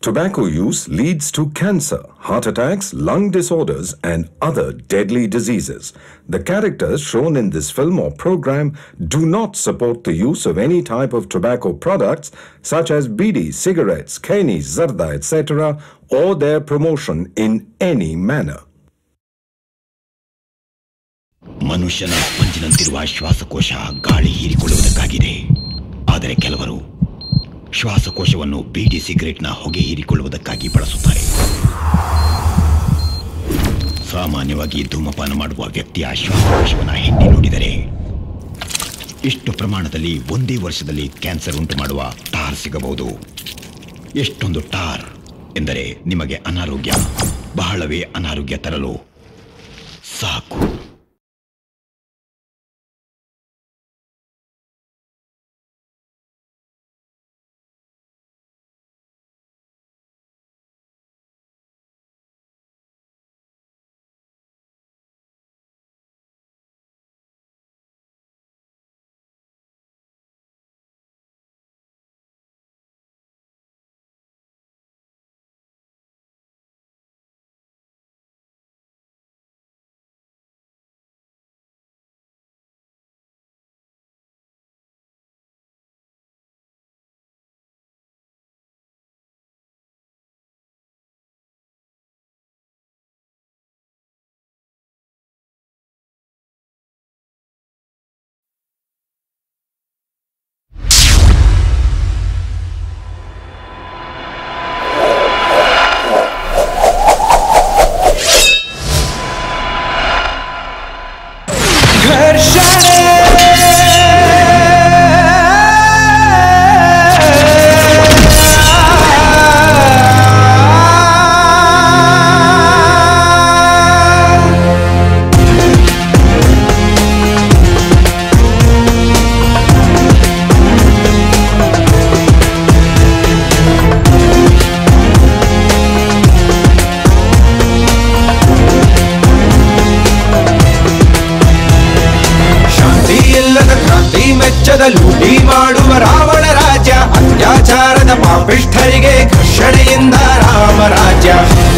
Tobacco use leads to cancer, heart attacks, lung disorders, and other deadly diseases. The characters shown in this film or program do not support the use of any type of tobacco products such as bidi, cigarettes, keni, zarda, etc., or their promotion in any manner. ಮನುಷ್ಯನ ಪಂಚಿನಂತಿರುವ ಶ್ವಾಸಕೋಶ ಗಾಳಿ ಹೀರಿಕೊಳ್ಳುವುದಕ್ಕಾಗಿದೆ ಆದರೆ ಕೆಲವರು ಶ್ವಾಸಕೋಶವನ್ನು ಬೀಡಿ ಸಿಗರೆಟ್ನ ಹೊಗೆ ಹೀರಿಕೊಳ್ಳುವುದಕ್ಕಾಗಿ ಬಳಸುತ್ತಾರೆ ಸಾಮಾನ್ಯವಾಗಿ ಧೂಮಪಾನ ಮಾಡುವ ವ್ಯಕ್ತಿಯ ಶ್ವಾಸಕೋಶವನ್ನು ಹಿಂಡಿ ನೋಡಿದರೆ ಇಷ್ಟು ಪ್ರಮಾಣದಲ್ಲಿ ಒಂದೇ ವರ್ಷದಲ್ಲಿ ಕ್ಯಾನ್ಸರ್ ಉಂಟು ಮಾಡುವ ಟಾರ್ ಸಿಗಬಹುದು ಎಷ್ಟೊಂದು ಟಾರ್ ಎಂದರೆ ನಿಮಗೆ ಅನಾರೋಗ್ಯ ಬಹಳವೇ ಅನಾರೋಗ್ಯ ತರಲು ಸಾಕು ಶಾಂತಿ ಇಲ್ಲದ ಕ್ರಾಂತಿ ಮೆಚ್ಚದ ಲೂಟಿ ಮಾಡುವ ರಾವಣ ರಾಜ್ಯ ಅತ್ಯಾಚಾರದ ಪಾಪಿಷ್ಠರಿಗೆ ಘರ್ಷಣೆಯಿಂದ ರಾಮರಾಜ್ಯ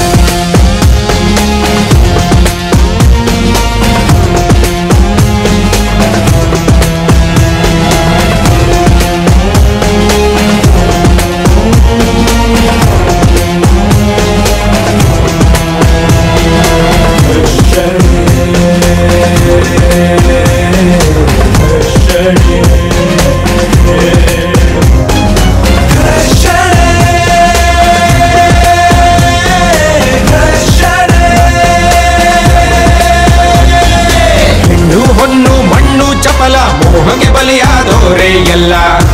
ಹೆಣ್ಣು ಹೊನ್ನು ಮಣ್ಣು ಚಪಲ ಮೋಹಗೆ ಬಲಿಯಾದೋರೆ ಎಲ್ಲ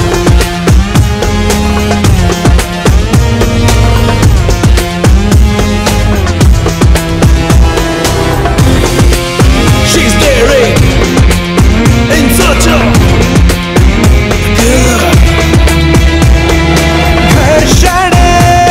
She's daring in such a ಘರ್ಷಣೆ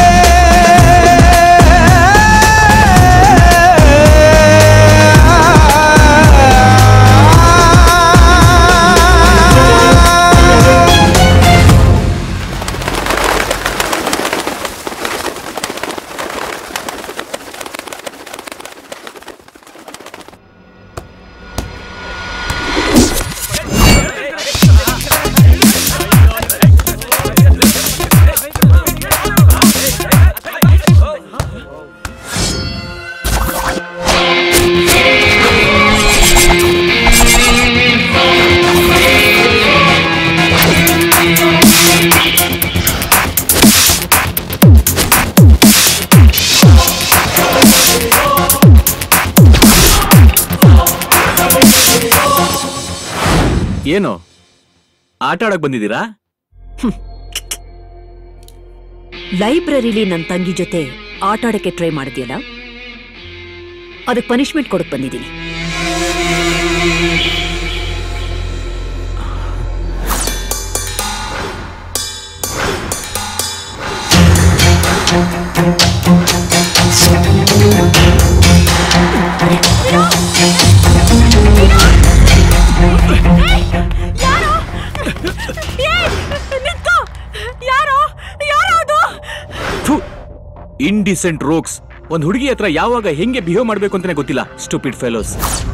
ಏನು ಆಟ ಆಡಕ್ ಬಂದಿದ್ದೀರಾ ಲೈಬ್ರರಿಲಿ ನನ್ನ ತಂಗಿ ಜೊತೆ ಆಟ ಆಡಕ್ಕೆ ಟ್ರೈ ಮಾಡಿದ್ಯಲ್ಲ ಅದಕ್ಕೆ ಪನಿಷ್ಮೆಂಟ್ ಕೊಡಕ್ ಬಂದಿದ್ದೀನಿ ಯಾರೋ ಯಾರೋ ಅದು ಥು, ಇಂಡಿಸೆಂಟ್ ರೋಗ್ಸ್ ಒಂದ್ ಹುಡುಗಿ ಹತ್ರ ಯಾವಾಗ ಹೆಂಗೆ ಬಿಹೇವ್ ಮಾಡ್ಬೇಕು ಅಂತಾನೆ ಗೊತ್ತಿಲ್ಲ stupid fellows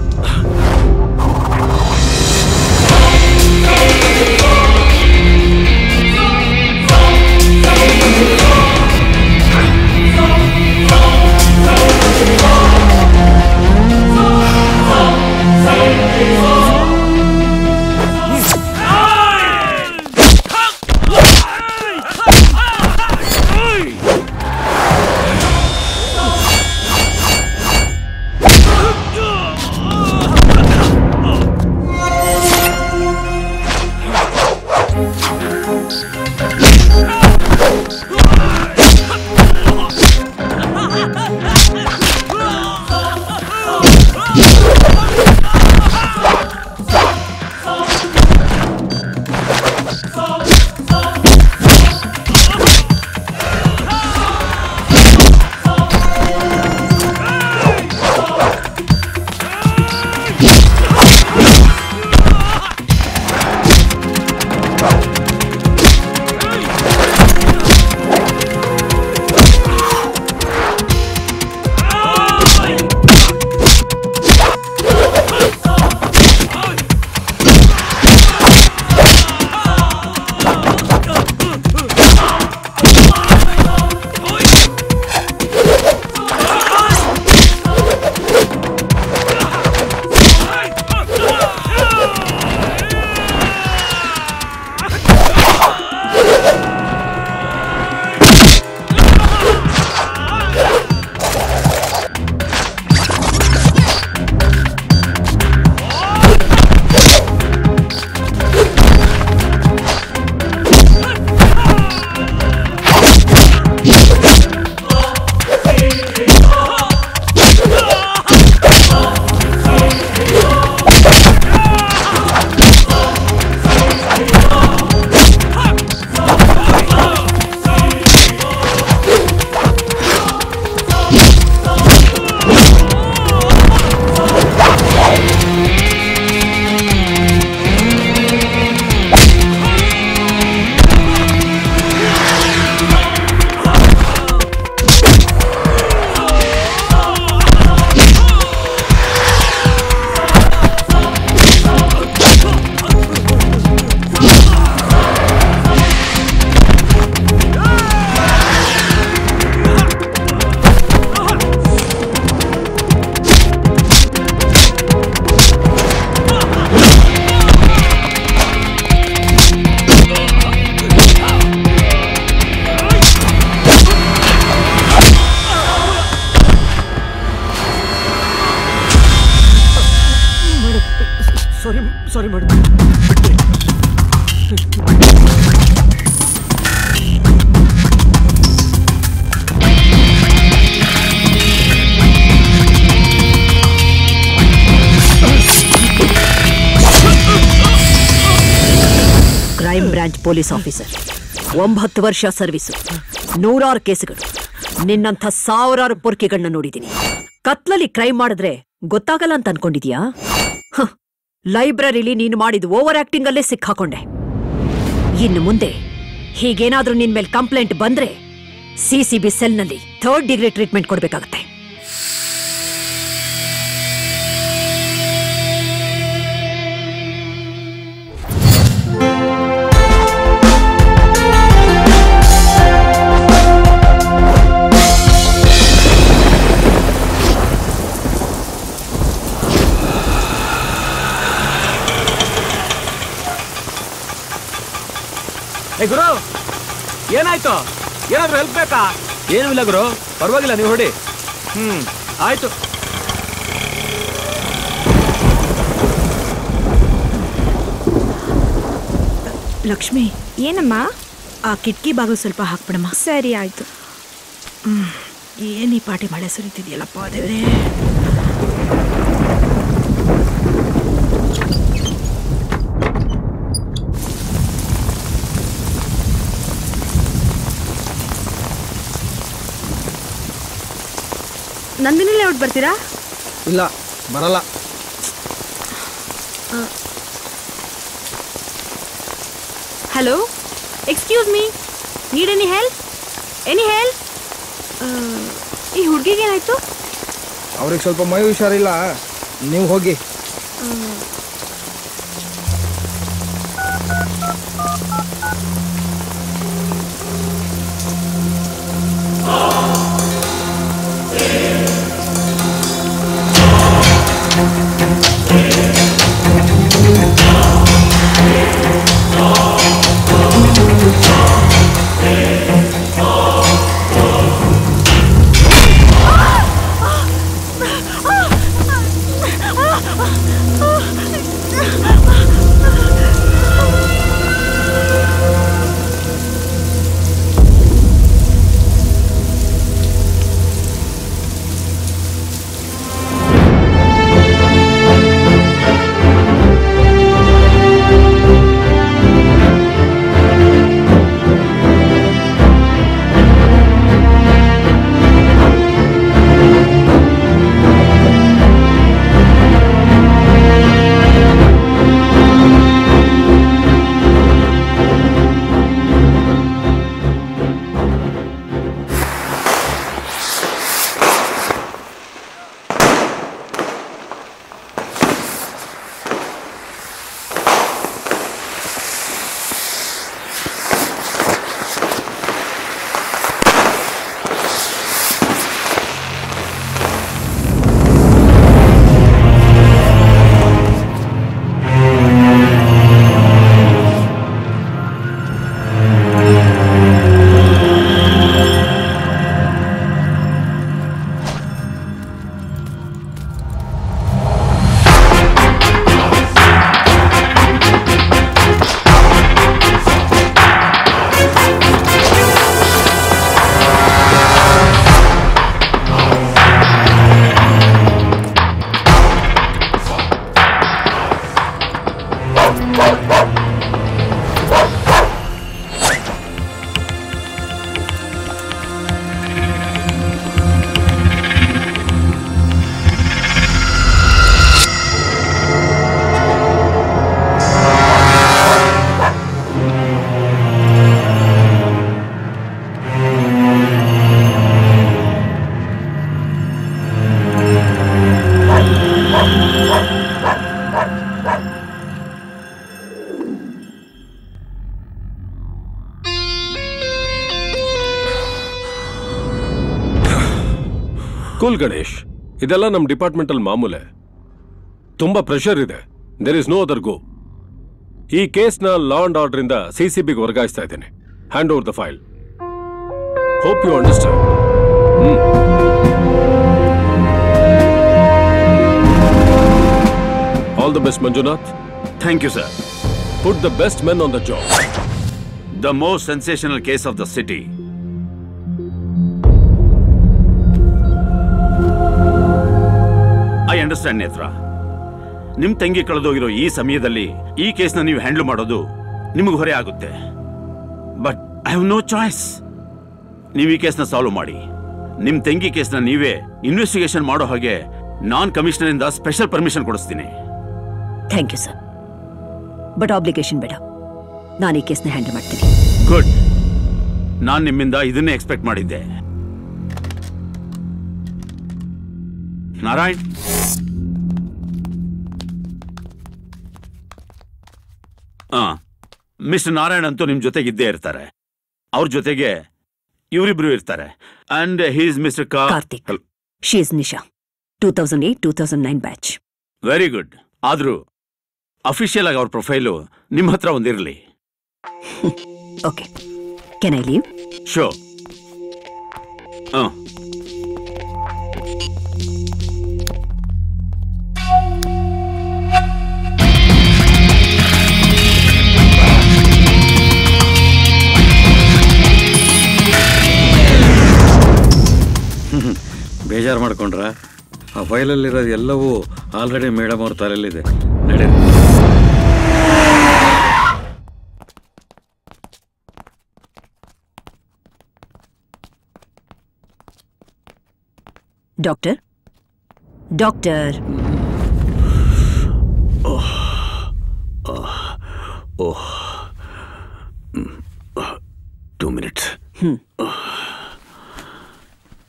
sorry sorry madam crime branch police officer ಒಂಬತ್ತು ವರ್ಷ ಸರ್ವಿಸು ನೂರಾರು ಕೇಸುಗಳು ನಿನ್ನಂಥ ಸಾವಿರಾರು ಪೊರ್ಕೆಗಳನ್ನ ನೋಡಿದ್ದೀನಿ ಕತ್ಲಲ್ಲಿ ಕ್ರೈಮ್ ಮಾಡಿದ್ರೆ ಗೊತ್ತಾಗಲ್ಲ ಅಂತ ಅನ್ಕೊಂಡಿದ್ಯಾ ಹ, ಲೈಬ್ರರಿಲಿ ನೀನು ಮಾಡಿದ ಓವರ್ ಆಕ್ಟಿಂಗ್ ಅಲ್ಲೇ ಸಿಕ್ಕಾಕೊಂಡೆ ಇನ್ನು ಮುಂದೆ ಹೀಗೇನಾದ್ರೂ ನಿನ್ ಮೇಲೆ ಕಂಪ್ಲೇಂಟ್ ಬಂದ್ರೆ ಸಿಸಿಬಿ ಸೆಲ್ನಲ್ಲಿ ಥರ್ಡ್ ಡಿಗ್ರಿ ಟ್ರೀಟ್ಮೆಂಟ್ ಕೊಡ್ಬೇಕಾಗತ್ತೆ ಏ ಗುರು ಏನಾಯ್ತು ಏನಾದ್ರೂ ಹೆಲ್ಪ್ ಬೇಕಾ ಏನೂ ಇಲ್ಲ ಗುರು ಪರವಾಗಿಲ್ಲ ನೀವು ಹೊಡಿ ಹ್ಮ್ ಆಯ್ತು ಲಕ್ಷ್ಮಿ ಏನಮ್ಮ ಆ ಕಿಟಕಿ ಬಾಗಿಲು ಸ್ವಲ್ಪ ಹಾಕ್ಬಿಡಮ್ಮ ಸರಿ ಆಯ್ತು ಏನ್ ಈ ಪಾಟಿ ಮಳೆ ಸುರಿತಿದ್ಯಲ್ಲಪ್ಪ ದೇವ್ರೇ ನಂದಿನಿ ಲೇಔಟ್ ಬರ್ತೀರಾ ಇಲ್ಲ ಬರಲ್ಲ hello excuse me need any help any help ಈ ಹುಡುಗಿಗೆ ಏನಾಯ್ತು ಅವ್ರಿಗೆ ಸ್ವಲ್ಪ ಮೈ ಹುಷಾರಿಲ್ಲ ನೀವು ಹೋಗಿ ಕೂಲ್ ಗಣೇಶ್ ಇದೆಲ್ಲ ನಮ್ಮ ಡಿಪಾರ್ಟ್ಮೆಂಟಲ್ ಮಾಮೂಲೆ ತುಂಬಾ ಪ್ರೆಷರ್ ಇದೆ there is no other go ಈ ಕೇಸ್ನ ಲಾ ಅಂಡ್ ಆರ್ಡರ್ ಇಂದ ಸಿಸಿಬಿಗೆ ವರ್ಗಾಯಿಸ್ತಾ ಇದ್ದೇನೆ hand over the file hope you understand all the best Manjunath Thank you, sir. Put the best men on the job The most sensational case of the city. I understand Nethra ನಿಮ್ ತಂಗಿ ಕಳೆದೋಗಿರೋ ಈ ಸಮಯದಲ್ಲಿ ಈ ಕೇಸ್ನ ನೀವು ಹ್ಯಾಂಡಲ್ ಮಾಡೋದು ನಿಮಗೆ ಹೊರೆ ಆಗುತ್ತೆ but I have no choice ನೀವು ಈ ಕೇಸ್ನ ಸಾಲ್ವ್ ಮಾಡಿ ನಿಮ್ ತಂಗಿ ಕೇಸ್ನ ನೀವೇ ಇನ್ವೆಸ್ಟಿಗೇಷನ್ ಮಾಡೋ ಹಾಗೆ ನಾನ್ ಕಮಿಷನರ್ ಇಂದ ಸ್ಪೆಷಲ್ ಪರ್ಮಿಷನ್ ಕೊಡಿಸ್ತೀನಿ thank you sir but obligation ಬೇಡ ನಾನು ಈ ಕೇಸ್ನ ಹ್ಯಾಂಡಲ್ ಮಾಡ್ತೀನಿ ಗುಡ್ ನಾನ್ ನಿಮ್ಮಿಂದ ಇದನ್ನೇ ಎಕ್ಸ್ಪೆಕ್ಟ್ ಮಾಡಿದ್ದೆ ನಾರಾಯಣ್ ಆ ಮಿಸ್ಟರ್ ನಾರಾಯಣ್ ಅಂತೂ ನಿಮ್ ಜೊತೆಗಿದ್ದೇ ಇರ್ತಾರೆ ಅವ್ರ ಜೊತೆಗೆ ಇವರಿಬ್ರು ಇರ್ತಾರೆ and he's mister Karthik she is Nisha two thousand eight two thousand nine batch very good ಆದ್ರೂ ಅಫಿಷಿಯಲ್ ಆಗಿ ಅವ್ರ ಪ್ರೊಫೈಲು ನಿಮ್ಮ ಹತ್ರ ಒಂದಿರಲಿ ಓಕೆ ಕೆನ್ ಐ ಲೀವ್ ಶೋ ಬೇಜಾರು ಮಾಡ್ಕೊಂಡ್ರ ಆ ಫೈಲಲ್ಲಿರೋದು ಎಲ್ಲವೂ ಆಲ್ರೆಡಿ ಮೇಡಮ್ ಅವ್ರ ತಲೆಯಲ್ಲಿದೆ ನಡೆ doctor doctor oh two minutes hmm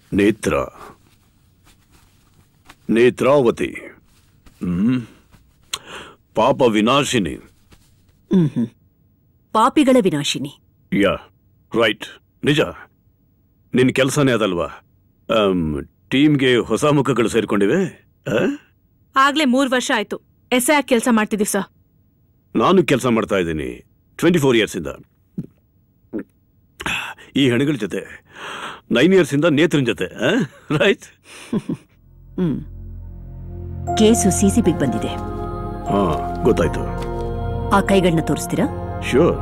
Nethra Nethravathi ಹ್ಮ್ ಪಾಪ ವಿನಾಶಿನಿ ಹ್ಮ್ ಹ್ಮ್ ಪಾಪಿಗಳ ವಿನಾಶಿನಿ ಯಾ ರೈಟ್ ನಿಜ ನಿನ್ನ ಕೆಲಸನೇ ಅದಲ್ವಾ ಆಮ್, ಟೀಮ್ಗೆ ಹೊಸ ಮುಖಗಳು ಸೇರ್ಕೊಂಡಿವೆ ಆ? ಆಗ್ಲೇ ಮೂರ್ ವರ್ಷ ಆಯ್ತು ಎಸ್ ಐ ಕೆಲಸ ಮಾಡ್ತಿದೀವಿ ಸರ್ ನಾನು ಕೆಲಸ ಮಾಡ್ತಾ ಇದ್ದೀನಿ ಟ್ವೆಂಟಿ ಫೋರ್ ಇಯರ್ಸಿಂದ ಈ ಹೆಣಗಳ ಜೊತೆ ನೈನ್ ಇಯರ್ಸಿಂದ ನೇತ್ರನ್ ಜೊತೆ ರೈಟ್ ಹ್ಮ್ ಕೇಸು ಸಿಸಿಬಿಗ್ ಬಂದಿದೆ ಹಾ ಗೊತ್ತಾಯ್ತು ಆ ಕೈಗಳನ್ನ ತೋರಿಸ್ತೀರಾ ಶ್ಯೂರ್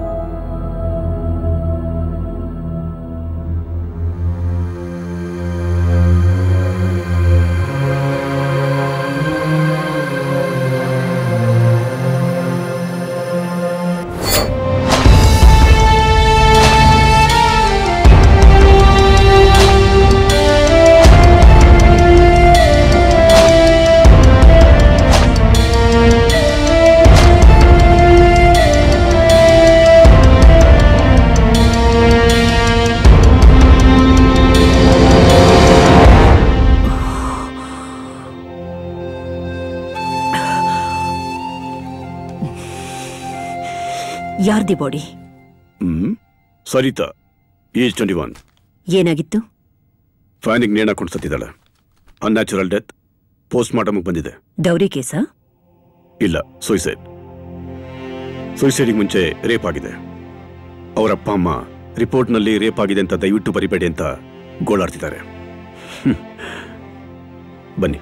ಯಾರ್ದಿ ಬಾಡಿ ಹ್ಮ್ ಸರಿತಾ ಏಜ್ ಟ್ವೆಂಟಿ ಒನ್ ಏನಾಗಿತ್ತು ಫ್ಯಾನಿಗೆ ನೇಣ ಹಾಕೊಂಡು ಸತ್ತಿದ್ದಾಳೆ ಅನ್ಯಾಚುರಲ್ ಡೆತ್ ಪೋಸ್ಟ್ ಮಾರ್ಟಮ್ಗೆ ಬಂದಿದೆ ಡೌರಿ ಕೇಸಾ ಇಲ್ಲ ಸುಯಿಸೈಡ್ ಸುಯಿಸೈಡಿಗೆ ಮುಂಚೆ ರೇಪ್ ಆಗಿದೆ ಅವರ ಅಪ್ಪ ಅಮ್ಮ ರಿಪೋರ್ಟ್ನಲ್ಲಿ ರೇಪ್ ಆಗಿದೆ ಅಂತ ದಯವಿಟ್ಟು ಬರಿಬೇಡಿ ಅಂತ ಗೋಳಾಡ್ತಿದ್ದಾರೆ ಹ್ಮ್. ಬನ್ನಿ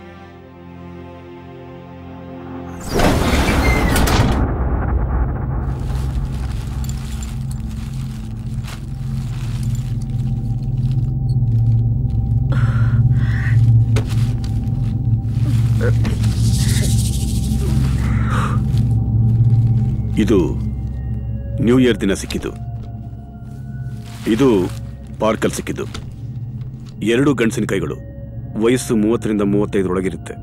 ಇದು ನ್ಯೂ ಇಯರ್ ದಿನ ಸಿಕ್ಕಿದ್ದು ಇದು ಪಾರ್ಕಲ್ಲಿ ಸಿಕ್ಕಿದ್ದು ಎರಡು ಗಂಡಸಿನ ಕೈಗಳು ವಯಸ್ಸು ಮೂವತ್ತರಿಂದ ಮೂವತ್ತೈದರೊಳಗಿರುತ್ತೆ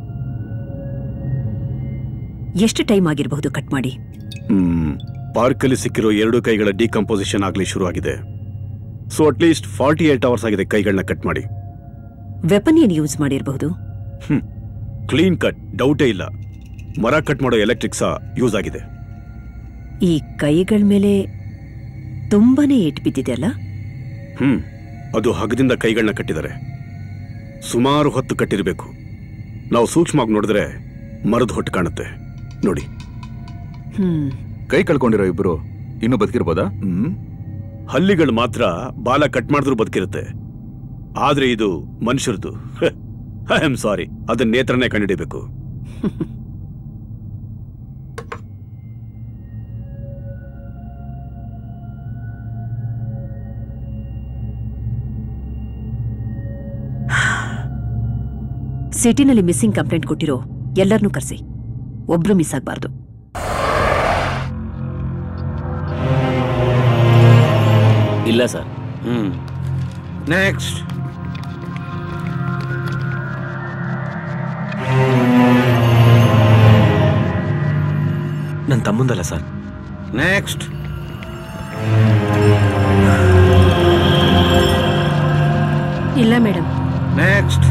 ಎಷ್ಟು ಟೈಮ್ ಆಗಿರಬಹುದು ಕಟ್ ಮಾಡಿ ಹ್ಮ್ ಪಾರ್ಕಲ್ಲಿ ಸಿಕ್ಕಿರೋ ಎರಡು ಕೈಗಳ ಡಿಕಂಪೋಸಿಷನ್ ಆಗಲಿ ಶುರು ಆಗಿದೆ so at least forty eight hours ಆಗಿದೆ ಕೈಗಳನ್ನ ಕಟ್ ಮಾಡಿ ವೆಪನ್ ಏನ್ ಯೂಸ್ ಮಾಡಿರಬಹುದು ಹ್ಮ್ ಕ್ಲೀನ್ ಕಟ್ ಡೌಟೇ ಇಲ್ಲ ಮರ ಕಟ್ ಮಾಡೋ ಎಲೆಕ್ಟ್ರಿಕ್ ಸಹ ಯೂಸ್ ಆಗಿದೆ ಈ ಕೈಗಳ ಮೇಲೆ ತುಂಬಾನೇ ಏಟ್ ಬಿದ್ದಿದೆ ಅಲ್ಲ ಹ್ಮ್ ಅದು ಹಗದಿಂದ ಕೈಗಳನ್ನ ಕಟ್ಟಿದ್ದಾರೆ ಸುಮಾರು ಹೊತ್ತು ಕಟ್ಟಿರಬೇಕು ನಾವು ಸೂಕ್ಷ್ಮವಾಗಿ ನೋಡಿದ್ರೆ ಮರದ ಹೊಟ್ಟು ಕಾಣುತ್ತೆ ನೋಡಿ ಹ್ಮ್ ಕೈ ಕಳ್ಕೊಂಡಿರೋ ಇಬ್ರು ಇನ್ನೂ ಬದುಕಿರ್ಬೋದಾ ಹ್ಮ್ ಹಲ್ಲಿಗಳು ಮಾತ್ರ ಬಾಲ ಕಟ್ ಮಾಡಿದ್ರು ಬದುಕಿರುತ್ತೆ ಆದ್ರೆ ಇದು ಮನುಷ್ಯರದು ಐ ಆಮ್ ಸಾರಿ ಅದನ್ನ ನೇತ್ರನೇ ಕಂಡುಹಿಡಿಬೇಕು ಸಿಟಿನಲ್ಲಿ ಮಿಸ್ಸಿಂಗ್ ಕಂಪ್ಲೇಂಟ್ ಕೊಟ್ಟಿರೋ ಎಲ್ಲರನ್ನೂ ಕರೆಸಿ ಒಬ್ರು ಮಿಸ್ ಆಗ್ಬಾರ್ದು ಇಲ್ಲ ಸರ್ ಹ್ಮ್ ನೆಕ್ಸ್ಟ್ ನನ್ನ ತಮ್ಮಂದಲ್ಲ ಸರ್ ನೆಕ್ಸ್ಟ್ ಇಲ್ಲ ಮೇಡಮ್ ನೆಕ್ಸ್ಟ್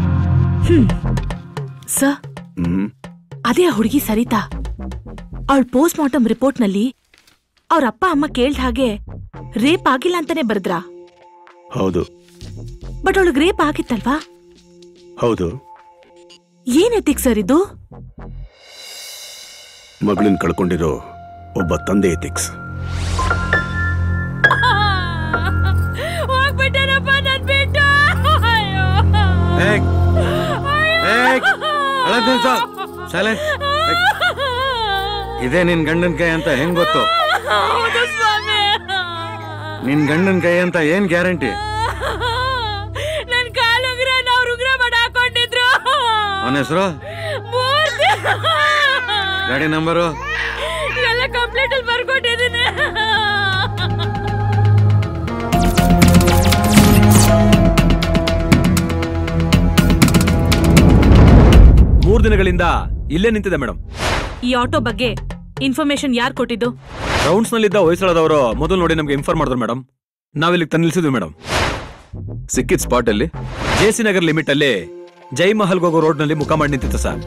ಸರ್ ಅದೇ ಆ ಹುಡುಗಿ ಸರಿತಾ ಅವಳ ಪೋಸ್ಟ್ ಮಾರ್ಟಮ್ ರಿಪೋರ್ಟ್ ನಲ್ಲಿ ಅವ್ರ ಅಪ್ಪ ಅಮ್ಮ ಕೇಳ್ದ ಹಾಗೆ ರೇಪ್ ಆಗಿಲ್ಲ ಅಂತಾನೆ ಬರ್ದ್ರಾ ಹೌದು ಬಟ್ ಅವಳಿಗೆ ರೇಪ್ ಆಗಿತ್ತಲ್ವಾ ಹೌದು ಏನ್ ಎತ್ತಿಕ್ ಸರ್ ಇದು ಮಗಳನ್ನ ಕಳ್ಕೊಂಡಿರೋ ಒಬ್ಬ ತಂದೆ ಎಥಿಕ್ಸ್ ಹೋಗ್ಬಿಟ್ಟನಪ್ಪ ನನ್ ಬಿಟ್ಟು ಸೈಲೆಂಟ್ ಇದೇ ನಿನ್ ಗಂಡನ್ ಕೈ ಅಂತ ಹೆಂಗ್ ಗೊತ್ತು ಹೌದು ಸ್ವಾಮಿ ನಿನ್ ಗಂಡನ್ ಕೈ ಅಂತ ಏನ್ ಗ್ಯಾರಂಟಿ ನನ್ ಕಾಲುಂಗ್ರ ಅವ್ರ ಉಗ್ರ ಮಾಡಿ ಹಾಕೊಂಡಿದ್ರು ಅವನ ಹೆಸರು ಮೂರ್ತಿ ಗಾಡಿ ನಂಬರು ಎಲ್ಲ ಕಂಪ್ಲೇಂಟ್ ಅಲ್ಲಿ ಬರ್ಕೊಟ್ಟಿದ್ದೀನಿ ಮೂರ್ ದಿನಗಳಿಂದ ಇಲ್ಲೇ ನಿಂತಿದೆ ಮೇಡಮ್ ಈ ಆಟೋ ಬಗ್ಗೆ ಇನ್ಫಾರ್ಮೇಶನ್ ಯಾರು ಕೊಟ್ಟಿದ್ದು ರೌಂಡ್ಸ್ ನಲ್ಲಿದ್ದ ಹೊಯ್ಸಳದವರು ಮೊದಲು ನೋಡಿ ನಮ್ಗೆ ಇನ್ಫಾರ್ಮ್ ಮಾಡಿದ್ರು ಮೇಡಮ್ ನಾವಿಲ್ಲಿಗೆ ತಂದು ನಿಲ್ಸಿದ್ವಿ ಮೇಡಮ್ ಸಿಕ್ಕಿದ್ ಸ್ಪಾಟ್ ಅಲ್ಲಿ ಜೆಸಿ ನಗರ್ ಲಿಮಿಟ್ ಅಲ್ಲಿ ಜೈ ಮಹಲ್ ಹೋಗೋ ರೋಡ್ ನಲ್ಲಿ ಮುಖ ಮಾಡಿ ನಿಂತಿತ್ತು ಸರ್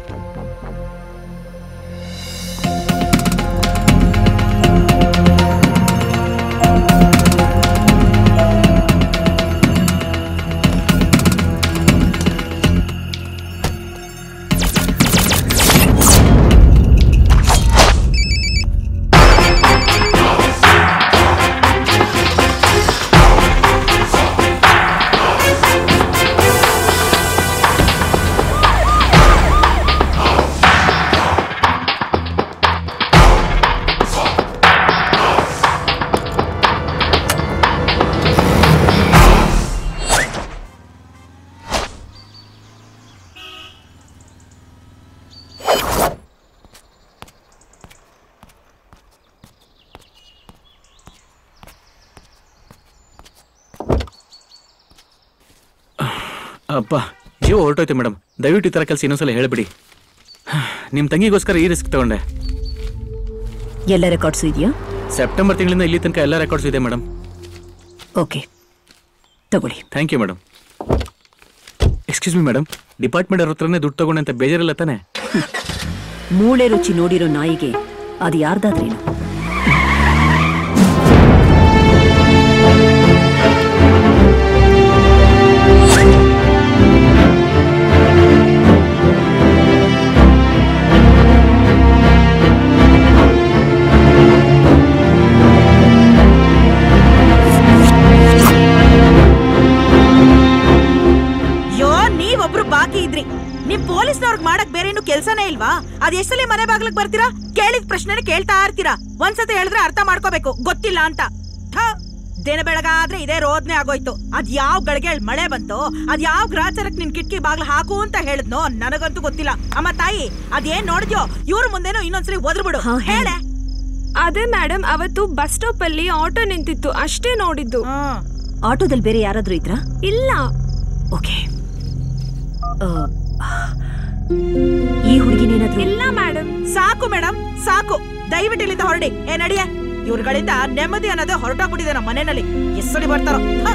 ಅಪ್ಪ ಜೀವ ಹೊರಟೋಯ್ತು ಮೇಡಮ್ ದಯವಿಟ್ಟು ಈ ಥರ ಕೆಲಸ ಇನ್ನೊಂದ್ಸಲ ಹೇಳ್ಬಿಡಿ ನಿಮ್ಮ ತಂಗಿಗೋಸ್ಕರ ಈ ರಿಸ್ಕ್ ತಗೊಂಡೆ ಎಲ್ಲ ರೆಕಾರ್ಡ್ಸು ಇದೆಯಾ ಸೆಪ್ಟೆಂಬರ್ ತಿಂಗಳಿಂದ ಇಲ್ಲಿ ತನಕ ಎಲ್ಲ ರೆಕಾರ್ಡ್ಸ್ ಇದೆ ಮೇಡಮ್ ಓಕೆ ತಗೊಳ್ಳಿ thank you madam excuse me madam department ಅವ್ರ ಹತ್ರನೇ ದುಡ್ಡು ತಗೊಂಡೆ ಅಂತ ಬೇಜಾರಿಲ್ಲ ತಾನೆ ಮೂಳೆ ರುಚಿ ನೋಡಿರೋ ನಾಯಿಗೆ ಅದು ಯಾರ್ದಾದ್ರೇನು ಯೋ ನೀವೊಬ್ರು ಬಾಕಿ ಇದ್ರಿ ನಿಮ್ ಪೊಲೀಸ್ನವ್ರಿಗೆ ಮಾಡಕ್ ಬೇರೆ ಏನು ಕೆಲ್ಸನೇ ಇಲ್ವಾ ಅದ್ ಎಷ್ಟಲ್ಲಿ ಮನೆ ಬಾಗ್ಲಕ್ ಬರ್ತೀರಾ ಕೇಳಿದ ಪ್ರಶ್ನೆ ಕೇಳ್ತಾ ಇರ್ತೀರಾ ಒಂದ್ಸತಿ ಹೇಳಿದ್ರೆ ಅರ್ಥ ಮಾಡ್ಕೋಬೇಕು ಗೊತ್ತಿಲ್ಲ ಅಂತ ಥ, ದಿನ ಬೆಳಗಾದ್ರೆ ಇದೇ ರೋದ್ನೆ ಆಗೋಯ್ತು ಅದ್ ಯಾವ ಗಳಿಗೆ ಮಳೆ ಬಂತು ಅದ್ ಯಾವ ಗ್ರಾಚಾರಕ್ ನಿನ್ ಕಿಟಕಿ ಬಾಗ್ಲ ಹಾಕು ಅಂತ ಹೇಳಿದ್ನೋ ನನಗಂತೂ ಗೊತ್ತಿಲ್ಲ ಅಮ್ಮ ತಾಯಿ ಅದೇನ್ ನೋಡಿದ್ಯೋ ಇವ್ರ ಮುಂದೆನೋ ಇನ್ನೊಂದ್ಸಲಿ ಒದ್ರುಬಿಡು ಹೇಳೆ ಅದೇ ಮೇಡಮ್ ಅವತ್ತು ಬಸ್ ಸ್ಟಾಪ್ ಅಲ್ಲಿ ಆಟೋ ನಿಂತಿತ್ತು ಅಷ್ಟೇ ನೋಡಿದ್ದು ಆಟೋದಲ್ಲಿ ಬೇರೆ ಯಾರಾದ್ರೂ ಇದ್ರಾ ಇಲ್ಲ ಓಕೆ ಈ ಹುಡುಗಿನೇನಾದ್ರೂ ಇಲ್ಲ ಮೇಡಮ್ ಸಾಕು ಮೇಡಮ್ ಸಾಕು ದಯವಿಟ್ಟು ಇಲ್ಲಿಂದ ಹೊರಡಿ ಏ ನಡಿಯೇ ಇವ್ರುಗಳಿಂದ ನೆಮ್ಮದಿ ಅನ್ನೋದೇ ಹೊರಟೋಗ್ಬಿಟ್ಟಿದೆ ನಮ್ಮ ಮನೆಯಲ್ಲಿ ಎಷ್ಟಡಿ ಬರ್ತಾರೋ ಹ.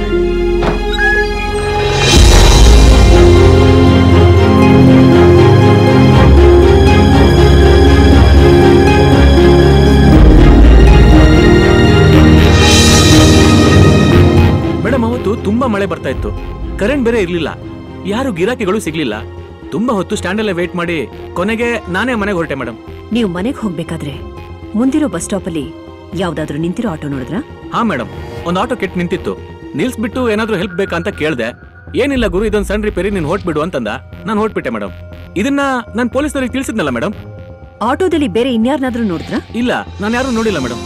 ಮೇಡಮ್ ಅವತ್ತು ತುಂಬಾ ಮಳೆ ಬರ್ತಾ ಇತ್ತು ಕರೆಂಟ್ ಬೇರೆ ಇರ್ಲಿಲ್ಲ ಯಾರು ಗಿರಾಕಿಗಳು ಸಿಗ್ಲಿಲ್ಲ ತುಂಬಾ ಹೊತ್ತು ಸ್ಟ್ಯಾಂಡಲ್ಲೇ ವೇಟ್ ಮಾಡಿ ಕೊನೆಗೆ ನಾನೇ ಮನೆಗೆ ಹೊರಟೆ ಮೇಡಮ್ ನೀವು ಮನೆಗೆ ಹೋಗ್ಬೇಕಾದ್ರೆ ಮುಂದಿರೋ ಬಸ್ ಸ್ಟಾಪಲ್ಲಿ ಯಾವ್ದಾದ್ರೂ ನಿಂತಿರೋ ಆಟೋ ನೋಡಿದ್ರಾ ಹಾ ಮೇಡಮ್ ಒಂದು ಆಟೋ ಕೆಟ್ಟು ನಿಂತಿತ್ತು ನಿಲ್ಸ್ಬಿಟ್ಟು ಏನಾದ್ರೂ ಹೆಲ್ಪ್ ಬೇಕಾ ಅಂತ ಕೇಳ್ದೆ ಏನಿಲ್ಲ ಗುರು ಇದೊಂದು ಸಣ್ಣ ರಿಪೇರಿ ನೀನು ಹೊಟ್ಬಿಡು ಅಂತಂದ ನಾನು ಹೊಟ್ಬಿಟ್ಟೆ ಮೇಡಮ್ ಇದನ್ನ ನಾನು ಪೊಲೀಸ್ನವ್ರಿಗೆ ತಿಳಿಸಿದ್ನಲ್ಲ ಮೇಡಮ್ ಆಟೋದಲ್ಲಿ ಬೇರೆ ಇನ್ಯಾರನ್ನಾದ್ರೂ ನೋಡಿದ್ರಾ ಇಲ್ಲ ನಾನು ಯಾರು ನೋಡಿಲ್ಲ madam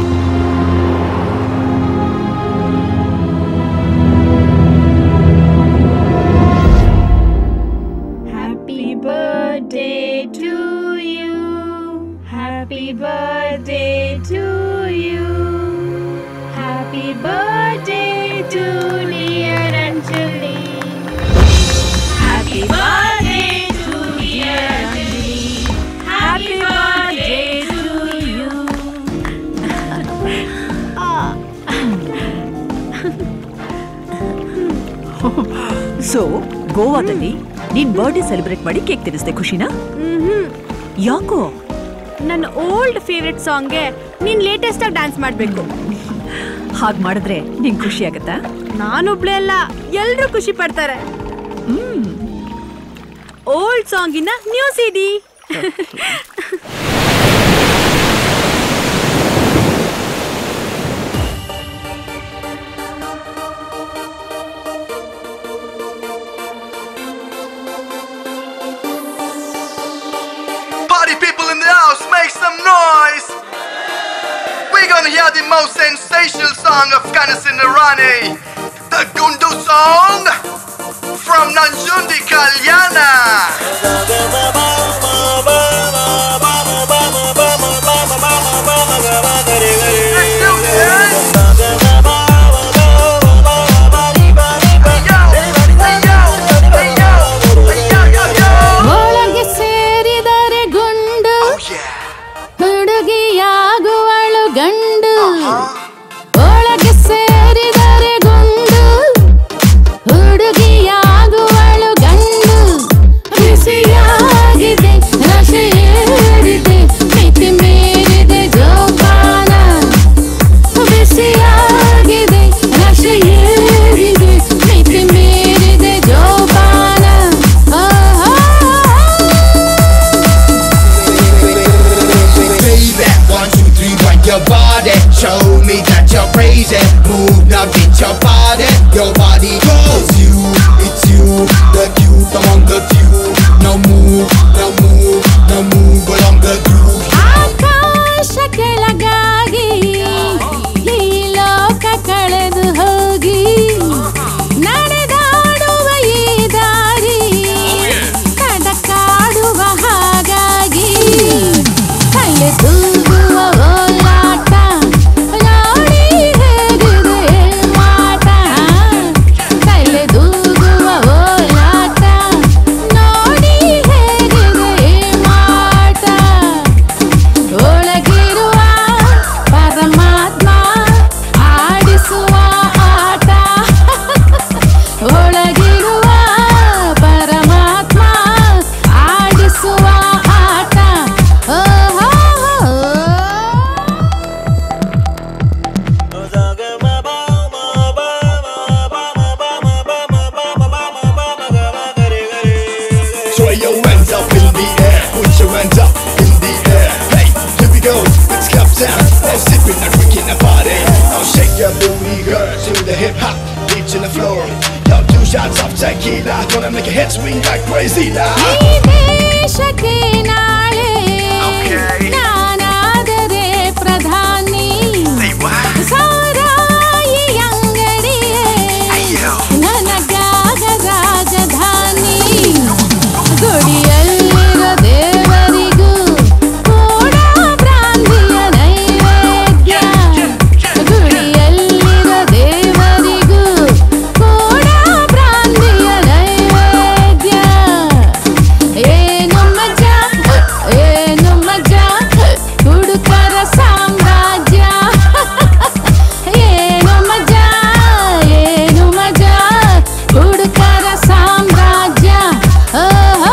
Happy birthday to you. Happy birthday to you. Happy birthday to dear Anjali. Happy birthday to dear Anjali. Happy birthday to you. So ಗೋವಾದಲ್ಲಿ ನೀನ್ ಬರ್ಡೇ ಸೆಲೆಬ್ರೇಟ್ ಮಾಡಿ ಕೇಕ್ ತಿನ್ನಿಸ್ದೆ ಖುಷಿನಾ ಯಾಕೋ ನನ್ನ ಓಲ್ಡ್ ಫೇವ್ರೆಟ್ ಸಾಂಗ್ಗೆ ನೀನ್ ಲೇಟೆಸ್ಟ್ ಆಗಿ ಡ್ಯಾನ್ಸ್ ಮಾಡ್ಬೇಕು ಹಾಗ್ ಮಾಡಿದ್ರೆ ನಿಂಗ್ ಖುಷಿ ಆಗತ್ತಾ ನಾನೊಬ್ಳೆ ಅಲ್ಲ ಎಲ್ರೂ ಖುಷಿ ಪಡ್ತಾರೆ ಓಲ್ಡ್ ಸಾಂಗಿನ new CD Party people in the house, make some noise! We're gonna hear the most sensational song of Kanasin Irani, the Gundu song from Nanjundi Kalyana. ಒಳಗೆ ಸೇರಿದರೆ ಗುಂಡು ಹುಡುಗಿಯಾಗುವಳು ಗಂಡು ಒಳಗೆ ಸೇರಿದರೆ ಗುಂಡು ಹುಡುಗಿಯಾಗುವಳು Ha, beats in the floor. Yo, two shots of tequila. Gonna make a head swing like crazy now. ಈ ದೇಶಕ್ಕೆ ನಾಳೆ ನಾನಾದರೆ ಪ್ರಧಾನಿ ಸಾರಾಯಿ ಅಂಗಡಿಯೇ ನನಗಾಗ ರಾಜಧಾನಿ ಗುಡಿಯಲ್ಲಿರೋ ದೇವರಿಗೂ ಕೂಡ ಬ್ರಾಹ್ಮಿಯ ನೈವೇದ್ಯ ಗುಡಿಯಲ್ಲಿರೋ ದೇವರಿಗೂ ಕೂಡ ಬ್ರಾಹ್ಮಿಯ ನೈವೇದ್ಯ ಏನು ಮಜಾ ಏನು ಮಜಾ ಹುಡುಕರ ಸಾಮ್ರಾಜ್ಯ ಏನು ಮಜಾ ಏನು ಮಜಾ ಹುಡುಕರ ಸಾಮ್ರಾಜ್ಯ ಓಹೋ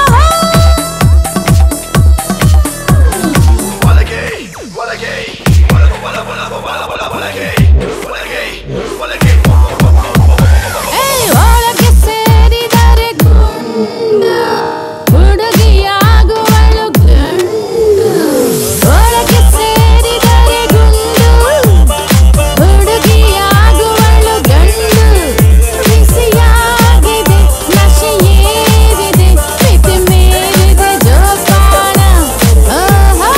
ಏಯ್, ಒಳಗೆ ಸೇರಿದರೆ ಗುಂಡು ಹುಡುಗಿಯಾಗುವಳು ಗಂಡು ಒಳಗೆ ಸೇರಿದರೆ ಗುಂಡು ಹುಡುಗಿಯಾಗುವಳು ಗಂಡು ಬಿಸಿಯಾಗಿದೆ ನಶೆಯೇರಿದೆ ಮಿತಿ ಮೀರಿದೆ ಜೋಪಾನ ಓಹೋ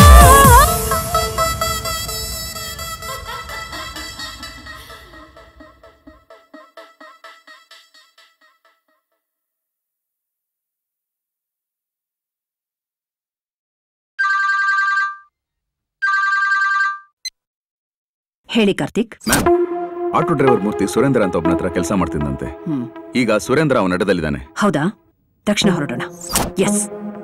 ಹೇಳಿ Karthik ma'am auto driver Murthy Surendra ಅಂತ ಒಬ್ಬನ ಹತ್ರ ಕೆಲಸ ಮಾಡ್ತಿದ್ದಂತೆ ಹ್ಮ್ ಈಗ ಸುರೇಂದ್ರ ಅವನ ಅಡ್ಡದಲ್ಲಿದ್ದಾನೆ ಹೌದಾ ತಕ್ಷಣ ಹೊರಡೋಣ ಎಸ್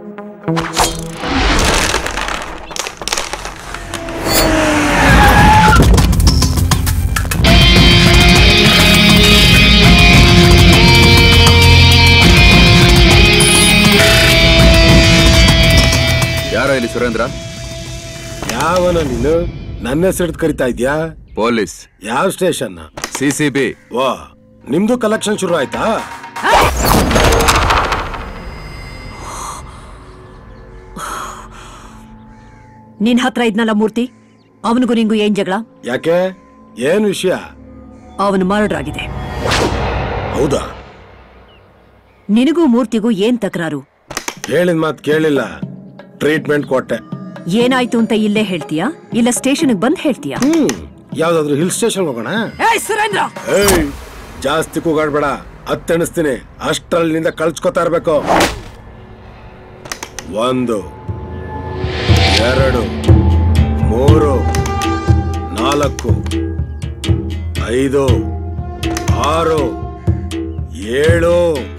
ಯಾರೋ ಇಲ್ಲಿ ಸುರೇಂದ್ರ ಯಾವನ ನೀನು ನನ್ನ ಹೆಸರು ಕರಿತಾ ಇದ್ಯಾ ಪೊಲೀಸ್ ಯಾವ ಸ್ಟೇಷನ್ ಸಿ ಸಿ ಬಿ ವಾ ನಿಮ್ದು ಕಲೆಕ್ಷನ್ ಶುರು ಆಯ್ತಾ ನಿನ್ ಹತ್ರ ಇದ್ನಲ್ಲ ಮೂರ್ತಿ ಅವನಿಗೂ ನಿಂಗೂ ಏನ್ ಜಗಳ ಯಾಕೆ ಏನ್ ವಿಷಯ ಅವನು ಮರ್ಡರ್ ಆಗಿದೆ ಹೌದಾ ನಿನಗೂ ಮೂರ್ತಿಗೂ ಏನ್ ತಕರಾರು ಹೇಳಿದ ಮಾತು ಕೇಳಿಲ್ಲ ಟ್ರೀಟ್ಮೆಂಟ್ ಕೊಟ್ಟೆ ಏನಾಯ್ತು ಅಂತ ಇಲ್ಲೇ ಹೇಳ್ತೀಯಾ ಇಲ್ಲ ಸ್ಟೇಷನ್ಗೆ ಬಂದ್ ಹೇಳ್ತೀಯಾ ಯಾವ್ದಾದ್ರು ಹಿಲ್ ಸ್ಟೇಷನ್ ಹೋಗೋಣ ಏಯ್ ಸುರೇಂದ್ರ ಏಯ್ ಜಾಸ್ತಿ ಕೂಗಾಡ್ಬೇಡ ಹತ್ತೆಣಿಸ್ತೀನಿ ಅಷ್ಟ್ರಲ್ಲಿಂದ ಕಳ್ಸ್ಕೊತಾ ಇರ್ಬೇಕು ಒಂದು ಎರಡು ಮೂರು ನಾಲ್ಕು ಐದು ಆರು ಏಳು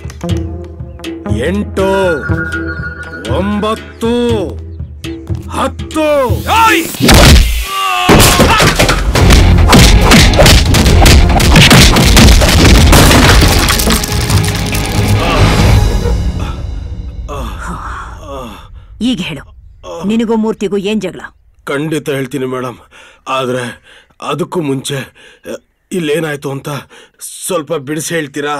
ಎಂಟು ಒಂಬತ್ತು ಹತ್ತು ಈಗ ಹೇಳು ನಿನಗೂ ಮೂರ್ತಿಗೂ ಏನ್ ಜಗಳ ಖಂಡಿತ ಹೇಳ್ತೀನಿ ಮೇಡಮ್ ಆದ್ರೆ ಅದಕ್ಕೂ ಮುಂಚೆ ಅ, ಇಲ್ಲೇನಾಯ್ತು ಅಂತ ಸ್ವಲ್ಪ ಬಿಡಿಸಿ ಹೇಳ್ತೀರಾ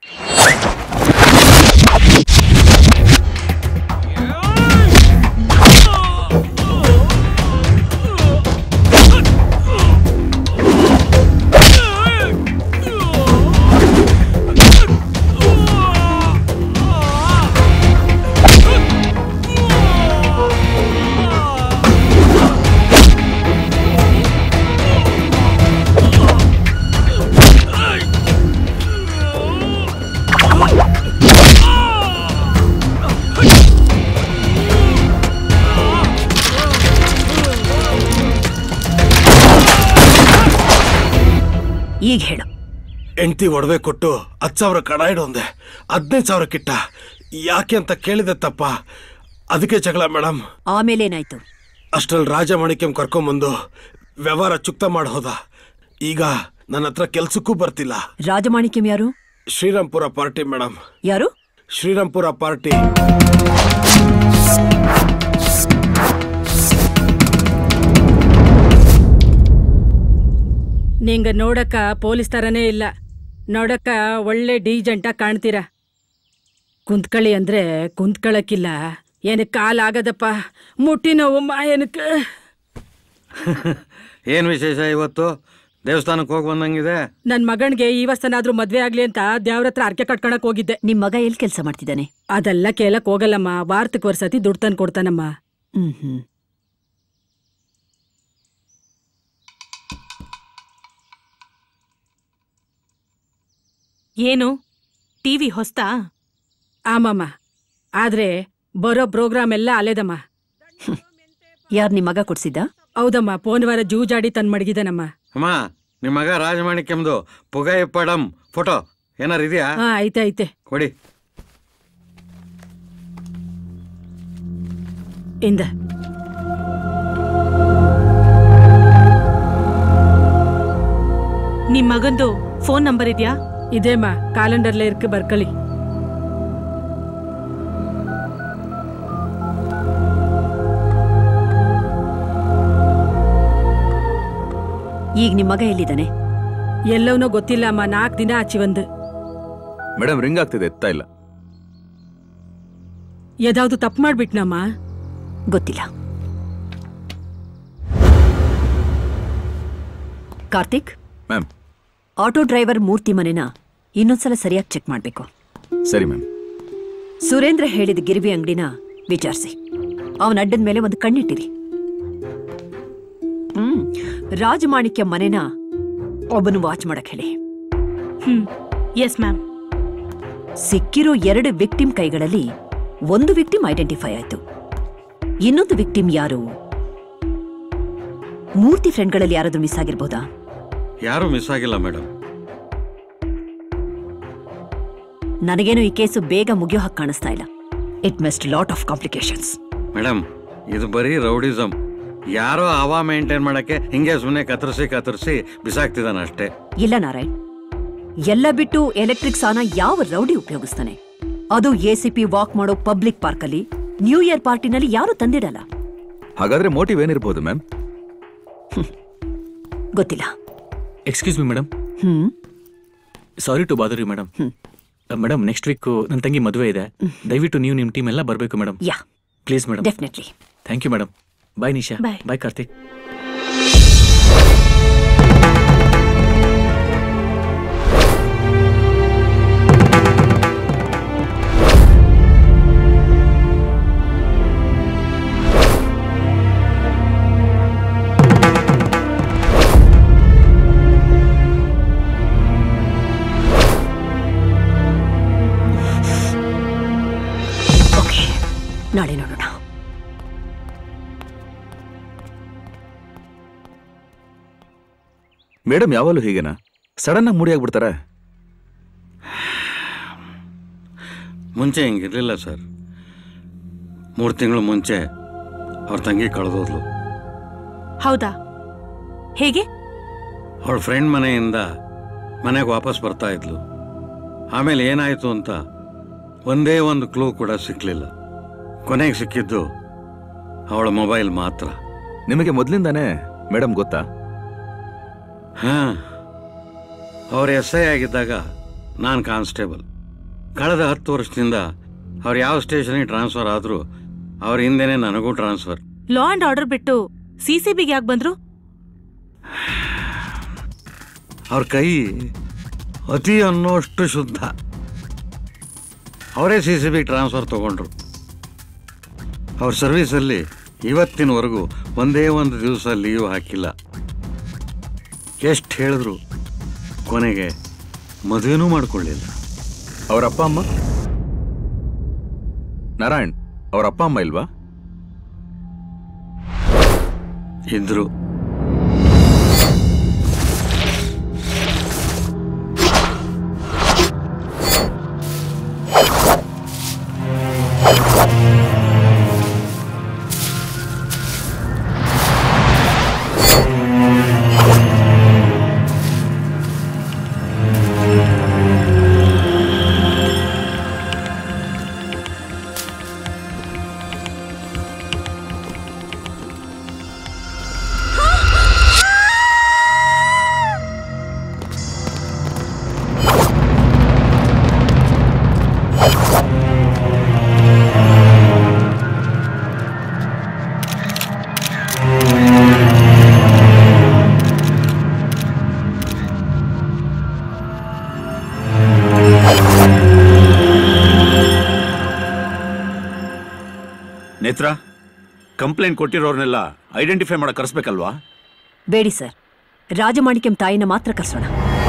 ಈಗ ಹೇಳು ಹೆಂಡತಿ ಒಡವೆ ಕೊಟ್ಟು ಹತ್ತು ಸಾವಿರ ಕಡ ಇಡೊಂದೆ ಹದಿನೈದು ಸಾವಿರ ಕಿಟ್ಟ ಯಾಕೆ ಅಂತ ಕೇಳಿದೆ ತಪ್ಪ ಅದಕ್ಕೆ ಜಗಳ ಮೇಡಮ್ ಆಮೇಲೆ ಏನಾಯ್ತು ಅಷ್ಟ್ರಲ್ಲಿ ರಾಜಮಾಣಿಕ್ಯಂ ಕರ್ಕೊಂಬಂದು ವ್ಯವಹಾರ ಚುಕ್ತ ಮಾಡಿ ಹೋದ ಈಗ ನನ್ನ ಹತ್ರ ಕೆಲ್ಸಕ್ಕೂ ಬರ್ತಿಲ್ಲ ರಾಜಮಾಣಿಕ್ಯಂ ಯಾರು ಶ್ರೀರಾಮ್ಪುರ ಪಾರ್ಟಿ ಮೇಡಮ್ ಯಾರು ಶ್ರೀರಾಮ್ಪುರ ಪಾರ್ಟಿ ನಿಂಗ ನೋಡಕ್ಕ ಪೊಲೀಸ್ ತರನೇ ಇಲ್ಲ ನೋಡಕ್ಕ ಒಳ್ಳೆ ಡೀಜೆಂಟ ಕಾಣ್ತೀರ ಕುಂತ್ಕಳಿ ಅಂದ್ರೆ ಕುಂತ್ಕೊಳ್ಳಕ್ಕಿಲ್ಲ ಏನಕ್ಕೆ ಕಾಲಾಗದಪ್ಪ ಮುಟ್ಟಿ ನೋವು ಏನಕ್ಕೆ ಏನು ವಿಶೇಷ ಇವತ್ತು ದೇವಸ್ಥಾನಕ್ಕೆ ಹೋಗಿ ಬಂದಂಗಿದೆ ನನ್ ಮಗನ್ಗೆ ಈ ವಸ್ತನಾದ್ರೂ ಮದ್ವೆ ಆಗ್ಲಿ ಅಂತ ದೇವ್ರ ಹತ್ರ ಅರ್ಕೆ ಕಟ್ಕೊಳಕ್ ಹೋಗಿದ್ದೆ ನಿಮ್ ಮಗ ಎಲ್ ಕೆಲ್ಸ ಮಾಡ್ತಿದ್ದಾನೆ ಅದೆಲ್ಲ ಕೇಳಕ್ ಹೋಗಲ್ಲಮ್ಮ ವಾರಕ್ಕೆ ವರ್ಷತಿ ದುಡ್ಡು ತಂದು ಕೊಡ್ತಾನಮ್ಮ ಹ್ಮ್ ಹ್ಮ್ ಏನು ಟಿವಿ ಹೊಸ್ತಾ ಆಮಮ್ಮ ಆದ್ರೆ ಬರೋ ಪ್ರೋಗ್ರಾಮ್ ಎಲ್ಲ ಅಲೆದಮ್ಮ ಯಾರ್ ನಿಮ್ ಮಗ ಕೊಡ್ಸಿದ್ದ ಹೌದಮ್ಮ ಪೋನ್ ವಾರ ಜೂಜಾಡಿ ತಂದ್ ಮಡಗಿದನಮ್ಮ ಅಮ್ಮ ನಿಮ್ಮ ಮಗ ರಾಜಮಾಣಿಕ್ಯಮ್ದು ಪುಗೈ ಪಡಂ ಫೋಟೋ ಏನಾರು ಇದೆಯಾ ಹಾ ಐತೆ ಐತೆ ಕೊಡಿ ಇಂದ ನಿಮ್ ಮಗಂದು ಫೋನ್ ನಂಬರ್ ಇದೆಯಾ ಇದೇಮ್ಮ ಕಾಲೆಂಡರ್ಲೆ ಇರ್ಕ ಬರ್ಕಳಿ ಈಗ ನಿಮ್ ಮಗ ಎಲ್ಲಿದ್ದಾನೆ ಎಲ್ಲವನ್ನೂ ಗೊತ್ತಿಲ್ಲ ಅಮ್ಮ ನಾಲ್ಕು ದಿನ ಆಚಿ ಒಂದು ಮೇಡಮ್ ರಿಂಗ್ ಆಗ್ತಿದೆ ಎತ್ತಾ ಇಲ್ಲ ಯಾವ್ದು ತಪ್ಪು ಮಾಡ್ಬಿಟ್ನಮ್ಮ ಗೊತ್ತಿಲ್ಲ Karthik ma'am auto driver Murthy ಮನೆನ ಇನ್ನೊಂದ್ಸಲ ಸರಿಯಾಗಿ ಚೆಕ್ ಮಾಡ್ಬೇಕು ಸರಿ ಮ್ಯಾಮ್ ಸುರೇಂದ್ರ ಹೇಳಿದ ಗಿರ್ವಿ ಅಂಗಡಿನ ವಿಚಾರಿಸಿ ಅವನ ಅಡ್ಡದ ಮೇಲೆ ಒಂದು ಕಣ್ಣಿಟ್ಟಿರಿ ಹ್ಮ್ ರಾಜಮಾಣಿಕ್ಯ ಮನೆನ ಒಬ್ಬನು ವಾಚ್ ಮಾಡಕ್ ಹೇಳಿ ಹ್ಮ್ ಎಸ್ ಮ್ಯಾಮ್ ಸಿಕ್ಕಿರೋ ಎರಡು ವಿಕ್ಟಿಮ್ ಕೈಗಳಲ್ಲಿ ಒಂದು ವಿಕ್ಟಿಮ್ ಐಡೆಂಟಿಫೈ ಆಯ್ತು ಇನ್ನೊಂದು ವಿಕ್ಟಿಮ್ ಯಾರು ಮೂರ್ತಿ ಫ್ರೆಂಡ್ಗಳಲ್ಲಿ ಯಾರಾದ್ರೂ ಮಿಸ್ ಆಗಿರ್ಬೋದಾ ಯಾರೂ ಮಿಸ್ ಆಗಿಲ್ಲ ಮೇಡಮ್ ನನಗೇನು ಈ ಕೇಸು ಬೇಗ ಮುಗಿಯೋ ಹಾಗೆ ಕಾಣಿಸ್ತಾ ಇಲ್ಲ it must lot of complications madam ಇದು ಬರೀ ರೌಡಿಸಮ್ ಯಾರೋ ಹವಾ ಮೇಂಟೈನ್ ಮಾಡಕ್ಕೆ ಹಿಂಗೆ ಸುಮ್ಮನೆ ಕತ್ತರಿಸಿ ಕತ್ತರಿಸಿ ಬಿಸಾಕ್ತಿದ್ದಾನ ಅಷ್ಟೇ ಇಲ್ಲ ನಾರಾಯಣ್ ಎಲ್ಲ ಬಿಟ್ಟು ಎಲೆಕ್ಟ್ರಿಕ್ ಸಾನ ಯಾವ ರೌಡಿ ಉಪಯೋಗಿಸ್ತಾನೆ ಅದು ಎಸಿಪಿ ವಾಕ್ ಮಾಡೋ ಪಬ್ಲಿಕ್ ಪಾರ್ಕಲ್ಲಿ ನ್ಯೂ ಇಯರ್ ಪಾರ್ಟಿನಲ್ಲಿ ಯಾರು ತಂದಿಡಲ್ಲ ಹಾಗಾದ್ರೆ ಮೋಟಿವ್ ಏನಿರ್ಬೋದು ಮ್ಯಾಮ್ ಗೊತ್ತಿಲ್ಲ excuse me madam hmm sorry to bother you madam madam next week ನನ್ನ ತಂಗಿ ಮದುವೆ ಇದೆ ದಯವಿಟ್ಟು ನೀವು ನಿಮ್ಮ ಟೀಮ್ ಎಲ್ಲ ಬರಬೇಕು madam yeah please madam definitely thank you madam bye Nisha Bye. Bye Karthik okay ನಾಳೆ ನೋಡೋಣ ಮೇಡಮ್ ಯಾವಾಗಲೂ ಹೀಗೇನಾ ಸಡನ್ ಆಗಿ ಮೂಡಿ ಆಗ್ಬಿಡ್ತಾರೆ ಮುಂಚೆ ಹಿಂಗಿರ್ಲಿಲ್ಲ ಸರ್ ಮೂರು ತಿಂಗಳು ಮುಂಚೆ ಅವ್ರ ತಂಗಿ ಕಳೆದೋದ್ಲು ಹೌದಾ ಹೇಗೆ ಅವಳ ಫ್ರೆಂಡ್ ಮನೆಯಿಂದ ಮನೆಗೆ ವಾಪಸ್ ಬರ್ತಾ ಇದ್ಲು ಆಮೇಲೆ ಏನಾಯಿತು ಅಂತ ಒಂದೇ ಒಂದು ಕ್ಲೂ ಕೂಡ ಸಿಕ್ಕಲಿಲ್ಲ ಕೊನೆಗೆ ಸಿಕ್ಕಿದ್ದು ಅವಳ ಮೊಬೈಲ್ ಮಾತ್ರ ನಿಮಗೆ ಮೊದಲಿಂದಾನೇ ಮೇಡಮ್ ಗೊತ್ತಾ ಹಾ ಅವ್ರ ಎಸ್ ಐ ಆಗಿದ್ದಾಗ ನಾನು ಕಾನ್ಸ್ಟೇಬಲ್ ಕಳೆದ ಹತ್ತು ವರ್ಷದಿಂದ ಅವ್ರು ಯಾವ ಸ್ಟೇಷನ್ಗೆ ಟ್ರಾನ್ಸ್ಫರ್ ಆದರೂ ಅವ್ರ ಹಿಂದೆನೇ ನನಗೂ ಟ್ರಾನ್ಸ್ಫರ್ ಲಾ ಅಂಡ್ ಆರ್ಡರ್ ಬಿಟ್ಟು ಸಿ ಸಿ ಬಿಗೆ ಯಾಕೆ ಬಂದ್ರು ಅವ್ರ ಕೈ ಅತಿ ಅನ್ನೋಷ್ಟು ಶುದ್ಧ ಅವರೇ ಸಿ ಸಿ ಬಿ ಟ್ರಾನ್ಸ್ಫರ್ ತಗೊಂಡ್ರು ಅವ್ರ ಸರ್ವೀಸಲ್ಲಿ ಇವತ್ತಿನವರೆಗೂ ಒಂದೇ ಒಂದು ದಿವಸ ಲೀವ್ ಹಾಕಿಲ್ಲ ಎಷ್ಟು ಹೇಳಿದ್ರು ಕೊನೆಗೆ ಮದುವೆನೂ ಮಾಡ್ಕೊಳ್ಳಿಲ್ಲ ಅವ್ರ ಅಪ್ಪ ಅಮ್ಮ ನಾರಾಯಣ್ ಅವ್ರ ಅಪ್ಪ ಅಮ್ಮ ಇಲ್ವಾ ಇದ್ರು ನೇತ್ರ ಕಂಪ್ಲೇಂಟ್ ಕೊಟ್ಟಿರೋರ್ನೆಲ್ಲ ಐಡೆಂಟಿಫೈ ಮಾಡಕ್ ಕರೆಸ್ಬೇಕಲ್ವಾ ಬೇಡಿ ಸರ್ ರಾಜಮಾಣಿಕ್ಯಂ ತಾಯಿನ ಮಾತ್ರ ಕರ್ಸೋಣ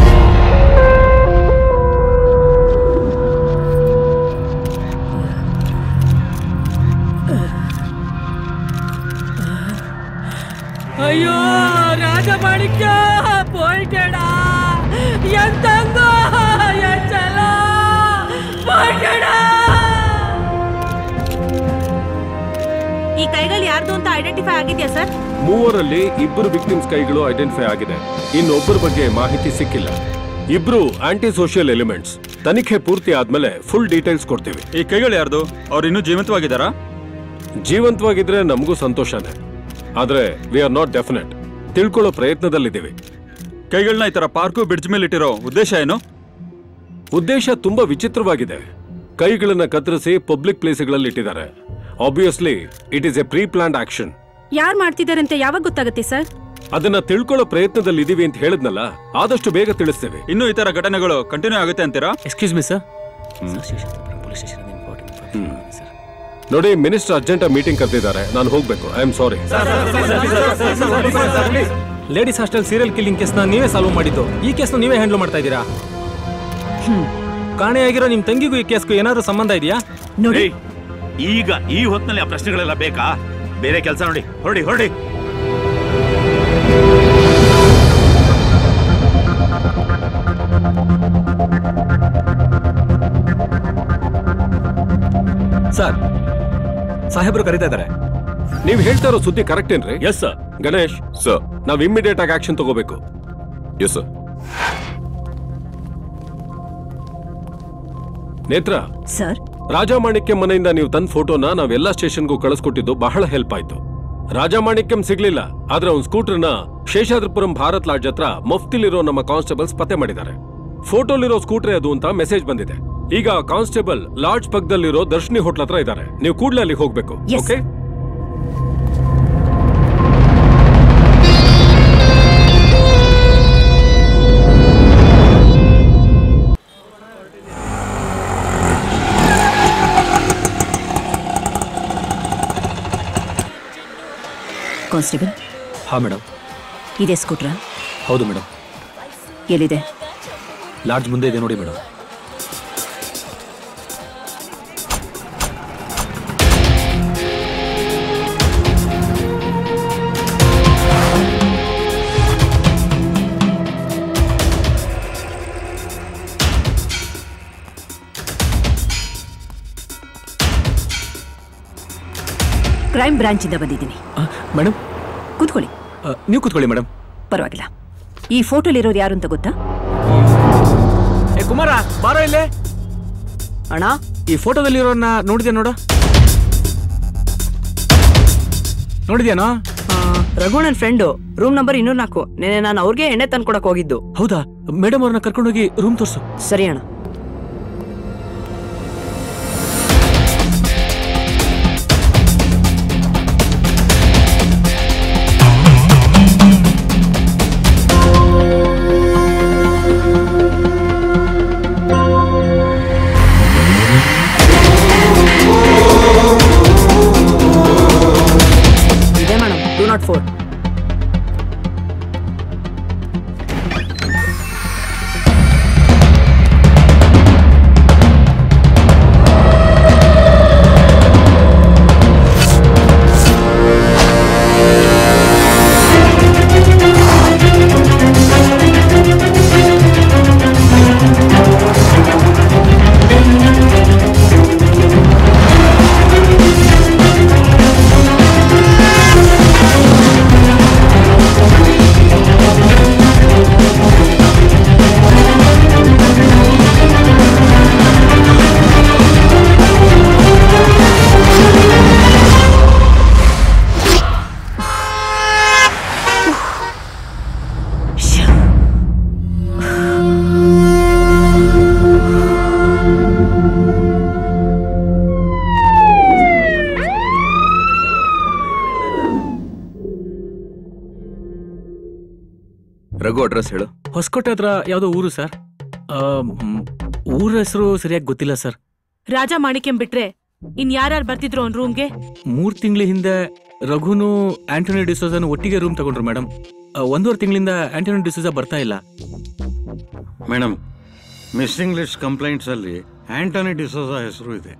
ಅಯ್ಯೋ ರಾಜಮಾಣಿಕ್ಯ போயிட்டடா என் தங்கம் என் செல்லம் போயிட்டடா ಈ ಕೈಗಳು ಯಾರ್ದು ಅಂತ ಐಡೆಂಟಿಫೈ ಆಗಿದ್ಯಾ ಸರ್ ಮೂವರಲ್ಲಿ ಇಬ್ಬರು ವಿಕ್ಟಿಮ್ಸ್ ಕೈಗಳು ಐಡೆಂಟಿಫೈ ಆಗಿದೆ ಇನ್ನೊಬ್ಬರ ಬಗ್ಗೆ ಮಾಹಿತಿ ಸಿಕ್ಕಿಲ್ಲ ಇಬ್ರು ಆಂಟಿ ಸೋಷಿಯಲ್ ಎಲಿಮೆಂಟ್ಸ್ ತನಿಖೆ ಪೂರ್ತಿ ಆದ್ಮೇಲೆ ಫುಲ್ ಡೀಟೇಲ್ಸ್ ಕೊಡ್ತೀವಿ ಈ ಕೈಗಳು ಯಾರ್ದು ಅವ್ರು ಇನ್ನೂ ಜೀವಂತವಾಗಿದ್ದಾರಾ ಜೀವಂತವಾಗಿದ್ರೆ ನಮಗೂ ಸಂತೋಷನೇ ಆದ್ರೆ ವಿ ಆರ್ ನಾಟ್ ಡೆಫಿನೆಟ್ ತಿಳ್ಕೊಳ್ಳೋ ಪ್ರಯತ್ನದಲ್ಲಿದ್ದೀವಿ ಕೈಗಳನ್ನ ಈ ತರ ಪಾರ್ಕು ಬ್ರಿಡ್ಜ್ ಮೇಲೆ ಇಟ್ಟಿರೋ ಉದ್ದೇಶ ಏನು ಉದ್ದೇಶ ತುಂಬಾ ವಿಚಿತ್ರವಾಗಿದೆ ಕೈಗಳನ್ನ ಕತ್ತರಿಸಿ ಪಬ್ಲಿಕ್ ಪ್ಲೇಸ್ಗಳಲ್ಲಿ ಇಟ್ಟಿದ್ದಾರೆ obviously it is a pre planned action ಯಾರು ಮಾಡ್ತಿದ್ದಾರೆ ಅಂತ ಯಾವಾಗ ಗೊತ್ತಾಗುತ್ತೆ ಸರ್ ಅದನ್ನ ತಿಳ್ಕೊಳ್ಳೋ ಪ್ರಯತ್ನದಲ್ಲಿ ಇದೀವಿ ಅಂತ ಹೇಳಿದ್ನಲ್ಲ ಆದಷ್ಟು ಬೇಗ ತಿಳಿಸ್ತೇವೆ ಇನ್ನು ಈ ತರ ಘಟನೆಗಳು ಕಂಟಿನ್ಯೂ ಆಗುತ್ತೆ ಅಂತೀರಾ ಎಕ್ಸ್ಕ್ಯೂಸ್ ಮಿ ಸರ್ ನೋಡಿ ಮಿನಿಸ್ಟರ್ ಅರ್ಜೆಂಟ್ ಮೀಟಿಂಗ್ ಕರೆದಿದ್ದಾರೆ ನಾನು ಹೋಗ್ಬೇಕು I am sorry ladies hostel serial killing ಕೇಸ್ನ ನೀವೇ ಸಾಲ್ವ್ ಮಾಡಿದ್ದು ಈ ಕೇಸ್ನ ನೀವೇ ಹ್ಯಾಂಡಲ್ ಮಾಡ್ತಾ ಇದ್ದೀರಾ ಕಾಣೆಯಾಗಿರೋ ನಿಮ್ ತಂಗಿಗೂ ಈ ಕೇಸ್ಗೂ ಏನಾದ್ರು ಸಂಬಂಧ ಇದೆಯಾ ಏಯ್, ಈಗ ಈ ಹೊತ್ತಿನಲ್ಲಿ ಆ ಪ್ರಶ್ನೆಗಳೆಲ್ಲ ಬೇಕಾ ಬೇರೆ ಕೆಲಸ ನೋಡಿ ಹೊರಡಿ ಹೊರಡಿ ಸರ್ ಸಾಹೇಬ್ರು ಕರೀತಾ ಇದ್ದಾರೆ ನೀವ್ ಹೇಳ್ತಾ ಇರೋ ಸುದ್ದಿ ಕರೆಕ್ಟ್ ಏನ್ರಿ ಎಸ್ ಸರ್ ಗಣೇಶ್ ಸರ್ ನಾವ್ ಇಮಿಡಿಯೇಟ್ ಆಗಿ ಆಕ್ಷನ್ ತಗೋಬೇಕು yes sir Netra sir Rajamanikyam ಮನೆಯಿಂದ ನೀವು ತಂದ ಫೋಟೋನ ನಾವೆಲ್ಲಾ ಸ್ಟೇಷನ್ಗೂ ಕಳಿಸ್ಕೊಟ್ಟಿದ್ದು ಬಹಳ ಹೆಲ್ಪ್ ಆಯ್ತು ರಾಜಮಾಣಿಕ್ಯಂ ಸಿಗ್ಲಿಲ್ಲ ಆದ್ರೆ ಅವ್ನ್ ಸ್ಕೂಟರ್ನ ಶೇಷಾದ್ರಿಪುರಂ ಭಾರತ್ ಲಾಡ್ಜ್ ಹತ್ರ ಮಫ್ತಿಲಿರೋ ನಮ್ಮ ಕಾನ್ಸ್ಟೇಬಲ್ಸ್ ಪತ್ತೆ ಮಾಡಿದ್ದಾರೆ ಫೋಟೋಲಿರೋ ಸ್ಕೂಟರ್ ಅದು ಅಂತ ಮೆಸೇಜ್ ಬಂದಿದೆ ಈಗ ಕಾನ್ಸ್ಟೇಬಲ್ ಲಾಡ್ಜ್ ಪಕ್ಕದಲ್ಲಿರೋ ದರ್ಶಿನಿ ಹೋಟ್ಲ್ ಹತ್ರ ಇದ್ದಾರೆ ನೀವು ಕೂಡಲೇ ಅಲ್ಲಿ ಹೋಗ್ಬೇಕು ಓಕೆ ಕಾನ್ಸ್ಟೇಬಲ್ ಹಾ ಮೇಡಮ್ ಇದೇ ಸ್ಕೂಟ್ರಾ ಹೌದು ಮೇಡಮ್ ಎಲ್ಲಿದೆ ಲಾಡ್ಜ್ ಮುಂದೆ ಇದೆ ನೋಡಿ ಮೇಡಮ್ ಕ್ರೈಮ್ ಬ್ರಾಂಚ್ ಇಂದ ಬಂದಿದ್ದೀನಿ ಮೇಡಮ್ ಕೂತ್ಕೊಳ್ಳಿ ನೀವು ಕೂತ್ಕೊಳ್ಳಿ ಮೇಡಮ್ ಪರವಾಗಿಲ್ಲ ಈ ಫೋಟೋಲಿರೋರು ಯಾರು ಅಂತ ಗೊತ್ತಾ ಏ ಕುಮಾರ ಬಾರೋ ಇಲ್ಲೇ ಅಣ್ಣ ಈ ಫೋಟೋದಲ್ಲಿರೋನ್ನ ನೋಡಿದ್ಯಾ ನೋಡು ನೋಡಿದ್ಯಾನೋ ರಘು ನನ್ನ ಫ್ರೆಂಡು ರೂಮ್ ನಂಬರ್ ಇನ್ನೂರ ನಾಲ್ಕು ನೆನೆ ನಾನು ಅವ್ರಿಗೆ ಎಣ್ಣೆ ತಂದ್ಕೊಡಕ್ ಹೋಗಿದ್ದು ಹೌದಾ ಮೇಡಮ್ ಅವ್ರನ್ನ ಕರ್ಕೊಂಡೋಗಿ ರೂಮ್ ತೋರ್ಸು ಸರಿ ಅಣ್ಣ ಇದೆ madam two not four Raghu address ಹೇಳು ಹೊಸಕೋಟೆ ಹತ್ರ ಯಾವುದೋ ಊರು ಸರ್ ಊರ ಹೆಸರು ಸರಿಯಾಗಿ ಗೊತ್ತಿಲ್ಲ ಸರ್ ರಾಜ ಮಾಣಿಕ್ಯಂ ಬಿಟ್ರೆ ಇನ್ ಯಾರ್ಯಾರು ಬರ್ತಿದ್ರು ಅವ್ನ್ ರೂಮ್ಗೆ ಮೂರ್ ತಿಂಗಳ ಹಿಂದೆ ರಘುನು ಆಂಟೋನಿ ಡಿಸೋಜನು ಒಟ್ಟಿಗೆ ರೂಮ್ ತಗೊಂಡ್ರು ಮೇಡಮ್ ಒಂದೂವರೆ ತಿಂಗಳಿಂದ ಆಂಟೋನಿ ಡಿಸೋಜ ಬರ್ತಾ ಇಲ್ಲ ಮೇಡಮ್ ಮಿಸ್ಸಿಂಗ್ ಲಿಸ್ಟ್ ಕಂಪ್ಲೇಂಟ್ಸ್ ಅಲ್ಲಿ ಆಂಟನಿ ಡಿಸೋಜಾ ಹೆಸರು ಇದೆ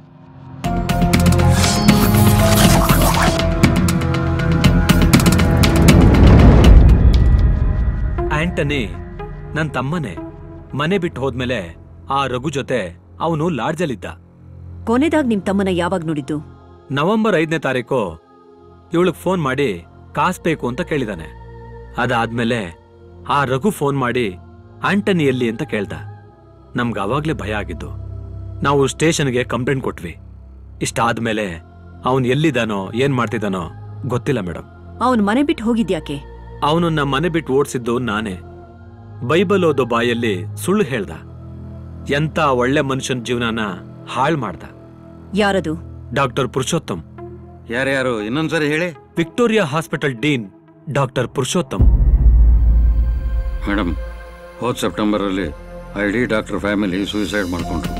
ಆಂಟನಿ ನನ್ ತಮ್ಮನೇ ಮನೆ ಬಿಟ್ಟು ಹೋದ್ಮೇಲೆ ಆ ರಘು ಜೊತೆ ಅವನು ಲಾಡ್ಜಲ್ಲಿದ್ದ ಕೊನೆದಾಗ್ ನಿಮ್ ತಮ್ಮನ ಯಾವಾಗ ನೋಡಿದ್ದು ನವೆಂಬರ್ ಐದನೇ ತಾರೀಕು ಇವಳಿಗೆ ಫೋನ್ ಮಾಡಿ ಕಾಸ್ ಬೇಕು ಅಂತ ಕೇಳಿದಾನೆ ಅದಾದ್ಮೇಲೆ ಆ ರಘು ಫೋನ್ ಮಾಡಿ ಆಂಟನಿ ಎಲ್ಲಿ ಅಂತ ಕೇಳ್ದ ನಮ್ಗೆ ಅವಾಗ್ಲೇ ಭಯ ಆಗಿದ್ದು ನಾವು ಸ್ಟೇಷನ್ಗೆ ಕಂಪ್ಲೇಂಟ್ ಕೊಟ್ವಿ ಇಷ್ಟಾದ್ಮೇಲೆ ಅವನು ಎಲ್ಲಿದ್ದಾನೋ ಏನ್ ಮಾಡ್ತಿದ್ದಾನೋ ಗೊತ್ತಿಲ್ಲ ಮೇಡಮ್ ಅವನ್ ಮನೆ ಬಿಟ್ಟು ಹೋಗಿದ್ಯಾಕೆ ಅವನನ್ನ ಮನೆ ಬಿಟ್ಟು ಓಡಿಸಿದ್ದು ನಾನೇ ಬೈಬಲ್ ಓದೋ ಬಾಯಲ್ಲಿ ಸುಳ್ಳು ಹೇಳ್ದ ಎಂತ ಒಳ್ಳೆ ಮನುಷ್ಯನ ಜೀವನನ ಹಾಳ್ ಮಾಡ್ದ ಯಾರದು ಡಾಕ್ಟರ್ ಪುರುಷೋತ್ತಮ್ ಯಾರ್ಯಾರು ಇನ್ನೊಂದ್ಸರಿ ಹೇಳಿ Victoria hospital dean doctor Purushottam madam ಹೋದ್ ಸೆಪ್ಟೆಂಬರ್ ಅಲ್ಲಿ I D doctor family suicide ಮಾಡ್ಕೊಂಡ್ರು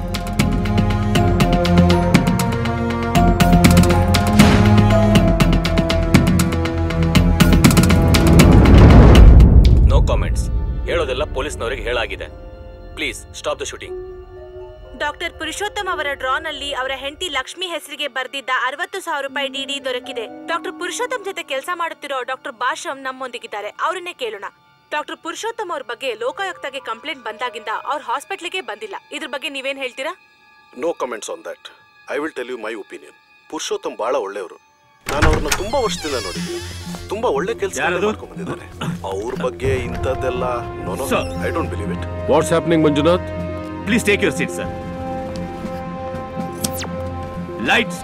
ನೋ ಕಾಮೆಂಟ್ಸ್ ಹೇಳೋದೆಲ್ಲ ಪೊಲೀಸ್ನವರಿಗೆ ಹೇಳಾಗಿದೆ please stop the shooting doctor Purushottam ಅವರ ಡ್ರಾನಲ್ಲಿ ಅವರ ಹೆಂಡತಿ ಲಕ್ಷ್ಮಿ ಹೆಸರಿಗೆ ಬರೆದಿದ್ದ ಅರವತ್ತು ಸಾವಿರ ರೂಪಾಯಿ ಡಿಡಿ ದೊರಕಿದೆ ಡಾಕ್ಟರ್ ಪುರುಷೋತ್ತಮ್ ಜೊತೆ ಕೆಲಸ ಮಾಡುತ್ತಿರೋ ಡಾಕ್ಟರ್ ಭಾಷಮ್ ನಮ್ಮೊಂದಿಗಿದ್ದಾರೆ ಅವರನ್ನೇ ಕೇಳೋಣ ಡಾಕ್ಟರ್ ಪುರುಷೋತ್ತಮ್ ಅವ್ರ ಬಗ್ಗೆ ಲೋಕಾಯುಕ್ತಗೆ ಕಂಪ್ಲೇಂಟ್ ಬಂದಾಗಿಂದ ಅವ್ರ ಹಾಸ್ಪಿಟ್ಲಿಗೆ ಬಂದಿಲ್ಲ ಇದ್ರ ಬಗ್ಗೆ ನೀವೇನ್ ಹೇಳ್ತೀರಾ no comments on that I will tell you my opinion Purushottam ಬಹಳ ಒಳ್ಳೆಯವರು ನಾನು ಅವ್ರನ್ನ ತುಂಬಾ ವರ್ಷದಿಂದ ನೋಡಿದ್ದೀನಿ ತುಂಬಾ ಒಳ್ಳೆ ಕೆಲಸ ಮಾಡ್ಕೊಂಡ್ ಬಂದಿದ್ದಾರೆ ಅವ್ರ ಬಗ್ಗೆ ಇಂಥದ್ದೆಲ್ಲ no no Sir. I don't believe it what's happening Manjunath please take your seat sir lights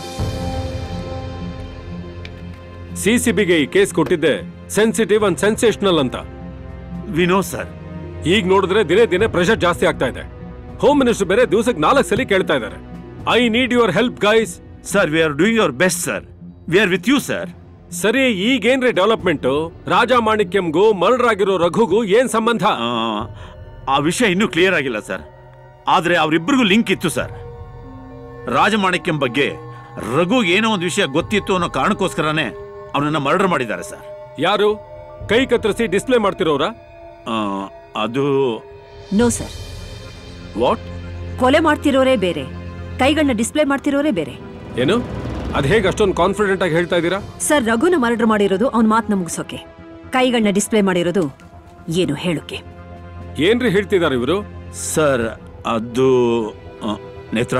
ಸಿಸಿಬಿಗೆ ಈ ಕೇಸ್ ಕೊಟ್ಟಿದ್ದೆ ಸೆನ್ಸಿಟಿವ್ ಅಂಡ್ ಸೆನ್ಸೇಷನಲ್ ಅಂತ ವಿನೋ ಸರ್ ಈಗ ನೋಡಿದ್ರೆ ದಿನೇ ದಿನೇ ಪ್ರೆಷರ್ ಜಾಸ್ತಿ ಆಗ್ತಾ ಇದೆ ಹೋಮ್ ಮಿನಿಸ್ಟರ್ ಬೇರೆ ದಿವಸಕ್ಕೆ ನಾಲ್ಕು ಸಲ ಕೇಳ್ತಾ ಇದ್ದಾರೆ I need your help guys sir we are doing your best sir we are with you sir ಸರಿ ಈಗೇನ್ರಿ ಡೆವಲಪ್ಮೆಂಟ್ ರಾಜ ಮಾಣಿಕ್ಯಂಗೂ ಮರ್ಡರ್ ಆಗಿರೋ ರಘುಗೂ ಏನ್ ಸಂಬಂಧ ಆ ವಿಷಯ ಇನ್ನೂ ಕ್ಲಿಯರ್ ಆಗಿಲ್ಲ ಸರ್ ಆದ್ರೆ ಅವರಿಬ್ಬರಿಗೂ ಲಿಂಕ್ ಇತ್ತು ಸರ್ ರಾಜಮಾಣಿಕ್ಯಂ ಬಗ್ಗೆ ರಘು ಏನೋ ಒಂದು ವಿಷಯ ಗೊತ್ತಿತ್ತು ಅನ್ನೋ ಕಾರಣಕ್ಕೋಸ್ಕರನೇ ಅವನನ್ನ ಮರ್ಡರ್ ಮಾಡಿದ್ದಾರೆ ಸರ್ ಯಾರು ಕೈ ಕತ್ತರಿಸಿ ಡಿಸ್ಪ್ಲೇ ಮಾಡ್ತಿರೋರ ಅದು ನೋ ಸರ್ ವಾಟ್ ಕೊಲೆ ಮಾಡ್ತಿರೋರೇ ಬೇರೆ ಕೈಗಳನ್ನ ಡಿಸ್ಪ್ಲೇ ಮಾಡ್ತಿರೋರೇ ಬೇರೆ ಏನು ಅದ್ ಹೇಗೆ ಅಷ್ಟೊಂದು ಕಾನ್ಫಿಡೆಂಟ್ ಆಗಿ ಹೇಳ್ತಾ ಇದ್ದೀರಾ ಸರ್ ರಘುನ ಮರ್ಡರ್ ಮಾಡಿರೋದು ಅವ್ನ ಮಾತನ್ನ ಮುಗಿಸೋಕೆ ಕೈಗಳನ್ನ ಡಿಸ್ಪ್ಲೇ ಮಾಡಿರೋದು ಏನು ಹೇಳೋಕೆ ಏನ್ರಿ ಹೇಳ್ತಿದ್ದಾರೆ ಇವರು ಸರ್ ಅದು ಆ, ನೇತ್ರ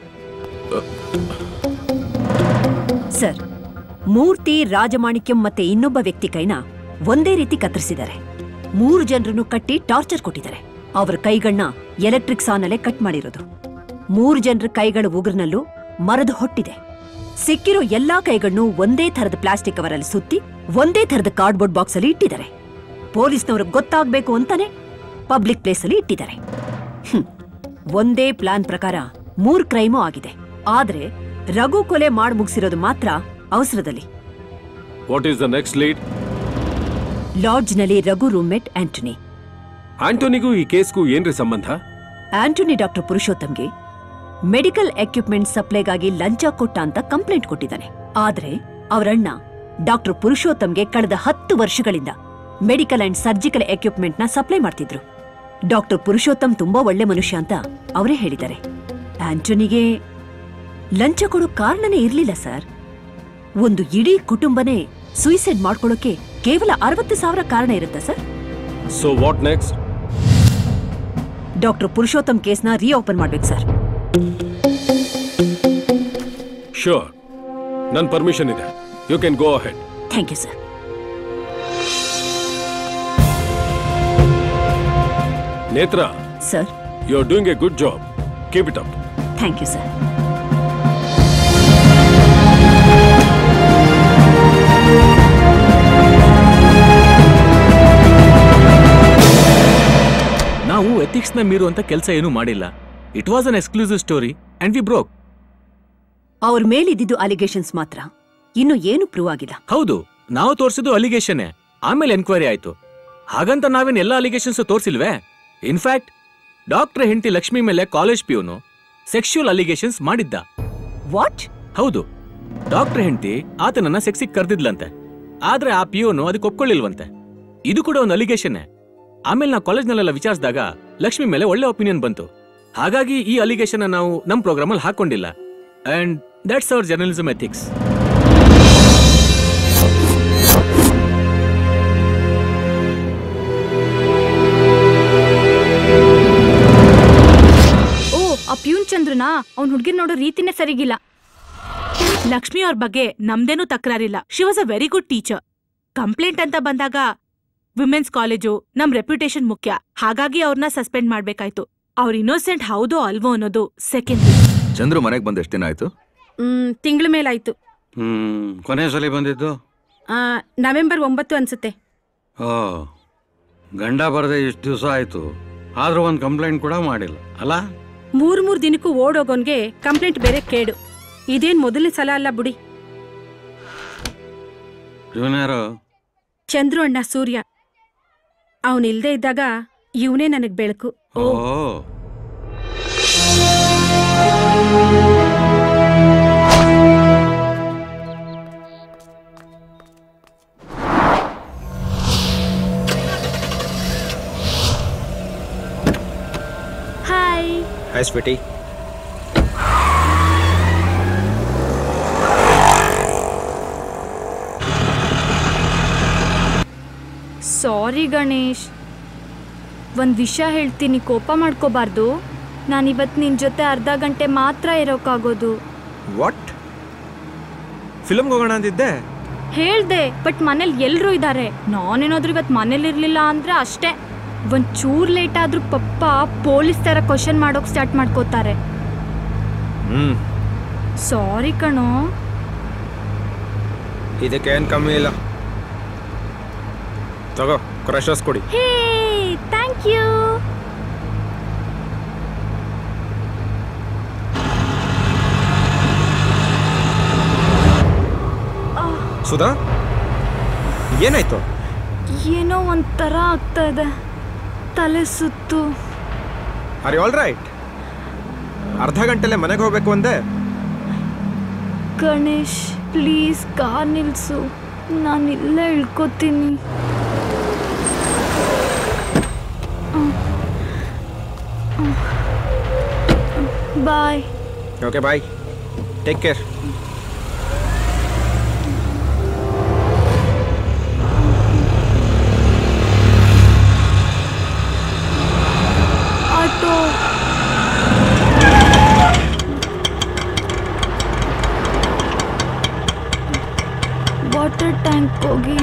ಸರ್ ಮೂರ್ತಿ ರಾಜಮಾಣಿಕ್ಯಂ ಮತ್ತೆ ಇನ್ನೊಬ್ಬ ವ್ಯಕ್ತಿ ಕೈನ ಒಂದೇ ರೀತಿ ಕತ್ತರಿಸಿದ್ದಾರೆ ಮೂರು ಜನರನ್ನು ಕಟ್ಟಿ ಟಾರ್ಚರ್ ಕೊಟ್ಟಿದ್ದಾರೆ ಅವರ ಕೈಗಳನ್ನ ಎಲೆಕ್ಟ್ರಿಕ್ ಸಾನಲ್ಲೇ ಕಟ್ ಮಾಡಿರೋದು ಮೂರು ಜನರ ಕೈಗಳ ಉಗುರಿನಲ್ಲೂ ಮರದ ಹೊಟ್ಟಿದೆ ಸಿಕ್ಕಿರೋ ಎಲ್ಲಾ ಕೈಗಳನ್ನು ಒಂದೇ ಥರದ ಪ್ಲಾಸ್ಟಿಕ್ ಕವರಲ್ಲಿ ಸುತ್ತಿ ಒಂದೇ ಥರದ ಕಾರ್ಡ್ಬೋರ್ಡ್ ಬಾಕ್ಸ್ ಅಲ್ಲಿ ಇಟ್ಟಿದ್ದಾರೆ ಪೊಲೀಸ್ನವ್ರಿಗೆ ಗೊತ್ತಾಗ್ಬೇಕು ಅಂತಾನೆ ಪಬ್ಲಿಕ್ ಪ್ಲೇಸ್ ಅಲ್ಲಿ ಇಟ್ಟಿದ್ದಾರೆ ಹ್ಮ್. ಒಂದೇ ಪ್ಲಾನ್ ಪ್ರಕಾರ ಮೂರ್ ಕ್ರೈಮು ಆಗಿದೆ ಆದ್ರೆ ರಘು ಕೊಲೆ ಮಾಡ್ ಮುಗಿಸಿರೋದು ಮಾತ್ರ ಅವಸರದಲ್ಲಿ what is the next lead ಲಾಡ್ಜ್ನಲ್ಲಿ ರಘು ರೂಮ್ಮೇಟ್ ಆಂಟನಿ ಆಂಟೋನಿಗೂ ಈ ಕೇಸ್ಗೂ ಏನ್ರಿ ಸಂಬಂಧ ಆಂಟನಿ ಡಾಕ್ಟರ್ ಪುರುಷೋತ್ತಮ್ಗೆ ಮೆಡಿಕಲ್ ಎಕ್ವಿಪ್ಮೆಂಟ್ ಸಪ್ಲೈಗಾಗಿ ಲಂಚ ಕೊಟ್ಟ ಅಂತ ಕಂಪ್ಲೇಂಟ್ ಕೊಟ್ಟಿದ್ದಾನೆ ಆದ್ರೆ ಅವರಣ್ಣ ಡಾಕ್ಟರ್ ಪುರುಷೋತ್ತಮ್ಗೆ ಕಳೆದ ಹತ್ತು ವರ್ಷಗಳಿಂದ ಮೆಡಿಕಲ್ ಅಂಡ್ ಸರ್ಜಿಕಲ್ ಎಕ್ವಿಪ್ಮೆಂಟ್ ನ ಸಪ್ಲೈ ಮಾಡ್ತಿದ್ರು ಡಾಕ್ಟರ್ ಪುರುಷೋತ್ತಮ್ ತುಂಬಾ ಒಳ್ಳೆ ಮನುಷ್ಯ ಅಂತ ಅವರೇ ಹೇಳಿದ್ದಾರೆ ಆಂಟನಿಗೆ ಲಂಚ ಕೊಡೋ ಕಾರಣನೇ ಇರ್ಲಿಲ್ಲ ಸರ್ ಒಂದು ಇಡೀ ಕುಟುಂಬನೇ ಸುಯಿಸೈಡ್ ಮಾಡ್ಕೊಳ್ಳೋಕೆ ಕೇವಲ ಅರವತ್ತು ಸಾವಿರ ಕಾರಣ ಇರುತ್ತಾ sir so what next doctor Purushottam ಕೇಸ್ನ ರೀಓಪನ್ ಮಾಡ್ಬೇಕು ಸರ್ ಶೋರ್ ನನ್ನ ಪರ್ಮಿಷನ್ ಇದೆ you can go ahead thank you sir Netra sir you are doing a good job keep it up thank you sir ನಾವು ಎಥಿಕ್ಸ್ ನ ಮೀರುವಂತ ಕೆಲಸ ಏನೂ ಮಾಡಿಲ್ಲ it was an exclusive story and we broke ಅವ್ರ ಮೇಲಿದ್ದಿದ್ದು ಅಲಿಗೇಷನ್ಸ್ ಮಾತ್ರ ಇನ್ನು ಏನು ಪ್ರೂವ್ ಆಗಿಲ್ಲ ಹೌದು ನಾವು ತೋರಿಸಿದ್ದು ಅಲಿಗೇಷನ್ ಆಮೇಲೆ ಎನ್ಕ್ವೈರಿ ಆಯ್ತು ಹಾಗಂತ ನಾವೇನ್ ಎಲ್ಲ ಅಲಿಗೇಷನ್ಸ್ ತೋರಿಸಿಲ್ವೇ ಇನ್ಫ್ಯಾಕ್ಟ್ ಡಾಕ್ಟರ್ ಹೆಂಡತಿ ಲಕ್ಷ್ಮಿ ಮೇಲೆ ಕಾಲೇಜ್ ಪಿಯೂನು ಸೆಕ್ಷುವಲ್ ಅಲಿಗೇಷನ್ಸ್ ಮಾಡಿದ್ದ ವಾಟ್ ಹೌದು ಡಾಕ್ಟರ್ ಹೆಂಡತಿ ಆತನನ್ನ ಸೆಕ್ಸಿಗೆ ಕರೆದಿದ್ಲಂತೆ ಆದ್ರೆ ಆ ಪಿಯೋನು ಅದಕ್ಕೆ ಒಪ್ಕೊಳ್ಳಿಲ್ವಂತೆ ಇದು ಕೂಡ ಒಂದು ಅಲಿಗೇಷನ್ನೇ ಆಮೇಲೆ ನಾವು ಕಾಲೇಜ್ನಲ್ಲೆಲ್ಲ ವಿಚಾರಿಸಿದಾಗ ಲಕ್ಷ್ಮಿ ಮೇಲೆ ಒಳ್ಳೆ ಒಪಿನಿಯನ್ ಬಂತು ಹಾಗಾಗಿ ಈ ಅಲಿಗೇಷನ್ ನಾವು ನಮ್ಮ ಪ್ರೋಗ್ರಾಮಲ್ಲಿ ಹಾಕೊಂಡಿಲ್ಲ and that's our journalism ethics oh ಆ ಪ್ಯೂನ್ ಚಂದ್ರನಾ ಅವ್ನ್ ಹುಡ್ಗಿರ್ ನೋಡೋ ರೀತಿನೇ ಸರಿಗಿಲ್ಲ ಲಕ್ಷ್ಮಿ ಅವ್ರ ಬಗ್ಗೆ ನಮ್ದೇನೂ ತಕರಾರಿಲ್ಲ she was a very good teacher complaint ಅಂತ ಬಂದಾಗ ವಿಮೆನ್ಸ್ ಕಾಲೇಜು ನಮ್ ರೆಪ್ಯುಟೇಷನ್ ಮುಖ್ಯ ಹಾಗಾಗಿ ಅವ್ರನ್ನ ಸಸ್ಪೆಂಡ್ ಮಾಡ್ಬೇಕಾಯ್ತು ಅವ್ರ ಇನ್ನೋಸೆಂಟ್ ಹೌದೋ ಅಲ್ವೋ ಅನ್ನೋದು ಸೆಕೆಂಡ್ ಚಂದ್ರು ಮನೆಗೆ ಬಂದು ಎಷ್ಟು ದಿನ ಆಯ್ತು ಹ್ಮ್ ತಿಂಗಳ ಮೇಲಾಯ್ತು ಹ್ಮ್ ಕೊನೆ ಸಲ ಬಂದಿದ್ದು ಆ, ನವೆಂಬರ್ ಒಂಬತ್ತು ಅನ್ಸುತ್ತೆ ಓ ಗಂಡ ಬರದೆ ಇಷ್ಟು ದಿವಸ ಆಯ್ತು ಆದ್ರೂ ಒಂದು ಕಂಪ್ಲೇಂಟ್ ಕೂಡ ಮಾಡಿಲ್ಲ ಅಲ್ಲ ಮೂರ್ ಮೂರ್ ದಿನಕ್ಕೂ ಓಡೋಗೋನ್ಗೆ ಕಂಪ್ಲೇಂಟ್ ಬೇರೆ ಕೇಡು ಇದೇನ್ ಮೊದಲನೇ ಸಲ ಅಲ್ಲ ಬುಡಿ ಇವನ್ಯಾರು ಚಂದ್ರು ಅಣ್ಣ ಸೂರ್ಯ ಅವನಿಲ್ದೇ ಇದ್ದಾಗ ಇವನೇ ನನಗ್ ಬೆಳಕು oh hi hi sweetie sorry Ganesh ಒಂದು ವಿಷಯ ಹೇಳ್ತೀನಿ ಕೋಪ ಮಾಡ್ಕೋಬಾರ್ದು ನಾನಿವತ್ತು ನಿನ್ನ ಜೊತೆ ಅರ್ಧ ಗಂಟೆ ಮಾತ್ರ ಇರೋಕ್ಕಾಗೋದು ವಾಟ್ ಫಿಲಮ್ಗೆ ಹೋಗೋಣ ಅಂದಿದ್ದೆ ಹೇಳ್ದೆ ಬಟ್ ಮನೇಲಿ ಎಲ್ಲರೂ ಇದ್ದಾರೆ ನಾನೇನಾದ್ರೂ ಇವತ್ತು ಮನೇಲಿ ಇರಲಿಲ್ಲ ಅಂದ್ರೆ ಅಷ್ಟೇ ಒಂದು ಚೂರ್ ಲೇಟ್ ಆದ್ರೂ ಪಪ್ಪ ಪೊಲೀಸ್ ಥರ ಕ್ವಶನ್ ಮಾಡೋಕೆ ಸ್ಟಾರ್ಟ್ ಮಾಡ್ಕೋತಾರೆ ಹ್ಮ್ ಸಾರಿ ಕಣೋ ಇದಕ್ಕೇನು ಕಮ್ಮಿ ಇಲ್ಲ ತಗೋ ಕ್ರಷಸ್ ಕೊಡಿ ಹೇ ಥ್ಯಾಂಕ್ ಯು ಸುಧಾ ಏನಾಯ್ತು ಏನೋ ಒಂಥರ ಆಗ್ತಾ ಇದೆ ತಲೆ ಸುತ್ತು ಆರ್ ಆಲ್ ರೈಟ್ ಅರ್ಧ ಗಂಟೆಲೆ ಮನೆಗೆ ಹೋಗ್ಬೇಕು ಅಂದೆ ಗಣೇಶ್ ಪ್ಲೀಸ್ ಕಾರ್ ನಿಲ್ಸು ನಾನು ಇಲ್ಲೇ ಇಳ್ಕೊತೀನಿ bye okay bye take care auto water tank ಹೋಗಿ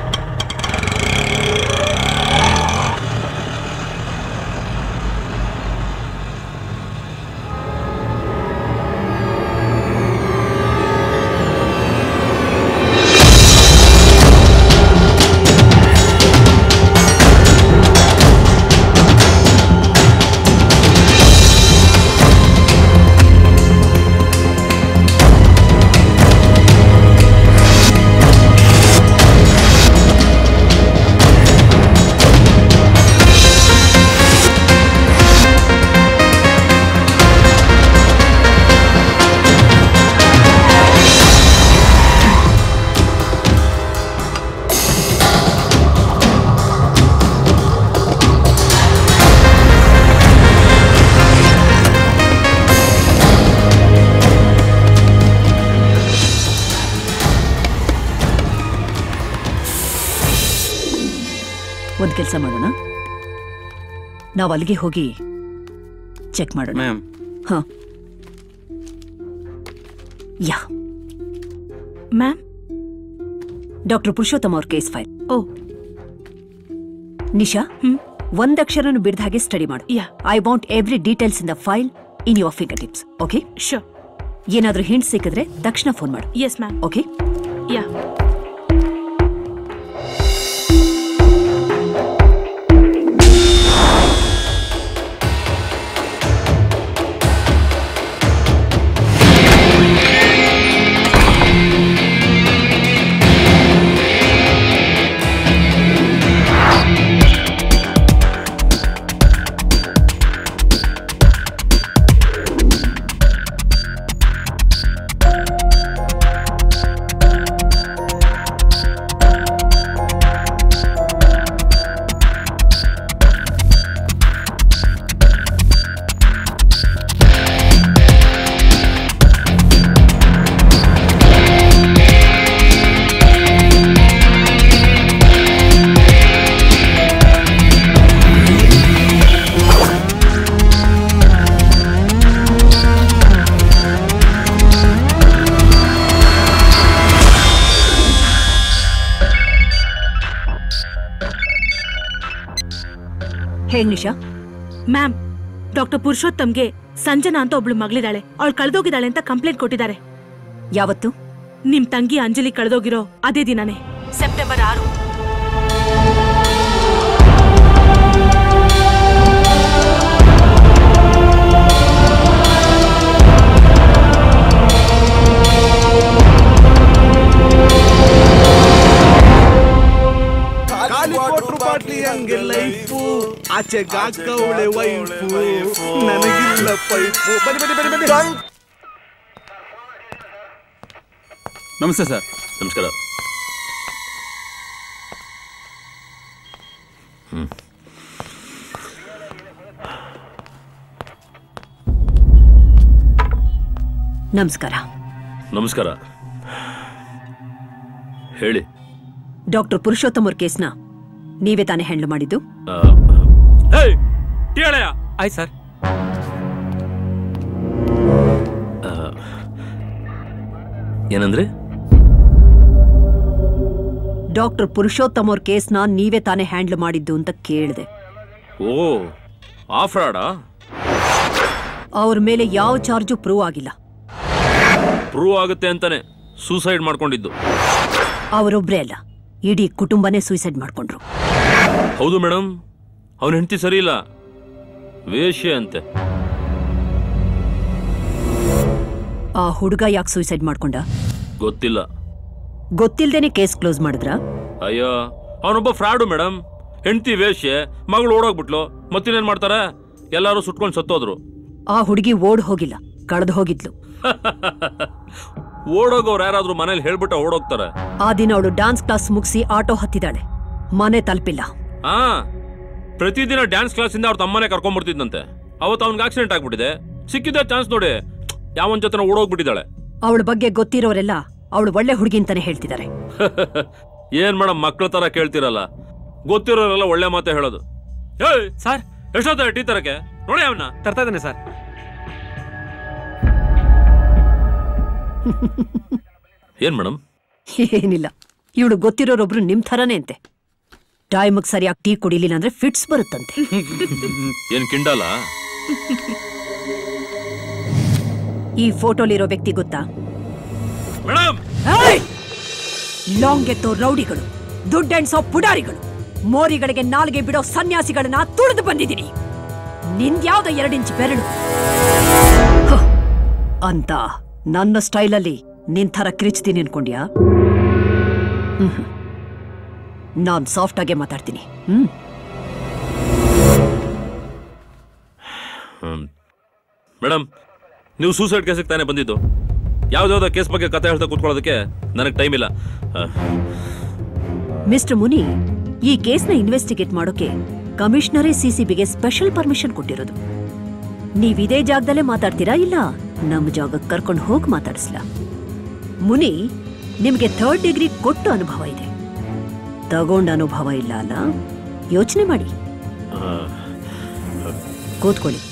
ಒಂದ್ ಕೆಲಸ ಮಾಡೋಣ ನಾವು ಅಲ್ಲಿಗೆ ಹೋಗಿ ಚೆಕ್ ಮಾಡೋಣ ಮ್ಯಾಮ್ ಹಾ ಯಾ ಮ್ಯಾಮ್ ಡಾಕ್ಟರ್ ಪುರುಷೋತ್ತಮ್ ಅವ್ರ ಕೇಸ್ ಫೈಲ್ ಓ ನಿಶಾ ಒಂದಕ್ಷರನು ಬಿಡ್ದ ಹಾಗೆ ಸ್ಟಡಿ ಮಾಡು I want every details in the file in your finger tips okay sure ಏನಾದ್ರೂ ಹಿಂಟ್ ಸಿಕ್ಕಿದ್ರೆ ತಕ್ಷಣ ಫೋನ್ ಮಾಡು ಎಸ್ ಮ್ಯಾಮ್ ಓಕೆ ಯಾ ಹೇಗ್ ನಿಶಾ ಮ್ಯಾಮ್ ಡಾಕ್ಟರ್ ಪುರುಷೋತ್ತಮ್ಗೆ ಸಂಜನಾ ಅಂತ ಒಬ್ಳು ಮಗಳಿದ್ದಾಳೆ ಅವಳು ಕಳೆದೋಗಿದ್ದಾಳೆ ಅಂತ ಕಂಪ್ಲೇಂಟ್ ಕೊಟ್ಟಿದ್ದಾರೆ ಯಾವತ್ತು ನಿಮ್ ತಂಗಿ ಅಂಜಲಿ ಕಳೆದೋಗಿರೋ ಅದೇ ದಿನನೇ ಸೆಪ್ಟೆಂಬರ್ ಆರು ಖಾಲಿ ಕೊಟ್ರು ಬಾಟ್ಲಿ ಹಂಗೆ ಲೈಫು ಆಚೆ ಗಾಕವಳೆ ವೈಫು ನನಗಿಲ್ಲ ಪೈಪು ಬನ್ನಿ ಬನ್ನಿ ಬನ್ನಿ ಬನ್ನಿ ನಮಸ್ತೆ ಸರ್ ನಮಸ್ಕಾರ ನಮಸ್ಕಾರ ನಮಸ್ಕಾರ ಹೇಳಿ ಡಾಕ್ಟರ್ ಪುರುಷೋತ್ತಮ್ ಅವ್ರ ಕೇಸ್ನ ನೀವೇ ತಾನೇ ಹ್ಯಾಂಡಲ್ ಮಾಡಿದ್ದು ಆಯ್ತು ಸರ್ ಏನಂದ್ರೆ ಡಾಕ್ಟರ್ ಪುರುಷೋತ್ತಮ್ ಅವ್ರ ಕೇಸ್ನ ನೀವೇ ತಾನೇ ಹ್ಯಾಂಡಲ್ ಮಾಡಿದ್ದು ಅಂತ ಕೇಳಿದೆ ಓ ಆ ಫ್ರಾಡಾ ಅವ್ರ ಮೇಲೆ ಯಾವ ಚಾರ್ಜು ಪ್ರೂವ್ ಆಗಿಲ್ಲ ಪ್ರೂವ್ ಆಗುತ್ತೆ ಅಂತಾನೆ ಸೂಸೈಡ್ ಮಾಡ್ಕೊಂಡಿದ್ದು ಅವರೊಬ್ರೇ ಅಲ್ಲ ಇಡೀ ಕುಟುಂಬನೇ ಸೂಸೈಡ್ ಮಾಡ್ಕೊಂಡ್ರು ಹೌದು ಮೇಡಮ್ ಅವನ ಹೆಂಡತಿ ಸರಿ ಇಲ್ಲ ವೇಶ್ಯೆ ಅಂತೆ ಆ ಹುಡುಗ ಯಾಕೆ ಸೂಸೈಡ್ ಮಾಡ್ಕೊಂಡ ಗೊತ್ತಿಲ್ಲ ಗೊತ್ತಿಲ್ದೇನೆ ಕೇಸ್ ಕ್ಲೋಸ್ ಮಾಡಿದ್ರ ಅಯ್ಯೋ ಅವನೊಬ್ಬ ಫ್ರಾಡು ಮೇಡಮ್ ಹೆಂಡತಿ ವೇಶ್ಯೆ ಮಗಳು ಓಡೋಗ್ಬಿಟ್ಲು ಮತ್ತಿನ್ನೇನ್ ಮಾಡ್ತಾರೆ ಎಲ್ಲಾರು ಸುಟ್ಕೊಂಡು ಸತ್ತೋದ್ರು ಆ ಹುಡುಗಿ ಓಡ್ ಹೋಗಿಲ್ಲ ಕಳೆದು ಹೋಗಿದ್ಲು ಓಡೋಗೋರು ಯಾರಾದ್ರೂ ಮನೇಲಿ ಹೇಳ್ಬಿಟ್ಟ ಓಡೋಗ್ತಾರೆ ಆ ದಿನ ಅವಳು ಡಾನ್ಸ್ ಕ್ಲಾಸ್ ಮುಗಿಸಿ ಆಟೋ ಹತ್ತಿದಾಳೆ ಮನೆ ತಲುಪಿಲ್ಲ ಹಾ ಪ್ರತಿದಿನ ಡ್ಯಾನ್ಸ್ ಕ್ಲಾಸಿಂದ ಅವ್ರ ತಮ್ಮನೆ ಕರ್ಕೊಂಡ್ಬರ್ತಿದ್ದಂತೆ ಅವತ್ತು ಅವ್ನಿಗೆ ಆಕ್ಸಿಡೆಂಟ್ ಆಗ್ಬಿಟ್ಟಿದೆ ಸಿಕ್ಕಿದ್ದ ಚಾನ್ಸ್ ನೋಡಿ ಯಾವನ್ ಜೊತೆ ಓಡೋಗ್ಬಿಟ್ಟಿದ್ದಾಳೆ ಅವಳ ಬಗ್ಗೆ ಗೊತ್ತಿರೋರೆಲ್ಲ ಅವಳು ಒಳ್ಳೆ ಹುಡುಗಿ ಅಂತಾನೆ ಹೇಳ್ತಿದ್ದಾರೆ ಏನ್ ಮೇಡಮ್ ಮಕ್ಳ ತರ ಕೇಳ್ತಿರಲ್ಲ ಗೊತ್ತಿರೋರೆಲ್ಲ ಒಳ್ಳೆ ಮಾತೆ ಹೇಳೋದು ಏಯ್ ಸರ್ ಎಷ್ಟೊತ್ತ ಟೀ ತರಕ್ಕೆ ನೋಡಿ ಅವನ್ನ ತರ್ತಾ ಇದ್ದಾನೆ ಸರ್ ಏನ್ ಮೇಡಮ್ ಏನಿಲ್ಲ ಇವಳು ಗೊತ್ತಿರೋರೊಬ್ರು ನಿಮ್ ಥರನೇ ಅಂತೆ ಟೈಮಿಗೆ ಸರಿಯಾಗಿ ಟೀ ಕುಡಿಲಿಲ್ಲ ಅಂದ್ರೆ ಫಿಟ್ಸ್ ಬರುತ್ತಂತೆ ಏನ್ ಕಿಂಡಲ್ಲ ಈ ಫೋಟೋಲಿರೋ ವ್ಯಕ್ತಿ ಗೊತ್ತಾ ಮೇಡಮ್ ಲಾಂಗ್ ಎತ್ತೋ ರೌಡಿಗಳು ದುಡ್ಡೆಣ್ಸೋ ಪುಡಾರಿಗಳು ಮೋರಿಗಳಿಗೆ ನಾಲ್ಗೆ ಬಿಡೋ ಸನ್ಯಾಸಿಗಳನ್ನ ತುಳಿದು ಬಂದಿದ್ದೀನಿ ನಿಂದ್ಯಾವ್ದೋ ಎರಡಿಂಚ್ ಬೆರಳು ಹ, ಅಂತ ನನ್ನ ಸ್ಟೈಲಲ್ಲಿ ನಿನ್ ಥರ ಕಿರಿಚ್ತೀನಿ ಅನ್ಕೊಂಡ್ಯಾ ಹ್ಮ್. ನಾನ್ ಸಾಫ್ಟ್ ಆಗೇ ಮಾತಾಡ್ತೀನಿ ಹ್ಮ್ ಹ್ಮ್. ಮೇಡಮ್ ನೀವು ಸೂಸೈಡ್ ಕೇಸಿಗೆ ತಾನೇ ಬಂದಿದ್ದು ಯಾವ್ದಾವ್ದೋ ಕೇಸ್ ಬಗ್ಗೆ ಕತೆ ಹೇಳ್ತಾ ಕೂತ್ಕೊಳ್ಳೋದಕ್ಕೆ ನನಗೆ ಟೈಮ್ ಇಲ್ಲ ಆ, ಮಿಸ್ಟರ್ ಮುನಿ ಈ ಕೇಸ್ನ ಇನ್ವೆಸ್ಟಿಗೇಟ್ ಮಾಡೋಕೆ ಕಮಿಷನರೇ ಸಿಸಿಬಿಗೆ ಸ್ಪೆಷಲ್ ಪರ್ಮಿಷನ್ ಕೊಟ್ಟಿರೋದು ನೀವ್ ಇದೇ ಜಾಗದಲ್ಲೇ ಮಾತಾಡ್ತೀರಾ ಇಲ್ಲ ನಮ್ಮ ಜಾಗಕ್ಕೆ ಕರ್ಕೊಂಡು ಹೋಗಿ ಮಾತಾಡಿಸ್ಲಾ ಮುನಿ ನಿಮ್ಗೆ ಥರ್ಡ್ ಡಿಗ್ರಿ ಕೊಟ್ಟು ಅನುಭವ ಇದೆ ತಗೊಂಡ ಅನುಭವ ಇಲ್ಲ ಅಲ್ಲ ಯೋಚನೆ ಮಾಡಿ ಆ, ಕೂತ್ಕೊಳ್ಳಿ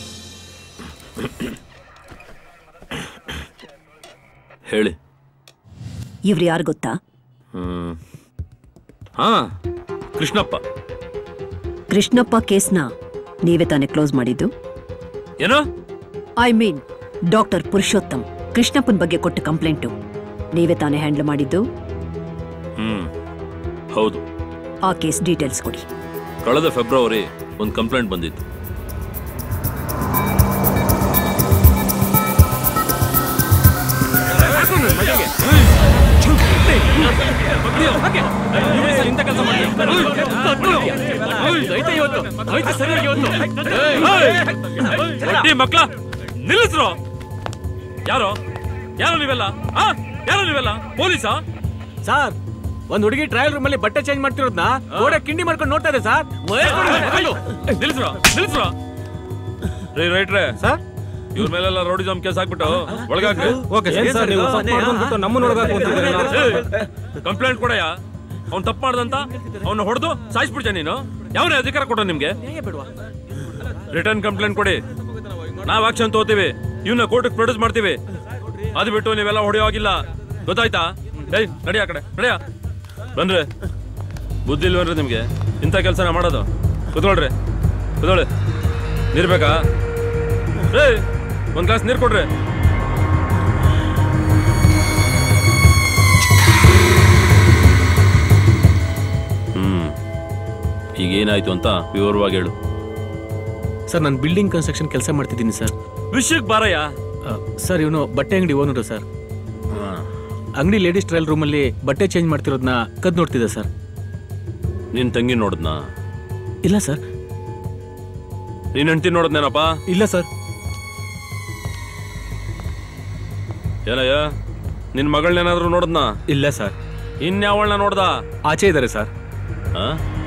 ಹೇಳಿ ಇವ್ರು ಯಾರು ಗೊತ್ತಾ ಹ್ಮ್. ಹಾ ಕೃಷ್ಣಪ್ಪ ಕೃಷ್ಣಪ್ಪ ಕೇಸ್ನ ನೀವೇ ತಾನೇ ಕ್ಲೋಸ್ ಮಾಡಿದ್ದು ಏನೋ ಐ ಮೀನ್ ಡಾಕ್ಟರ್ ಪುರುಷೋತ್ತಮ್ ಕೃಷ್ಣಪ್ಪನ ಬಗ್ಗೆ ಕೊಟ್ಟ ಕಂಪ್ಲೇಂಟು ನೀವೇ ತಾನೇ ಹ್ಯಾಂಡಲ್ ಮಾಡಿದ್ದು ಹ್ಮ್ ಹೌದು ಆ ಕೇಸ್ ಡೀಟೇಲ್ಸ್ ಕೊಡಿ ಕಳೆದ ಫೆಬ್ರವರಿ ಒಂದು ಕಂಪ್ಲೇಂಟ್ ಬಂದಿತ್ತು ಏಯ್, ಮಕ್ಳ ನಿಲ್ಲಿಸ್ರು ಯಾರು ಯಾರು ನೀವೆಲ್ಲ ಆ? ಯಾರು ನೀವೆಲ್ಲ ಪೊಲೀಸಾ ಸರ್ ಒಂದ್ ಹುಡುಗಿ ಟ್ರಯಲ್ ರೂಮ್ ಅಲ್ಲಿ ಬಟ್ಟೆ ಚೇಂಜ್ ಮಾಡ್ತಿರೋದ್ನ ಗೋಡೆ ಕಿಂಡಿ ಮಾಡ್ಕೊಂಡು ನೋಡ್ತಾ ಇದೆ ಸರ್ ನಿಲ್ಲಿಸ್ರ ನಿಲ್ಲಿಸ್ರ ರೀ ರೈಟ್ರೆ ಸರ್ ಇವ್ರ ಮೇಲೆಲ್ಲ ರೌಡಿಸಮ್ ಕೇಸ್ ಹಾಕ್ಬಿಟ್ಟು ಒಳಗಾಕ್ರಿ ಓಕೆ ಸರ್. ಏನ್ ಸರ್ ನೀವು ತಪ್ಪು ಮಾಡ್ದು ಅಂದ್ಬಿಟ್ಟು ನಮ್ಮನ್ನ ಒಳಗಾಕು ಅಂತಿದ್ದೀರಲ್ಲ? ಕಂಪ್ಲೇಂಟ್ ಕೊಡಯ್ಯ ಅವ್ನ್ ತಪ್ಪು ಮಾಡ್ದಂತ ಅವ್ನ ಹೊಡೆದು ಸಾಯಿಸ್ಬಿಡ್ತೀಯ ನೀನು ಯಾವನೇ ಅಧಿಕಾರ ಕೊಡ ನಿಮ್ಗೆ ರಿಟರ್ನ್ ಕಂಪ್ಲೇಂಟ್ ಕೊಡಿ ನಾವ್ ಆಕ್ಷನ್ ತಗೋತೀವಿ ಇವನ್ನ ಕೋರ್ಟಿಗೆ ಪ್ರೊಡ್ಯೂಸ್ ಮಾಡ್ತೀವಿ ಅದು ಬಿಟ್ಟು ನೀವೆಲ್ಲ ಹೊಡೆಯೋ ಆಗಿಲ್ಲ ಗೊತ್ತಾಯ್ತಾ ಏಯ್ ನಡಿ ಆ ಕಡೆ ನಡಿಯ ಬನ್ರಿ ಬುದ್ಧಿ ಇಲ್ವೇನ್ರಿ ನಿಮ್ಗೆ ಇಂಥ ಕೆಲಸನ ಮಾಡೋದು ಕುತ್ಕೊಳ್ರಿ ಕುದೋಳೆ ನೀರ್ ಬೇಕಾ ರೇ ಒಂದ್ ಗ್ಲಾಸ್ ನೀರ್ ಕೊಡ್ರಿ ಹ್ಮ್ ಈಗ ಏನಾಯ್ತು ಅಂತ ವಿವರವಾಗಿ ಹೇಳು ಸರ್ ನಾನು ಬಿಲ್ಡಿಂಗ್ ಕನ್ಸ್ಟ್ರಕ್ಷನ್ ಕೆಲಸ ಮಾಡ್ತಿದ್ದೀನಿ ಸರ್ ವಿಷಯಕ್ಕೆ ಬಾರಯ್ಯ ಸರ್ ಇವನು ಬಟ್ಟೆ ಅಂಗಡಿ ಓನರು ಸರ್ ಅಂಗಡಿ ಲೇಡೀಸ್ ಟ್ರಯಲ್ ರೂಮಲ್ಲಿ ಬಟ್ಟೆ ಚೇಂಜ್ ಮಾಡ್ತಿರೋದನ್ನ ಕದ್ ನೋಡ್ತಿದ್ದೆ ಸರ್ ನಿನ್ ತಂಗಿ ನೋಡಿದ್ನಾ ಇಲ್ಲ ಸರ್ ನೀನ್ ಹೆಂಡತಿ ನೋಡಿದ್ನೇನಪ್ಪ ಇಲ್ಲ ಸರ್ ಏನಯ್ಯ ನಿನ್ ಮಗಳನ್ನೇನಾದ್ರೂ ನೋಡಿದ್ನಾ ಇಲ್ಲ ಸರ್ ಇನ್ಯಾವಳನ್ನ ನೋಡ್ದ ಆಚೆ ಇದ್ದಾರೆ ಸರ್ ಆ?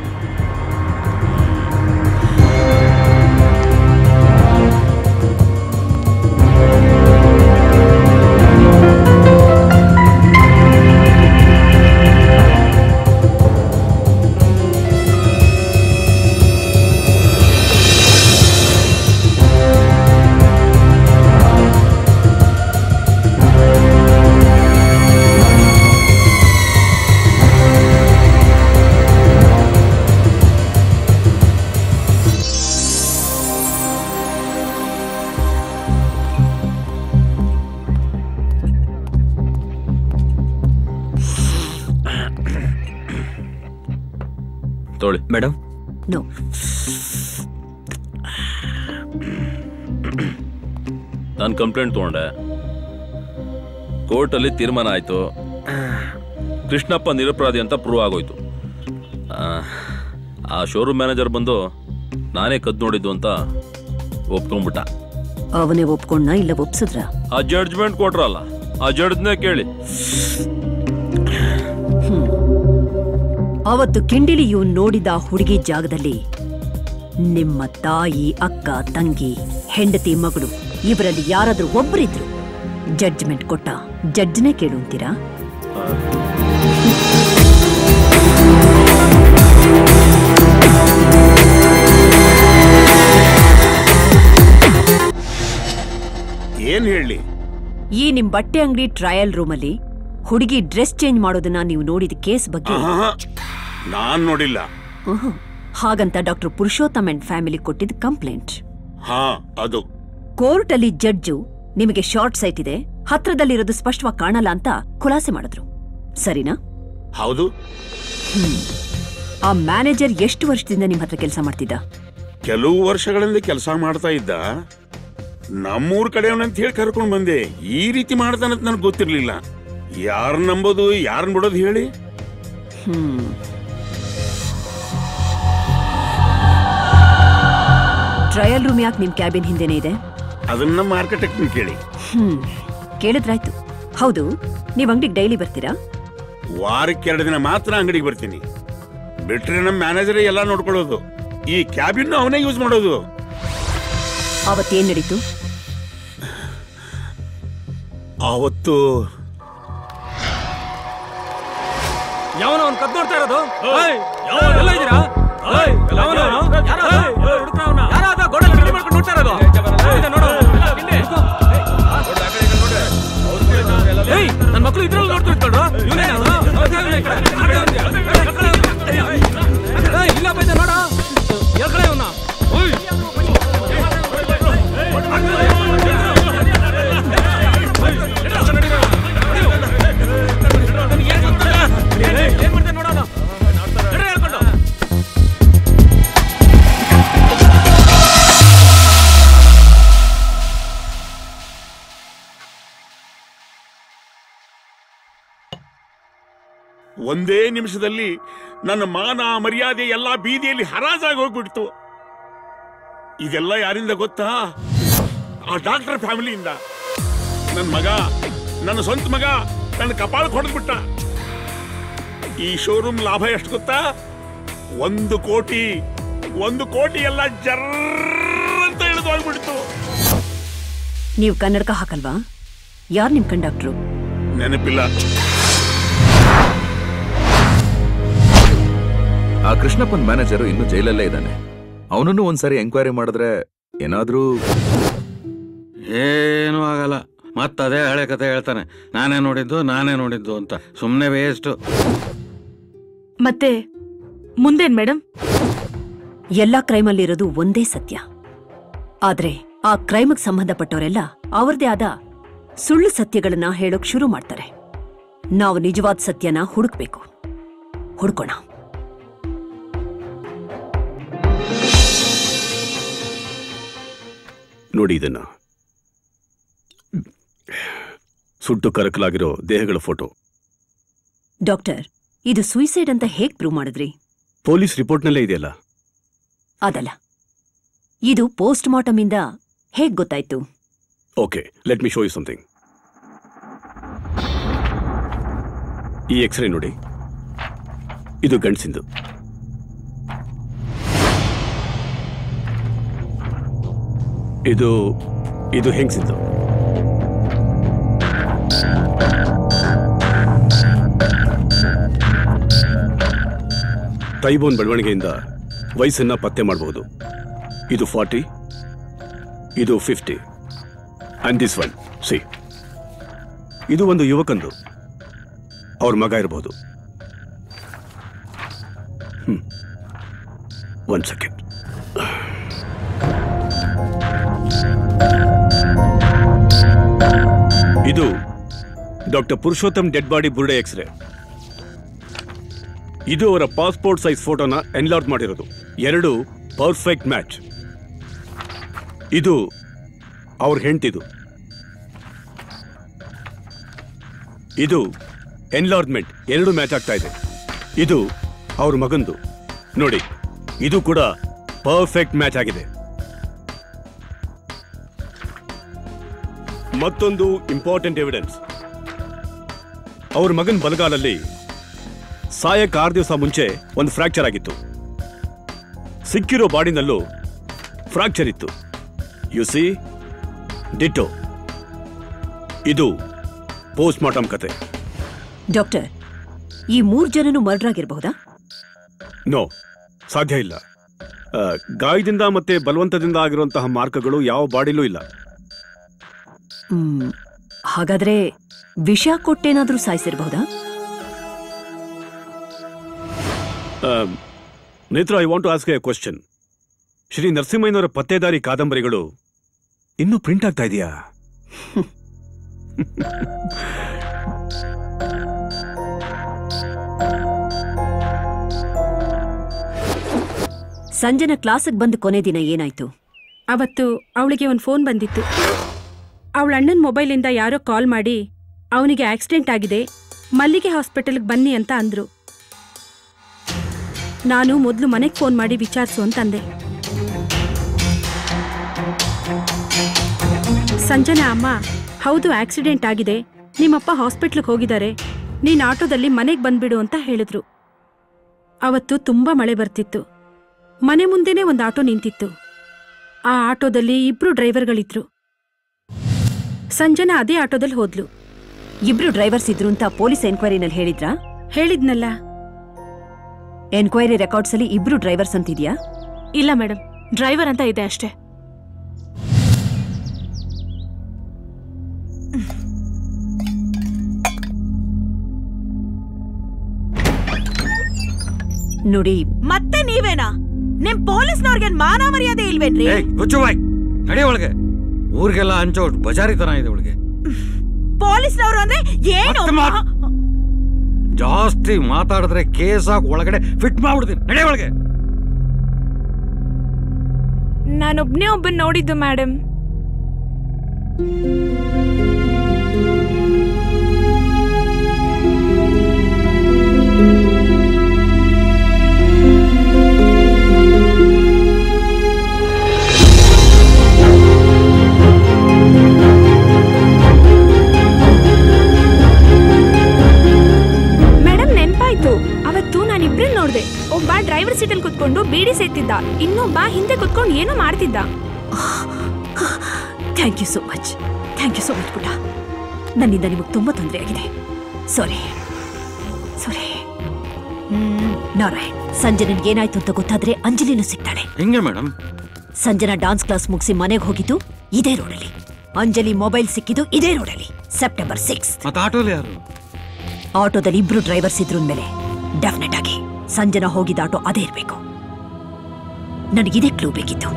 ತೊಳಿ ಮೇಡಮ್ ನೋ ನಾನು ಕಂಪ್ಲೇಂಟ್ ತಗೊಂಡೆ ಕೋರ್ಟಲ್ಲಿ ತೀರ್ಮಾನ ಆಯ್ತು ಕೃಷ್ಣಪ್ಪ ನಿರಪರಾಧಿ ಅಂತ ಪ್ರೂವ್ ಆಗೋಯ್ತು ಆ, ಆ ಶೋರೂಮ್ ಮ್ಯಾನೇಜರ್ ಬಂದು ನಾನೇ ಕದ್ದು ನೋಡಿದ್ದು ಅಂತ ಒಪ್ಕೊಂಡ್ಬಿಟ್ಟ ಅವನೇ ಒಪ್ಕೊಂಡ್ನ ಇಲ್ಲ ಒಪ್ಸಿದ್ರ ಆ ಜಡ್ಜ್ಮೆಂಟ್ ಕೊಟ್ರಲ್ಲ ಆ ಜಡ್ಜ್ನೇ ಕೇಳಿ ಅವತ್ತು ಕಿಂಡಿಲಿ ಇವ್ ನೋಡಿದ ಹುಡುಗಿ ಜಾಗದಲ್ಲಿ ನಿಮ್ಮ ತಾಯಿ ಅಕ್ಕ ತಂಗಿ ಹೆಂಡತಿ ಮಗಳು ಇವರಲ್ಲಿ ಯಾರಾದ್ರೂ ಒಬ್ಬರಿದ್ರು ಜಡ್ಜ್ಮೆಂಟ್ ಕೊಟ್ಟ ಜಡ್ಜ್ನೇ ಕೇಳು ಅಂತೀರಾ ಏನ್ ಹೇಳಿ ಈ ನಿಮ್ ಬಟ್ಟೆ ಅಂಗಡಿ ಟ್ರಯಲ್ ರೂಮಲ್ಲಿ ಹುಡುಗಿ ಡ್ರೆಸ್ ಚೇಂಜ್ ಮಾಡೋದನ್ನ ನೀವು ನೋಡಿದ ಕೇಸ್ ಬಗ್ಗೆ ನಾನ್ ನೋಡಿಲ್ಲ ಉಹು. ಹಾಗಂತ ಡಾಕ್ಟರ್ ಪುರುಷೋತ್ತಮ್ ಅಂಡ್ ಫ್ಯಾಮಿಲಿ ಕೊಟ್ಟಿದ್ದ ಕಂಪ್ಲೇಂಟ್ ಹಾ ಅದು ಕೋರ್ಟ್ ಅಲ್ಲಿ ಜಡ್ಜು ನಿಮಗೆ ಶಾರ್ಟ್ ಸೈಟ್ ಇದೆ ಹತ್ರದಲ್ಲಿರೋದು ಸ್ಪಷ್ಟವಾಗಿ ಕಾಣಲ್ಲ ಅಂತ ಖುಲಾಸೆ ಮಾಡಿದ್ರು ಸರಿನಾ ಹೌದು ಹ್ಮ್. ಆ ಮ್ಯಾನೇಜರ್ ಎಷ್ಟು ವರ್ಷದಿಂದ ನಿಮ್ ಹತ್ರ ಕೆಲಸ ಮಾಡ್ತಿದ್ದ ಕೆಲವು ವರ್ಷಗಳಿಂದ ಕೆಲಸ ಮಾಡ್ತಾ ಇದ್ದ ನಮ್ಮೂರ್ ಕಡೆಯವನಂತ ಹೇಳಿ ಕರ್ಕೊಂಡ್ ಬಂದೆ ಈ ರೀತಿ ಮಾಡ್ತಾನಂತ ನನಗೆ ಗೊತ್ತಿರ್ಲಿಲ್ಲ ಯಾರ್ ನಂಬೋದು ಯಾರನ್ನ ಬಿಡೋದು ಹೇಳಿ ಹ್ಮ್ ಟ್ರಯಲ್ ರೂಮ್ ಯಾಕೆ ನಿಮ್ ಕ್ಯಾಬಿನ್ ಹಿಂದೆನೇ ಇದೆ ಅದನ್ನ ಮಾರ್ಕೆಟ್ ಕೇಳಿ ಹ್ಮ್ ಕೇಳಿದ್ರಾಯ್ತು ಹೌದು ನೀವ್ ಅಂಗಡಿಗೆ ಡೈಲಿ ಬರ್ತೀರಾ ವಾರಕ್ಕೆ ಎರಡು ದಿನ ಮಾತ್ರ ಅಂಗಡಿಗೆ ಬರ್ತೀನಿ ಬಿಟ್ರೆ ನಮ್ಮ ಮ್ಯಾನೇಜರೇ ಎಲ್ಲ ನೋಡ್ಕೊಳ್ಳೋದು ಈ ಕ್ಯಾಬಿನ್ ಅವನೇ ಯೂಸ್ ಮಾಡೋದು ಅವತ್ತೇನ್ ನಡೀತು ಅವತ್ತು ಯಾವನ ಅವ್ನು ಕದ್ದು ನೋಡ್ತಾ ಇರೋದು ಏಯ್, ಯಾವನು? ಎಲ್ಲ ಇದ್ದೀರಾ ಏಯ್, ಯಾವನು ಅವ್ನು? ಏಯ್, ಹುಡುಕ್ರ ಅವ್ನ. ಯಾರೋ ಅದ ಗೋಡೆಯಲ್ಲಿ ಕಣ್ಣು ಮಾಡ್ಕೊಂಡು ನೋಡ್ತಾ ಇರೋದು ಇದೆ ನೋಡು. ಇಲ್ಲಿ. ಏಯ್, ನನ್ ಮಕ್ಳು ಇದ್ರಲ್ಲಿ ನೋಡ್ತಿರ್ತಾಳು ಇವನೇ ಇಲ್ಲ ಬೈದ ನೋಡ ಎಲ್ಕಡೆ ಇವನ್ನ ಏನ್ ಮಾಡ್ತಾನೆ ನೋಡೋಣ ನಡ್ರಿ ಹೇಳ್ಕೊಂಡು ಒಂದೇ ನಿಮಿಷದಲ್ಲಿ ನನ್ನ ಮಾನ ಮರ್ಯಾದೆ ಎಲ್ಲ ಬೀದಿಯಲ್ಲಿ ಹರಾಜಾಗಿ ಹೋಗ್ಬಿಡ್ತು ಇದೆಲ್ಲ ಯಾರಿಂದ ಗೊತ್ತಾ ಆ ಡಾಕ್ಟರ್ ಫ್ಯಾಮಿಲಿಯಿಂದ ನನ್ನ ಮಗ ನನ್ನ ಸ್ವಂತ ಮಗ ನನ್ನ ಕಪಾಳ ಹೊಡೆದ್ಬಿಟ್ಟ ಈ ಶೋರೂಮ್ ಲಾಭ ಎಷ್ಟು ಗೊತ್ತಾ ಒಂದು ಕೋಟಿ ಒಂದು ಕೋಟಿ ಎಲ್ಲ ಜರ್ರ ಅಂತ ಇಳಿದು ಹೋಗ್ಬಿಡ್ತು ನೀವು ಕನ್ನಡಕ ಹಾಕಲ್ವಾ ಯಾರ್ ನಿಮ್ ಕಂಡಕ್ಟ್ರು ನೆನಪಿಲ್ಲ ಆ ಕೃಷ್ಣಪ್ಪನ್ ಮ್ಯಾನೇಜರು ಇನ್ನೂ ಜೈಲಲ್ಲೇ ಇದ್ದಾನೆ ಅವನನ್ನು ಒಂದ್ಸರಿ ಎಂಕ್ವೈರಿ ಮಾಡಿದ್ರೆ ಏನಾದ್ರೂ ಏನೂ ಆಗಲ್ಲ ಮತ್ತೆ ಅದೇ ಹಳೆ ಕತೆ ಹೇಳ್ತಾನೆ ನಾನೇ ನೋಡಿದ್ದು ನಾನೇ ನೋಡಿದ್ದು ಅಂತ ಸುಮ್ಮನೆ ವೇಸ್ಟು ಮತ್ತೆ ಮುಂದೇನ್ ಮೇಡಮ್ ಎಲ್ಲಾ ಕ್ರೈಮಲ್ಲಿರೋದು ಒಂದೇ ಸತ್ಯ ಆದ್ರೆ ಆ ಕ್ರೈಮ್ಗೆ ಸಂಬಂಧಪಟ್ಟವರೆಲ್ಲ ಅವ್ರದೇ ಆದ ಸುಳ್ಳು ಸತ್ಯಗಳನ್ನ ಹೇಳೋಕ್ ಶುರು ಮಾಡ್ತಾರೆ ನಾವು ನಿಜವಾದ ಸತ್ಯನ ಹುಡುಕ್ಬೇಕು ಹುಡ್ಕೋಣ ನೋಡಿ ಇದನ್ನ ಸುಟ್ಟು ಕರಕಲಾಗಿರೋ ದೇಹಗಳ ಫೋಟೋ ಡಾಕ್ಟರ್ ಇದು ಸೂಯಿಸೈಡ್ ಅಂತ ಹೇಗ್ ಪ್ರೂವ್ ಮಾಡಿದ್ರಿ ಪೊಲೀಸ್ ರಿಪೋರ್ಟ್ನಲ್ಲೇ ಇದೆಯಲ್ಲ ಅದಲ್ಲ ಇದು ಪೋಸ್ಟ್ ಮಾರ್ಟಮ್ ಇಂದ ಹೇಗ್ ಗೊತ್ತಾಯ್ತು okay let me show you something ಈ ಎಕ್ಸ್ರೇ ನೋಡಿ ಇದು ಗಂಡ್ಸಿಂದು ಇದು ಇದು ಹೆಂಗ್ಸಿಂದು ಟೈಬೋನ್ ಬೆಳವಣಿಗೆಯಿಂದ ವಯಸ್ಸನ್ನ ಪತ್ತೆ ಮಾಡಬಹುದು ಇದು ಫಾರ್ಟಿ ಇದು fifty and this one see ಇದು ಒಂದು ಯುವಕಂದು ಅವ್ರ ಮಗ ಇರಬಹುದು ಒನ್ ಸೆಕೆಂಡ್ ಇದು ಡಾಕ್ಟರ್ ಪುರುಷೋತ್ತಮ್ ಡೆಡ್ ಬಾಡಿ ಬುರ್ಡೆ ಎಕ್ಸ್ರೇ ಇದು ಅವರ ಪಾಸ್ಪೋರ್ಟ್ ಸೈಜ್ ಫೋಟೋನ ಎನ್ಲಾಟ್ ಮಾಡಿರೋದು ಎರಡು ಪರ್ಫೆಕ್ಟ್ ಮ್ಯಾಚ್ ಇದು ಅವ್ರ ಹೆಂಡ್ತಿದು ಇದು ಎನ್ಲಾರ್ಜ್ಮೆಂಟ್ ಎರಡು ಮ್ಯಾಚ್ ಆಗ್ತಾ ಇದೆ ಇದು ಅವ್ರ ಮಗಂದು ನೋಡಿ ಇದು ಕೂಡ ಪರ್ಫೆಕ್ಟ್ ಮ್ಯಾಚ್ ಆಗಿದೆ ಮತ್ತೊಂದು ಇಂಪಾರ್ಟೆಂಟ್ ಎವಿಡೆನ್ಸ್ ಅವ್ರ ಮಗನ್ ಬಲಗಾಲಲ್ಲಿ ಸಾಯಕ್ ಆರು ದಿವಸ ಮುಂಚೆ ಒಂದು ಫ್ರಾಕ್ಚರ್ ಆಗಿತ್ತು ಸಿಕ್ಕಿರೋ ಬಾಡಿನಲ್ಲೂ ಫ್ರಾಕ್ಚರ್ ಇತ್ತು ಯು ಸಿ ಡಿಟೋ ಇದು ಪೋಸ್ಟ್ ಮಾರ್ಟಮ್ ಕತೆ ಡಾಕ್ಟರ್ ಈ ಮೂರ್ ಜನನು ಮರ್ಡರ್ ಆಗಿರಬಹುದಾ ನೋ ಸಾಧ್ಯ ಇಲ್ಲ ಆ, ಗಾಯದಿಂದ ಮತ್ತೆ ಬಲವಂತದಿಂದ ಆಗಿರುವಂತಹ ಮಾರ್ಕಗಳು ಯಾವ ಬಾಡಿಲೂ ಇಲ್ಲ ಹ್ಮ್, ಹಾಗಾದ್ರೆ ವಿಷ ಕೊಟ್ಟೇನಾದ್ರೂ ಸಾಯಿಸಿರಬಹುದಾ Netra I want to ask a question Shri ನರಸಿಂಹಯ್ಯನವರ ಪತ್ತೇದಾರಿ ಕಾದಂಬರಿಗಳು ಇನ್ನೂ ಪ್ರಿಂಟ್ ಆಗ್ತಾ ಇದೆಯಾ ಸಂಜನ ಕ್ಲಾಸಿಗೆ ಬಂದು ಕೊನೆ ದಿನ ಏನಾಯ್ತು ಅವತ್ತು ಅವಳಿಗೆ ಒಂದು ಫೋನ್ ಬಂದಿತ್ತು ಅವಳ ಅಣ್ಣನ ಮೊಬೈಲಿಂದ ಯಾರೋ ಕಾಲ್ ಮಾಡಿ ಅವನಿಗೆ ಆಕ್ಸಿಡೆಂಟ್ ಆಗಿದೆ ಮಲ್ಲಿಗೆ ಹಾಸ್ಪಿಟಲ್ಗೆ ಬನ್ನಿ ಅಂತ ಅಂದ್ರು ನಾನು ಮೊದಲು ಮನೆಗೆ ಫೋನ್ ಮಾಡಿ ವಿಚಾರಿಸು ಅಂತಂದೆ ಸಂಜನಾ ಅಮ್ಮ ಹೌದು ಆಕ್ಸಿಡೆಂಟ್ ಆಗಿದೆ ನಿಮ್ಮಪ್ಪ ಹಾಸ್ಪಿಟ್ಲಿಗೆ ಹೋಗಿದ್ದಾರೆ ನೀನ್ ಆಟೋದಲ್ಲಿ ಮನೆಗೆ ಬಂದ್ಬಿಡು ಅಂತ ಹೇಳಿದ್ರು ಅವತ್ತು ತುಂಬಾ ಮಳೆ ಬರ್ತಿತ್ತು ಮನೆ ಮುಂದೆನೇ ಒಂದು ಆಟೋ ನಿಂತಿತ್ತು ಆ ಆಟೋದಲ್ಲಿ ಇಬ್ರು ಡ್ರೈವರ್ಗಳಿದ್ರು ಸಂಜನಾ ಅದೇ ಆಟೋದಲ್ಲಿ ಹೋದ್ಲು ಇಬ್ರು ಡ್ರೈವರ್ಸ್ ಇದ್ರು ಅಂತ ಪೊಲೀಸ್ ಎನ್ಕ್ವೈರಿನಲ್ಲಿ ಹೇಳಿದ್ರಾ ಹೇಳಿದ್ನಲ್ಲ ಎನ್ಕ್ವೈರಿ ರೆಕಾರ್ಡ್ಸ್ ಅಲ್ಲಿ ಇಬ್ರು ಡ್ರೈವರ್ಸ್ ಅಂತಿದ್ಯಾ ಇಲ್ಲ ಮೇಡಮ್ ಡ್ರೈವರ್ ಅಂತ ಇದೆ ಅಷ್ಟೇ ನೋಡಿ ಮತ್ತೆ ನೀವೇನಾ ನಿಮ್ ಪೊಲೀಸ್ನವ್ರಿಗೆ ಮಾನ ಮರ್ಯಾದೆ ಇಲ್ವೇನ್ರಿ ಹುಚ್ಚು ಬಾಯ್ ನಡಿ ಒಳಗೆ ಊರಿಗೆಲ್ಲ ಹಂಚೋ ಬಜಾರಿ ತರ ಇದೆ ಒಳಗೆ ಪೊಲೀಸ್ನವ್ರು ಅಂದ್ರೆ ಏನು ಮತ್ತೆ ಮಾತ್- ಜಾಸ್ತಿ ಮಾತಾಡಿದ್ರೆ ಕೇಸ್ ಹಾಕಿ ಒಳಗಡೆ ಫಿಟ್ ಮಾಡ್ಬಿಡ್ತೀನಿ ನಡಿ ಒಳಗೆ ನಾನೊಬ್ನೇ ಒಬ್ಬನ್ ನೋಡಿದ್ದು ಮೇಡಮ್ ಮೇಡಮ್ ನೆನ್ಪಾಯ್ತು ಅವತ್ತು ನಾನಿಬ್ರನ್ನ ನೋಡ್ದೆ ಒಬ್ಬ ಡ್ರೈವರ್ ಸೀಟಲ್ಲಿ ಕುತ್ಕೊಂಡು ಬೀಡಿ ಸೇತಿದ್ದ ಇನ್ನೊಬ್ಬ ಹಿಂದೆ ಕುತ್ಕೊಂಡು ಏನೋ ಮಾಡ್ತಿದ್ದ thank you so much thank you so much ಪುಟ ನನ್ನಿಂದ ನಿಮಗೆ ತುಂಬಾ ತೊಂದರೆ ಆಗಿದೆ ಸಾರಿ ಸಾರಿ ನಾರಾಯಣ್ ಸಂಜೆ ಏನಾಯ್ತು ಅಂತ ಗೊತ್ತಾದ್ರೆ ಅಂಜಲಿನೂ ಸಿಗ್ತಾಳೆ ಹೆಂಗೆ ಮೇಡಮ್ ಸಂಜನಾ ಡಾನ್ಸ್ ಕ್ಲಾಸ್ ಮುಗಿಸಿ ಮನೆಗೆ ಹೋಗಿದ್ದು ಇದೇ ರೋಡಲ್ಲಿ ಅಂಜಲಿ ಮೊಬೈಲ್ ಸಿಕ್ಕಿದ್ದು ಇದೇ ರೋಡಲ್ಲಿ ಸೆಪ್ಟೆಂಬರ್ ಸಿಕ್ಸ್ ಮತ್ತೆ ಆಟೋಲಿ ಯಾರು ಆಟೋದಲ್ಲಿ ಇಬ್ರು ಡ್ರೈವರ್ಸ್ ಇದ್ರು ಮೇಲೆ ಡೆಫಿನೆಟ್ ಆಗಿ ಸಂಜನಾ ಹೋಗಿದ್ದ ಆಟೋ ಅದೇ ಇರಬೇಕು ನನಗಿದೇ ಕ್ಲೂ ಬೇಕಿತ್ತು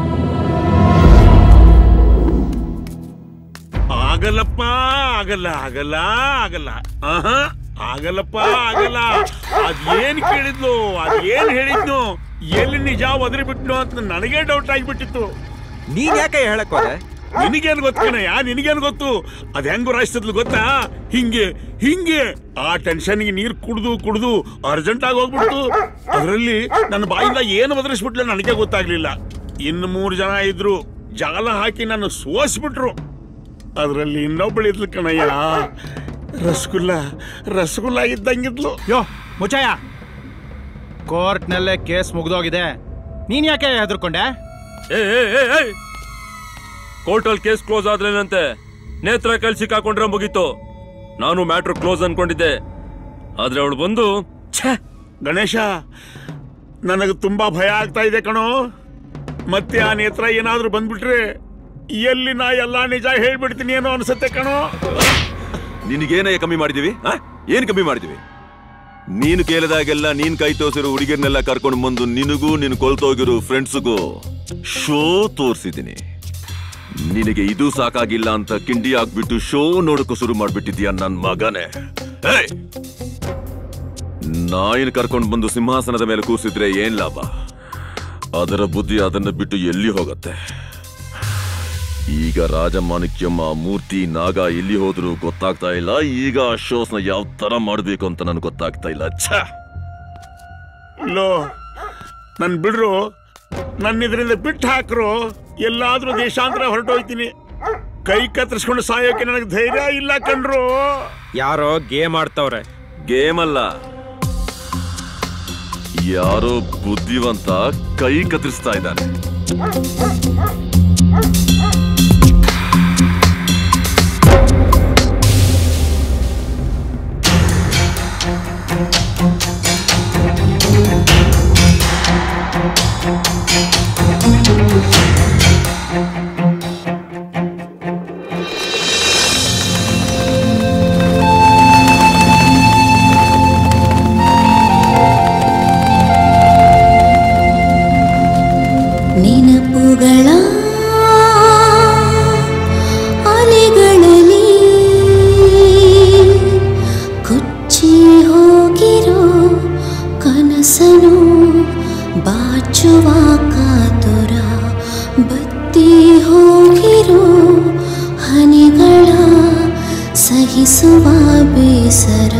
ಆಗಲ್ಲಪ್ಪ ಆಗಲ್ಲ ಆಗಲ್ಲ ಆಗಲ್ಲ ಆಹಾ ಆಗಲ್ಲಪ್ಪ ಆಗಲ್ಲ ಅದೇನ್ ಕೇಳಿದ್ಲು ಅದೇನ್ ಹೇಳಿದ್ನು ಎಲ್ಲಿ ನಿಜ ಒದರಿ ಬಿಟ್ನು ಅಂತ ನನಗೆ ಡೌಟ್ ಆಗಿಬಿಟ್ಟಿತ್ತು ನೀನ್ ಯಾಕೆ ಹೇಳಕ್ ಹೋದೆ ನಿನಗೇನ್ ಗೊತ್ತಕಣಯ್ಯ ನಿನಗೇನ್ ಗೊತ್ತು ಅದ್ ಹೆಂಗ್ ರಾಯಿಸ್ತದ್ಲು ಗೊತ್ತಾ ಹಿಂಗೆ ಹಿಂಗೆ ಆ ಟೆನ್ಷನ್ಗೆ ನೀರ್ ಕುಡ್ದು ಕುಡ್ದು ಅರ್ಜೆಂಟ್ ಆಗಿ ಹೋಗ್ಬಿಡ್ತು ಅದರಲ್ಲಿ ನನ್ನ ಬಾಯಿಂದ ಏನು ಒದರಿಸ್ಬಿಟ್ಲೆ ನನಗೆ ಗೊತ್ತಾಗ್ಲಿಲ್ಲ ಇನ್ನು ಮೂರು ಜನ ಇದ್ರು ಜಾಲ ಹಾಕಿ ನನ್ನ ಸೋಸ್ಬಿಟ್ರು ಅದರಲ್ಲಿ ಇನ್ನೊಬ್ಬಳು ಇದ್ಲು ಕಣಯ್ಯ ರಸಗುಲ್ಲ ರಸಗುಲ್ಲ ಇದ್ದಂಗಿದ್ಲು ಯೋ ಮುಚ್ಚಯ್ಯ ಕೋರ್ಟ್ನಲ್ಲೇ ಕೇಸ್ ಮುಗ್ದೋಗಿದೆ ನೀನ್ ಯಾಕೆ ಹೆದರ್ಕೊಂಡೆ ಕೋರ್ಟಲ್ ಕೇಸ್ ಕ್ಲೋಸ್ ಆದ್ರೇನಂತೆ ನೇತ್ರ ಕೈಲಿ ಸಿಕ್ಕಾಕೊಂಡ್ರೆ ಮುಗೀತು ನಾನು ಮ್ಯಾಟ್ರ್ ಕ್ಲೋಸ್ ಅನ್ಕೊಂಡಿದ್ದೆ ಆದ್ರೆ ಅವಳು ಬಂದು ಗಣೇಶ ನನಗೆ ತುಂಬಾ ಭಯ ಆಗ್ತಾ ಇದೆ ಕಣೋ ಮತ್ತೆ ಆ ನೇತ್ರ ಏನಾದ್ರೂ ಬಂದ್ಬಿಟ್ರೆ ಎಲ್ಲಿ ನಾ ಎಲ್ಲಾ ನಿಜ ಹೇಳ್ಬಿಡ್ತೀನಿ ಏನೋ ಅನ್ಸುತ್ತೆ ಕಣೋ ನಿನಗೇನಯ್ಯ ಕಮ್ಮಿ ಮಾಡಿದೀವಿ ಆ? ಏನ್ ಕಮ್ಮಿ ಮಾಡಿದೀವಿ ನೀನು ಕೇಳಿದಾಗೆಲ್ಲ ನೀನ್ ಕೈ ತೋಸಿರೋ ಹುಡುಗಿರ್ನೆಲ್ಲ ಕರ್ಕೊಂಡು ಬಂದು ನಿನಗೂ ನಿನ್ ಕೊಲ್ತೋಗಿರೋ ಫ್ರೆಂಡ್ಸ್ಗೂ ಶೋ ತೋರ್ಸಿದ್ದೀನಿ ನಿನಗೆ ಇದು ಸಾಕಾಗಿಲ್ಲ ಅಂತ ಕಿಂಡಿ ಆಗ್ಬಿಟ್ಟು ಶೋ ನೋಡಕ್ಕೂ ಶುರು ಮಾಡ್ಬಿಟ್ಟಿದ್ಯಾ ನನ್ ಮಗನೇ ಏಯ್! ನಾಯಿನ ಕರ್ಕೊಂಡು ಬಂದು ಸಿಂಹಾಸನದ ಮೇಲೆ ಕೂರಿಸಿದ್ರೆ ಏನ್ ಲಾಭ ಅದರ ಬುದ್ಧಿ ಅದನ್ನ ಬಿಟ್ಟು ಎಲ್ಲಿ ಹೋಗತ್ತೆ ಈಗ ರಾಜಮಾಣಿಕ್ಯಮ್ಮ ಮೂರ್ತಿ ನಾಗ ಎಲ್ಲಿ ಹೋದ್ರು ಗೊತ್ತಾಗ್ತಾ ಇಲ್ಲ ಈಗ ಆ ಶೋಸ್ನ ಯಾವ ತರ ಮಾಡ್ಬೇಕು ಅಂತ ನನ್ಗೆ ಗೊತ್ತಾಗ್ತಾ ಇಲ್ಲ ಛ ಲೋ ನನ್ ಬಿಡ್ರು ನನ್ನ ಇದರಿಂದ ಬಿಟ್ಟು ಹಾಕ್ರು ಎಲ್ಲಾದ್ರೂ ದೇಶಾಂತರ ಹೊರಟೋಯ್ತೀನಿ ಕೈ ಕತ್ತರಿಸ್ಕೊಂಡು ಸಾಯೋಕೆ ನನಗೆ ಧೈರ್ಯ ಇಲ್ಲ ಕಣ್ರು ಯಾರೋ ಗೇಮ್ ಆಡ್ತವ್ರೆ ಗೇಮ್ ಅಲ್ಲ ಯಾರೋ ಬುದ್ಧಿವಂತ ಕೈ ಕತ್ತರಿಸ್ತಾ ಇದ್ದಾನೆ ನೆನಪುಗಳ ಅಲೆಗಳಲ್ಲಿ ಕೊಚ್ಚಿ ಹೋಗಿರೋ ಕನಸನು ಬಾಚುವ ಕಾತುರ ಬತ್ತಿ ಹೋಗಿರೋ ಹನಿಗಳ ಸಹಿಸುವ ಬೇಸರ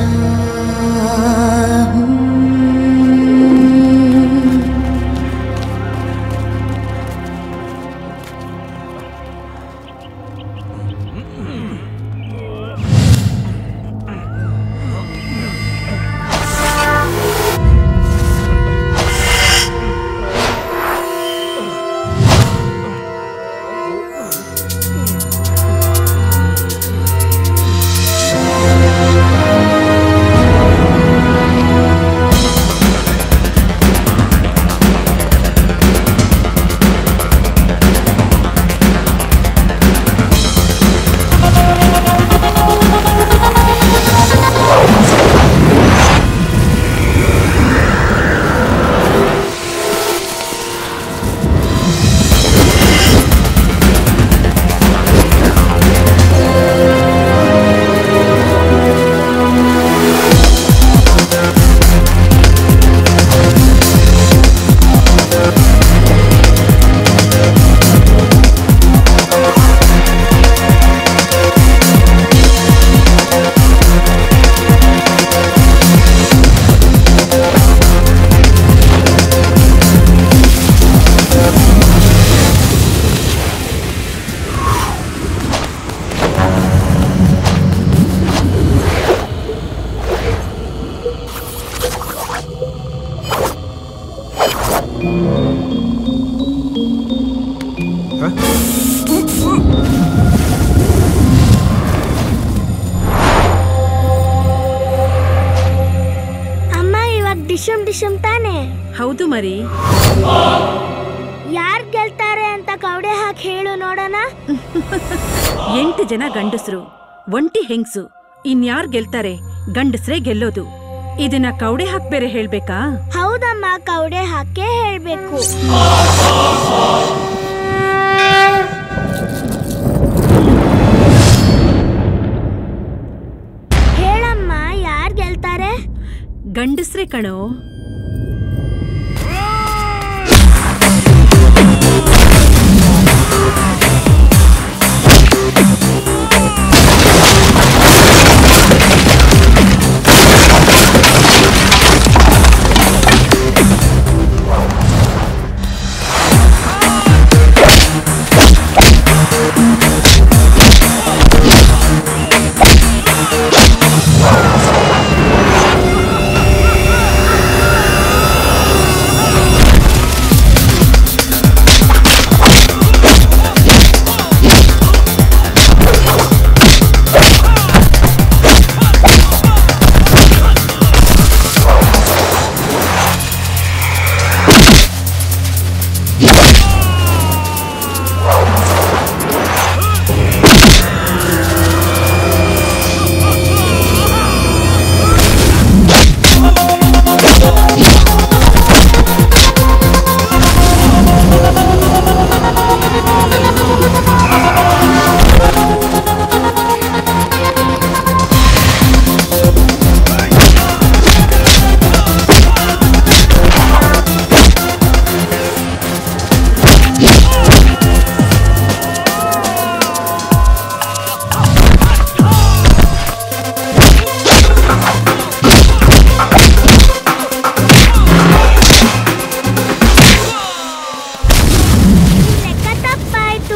ಅಮ್ಮ ಇವಾಗ ಡಿಶಮ್ ಡಿಶಮ್ ತಾನೆ ಹೌದು ಮರಿ ಯಾರ್ ಗೆಲ್ತಾರೆ ಅಂತ ಕವಡೆ ಹಾಕಿ ಹೇಳು ನೋಡೋಣ ಎಂಟು ಜನ ಗಂಡಸರು ಒಂಟಿ ಹೆಂಗ್ಸು ಇನ್ಯಾರ್ ಗೆಲ್ತಾರೆ ಗಂಡಸ್ರೇ ಗೆಲ್ಲೋದು ಇದನ್ನ ಕೌಡೆ ಹಾಕ್ ಬೇರೆ ಹೇಳ್ಬೇಕಾ ಹೌದಮ್ಮ ಕೌಡೆ ಹಾಕೇ ಹೇಳ್ಬೇಕು ಹೇಳಮ್ಮ ಯಾರ್ ಗೆಲ್ತಾರೆ ಗಂಡಸ್ರೆ ಕಣೋ ಲೆಕ್ಕ ತಪ್ಪಾಯ್ತು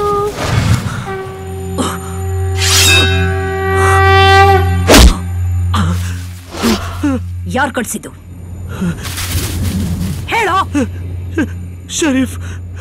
ಯಾರ್ ಕಳ್ಸಿದ್ದು ಹೇಳೋ ಶರೀಫ್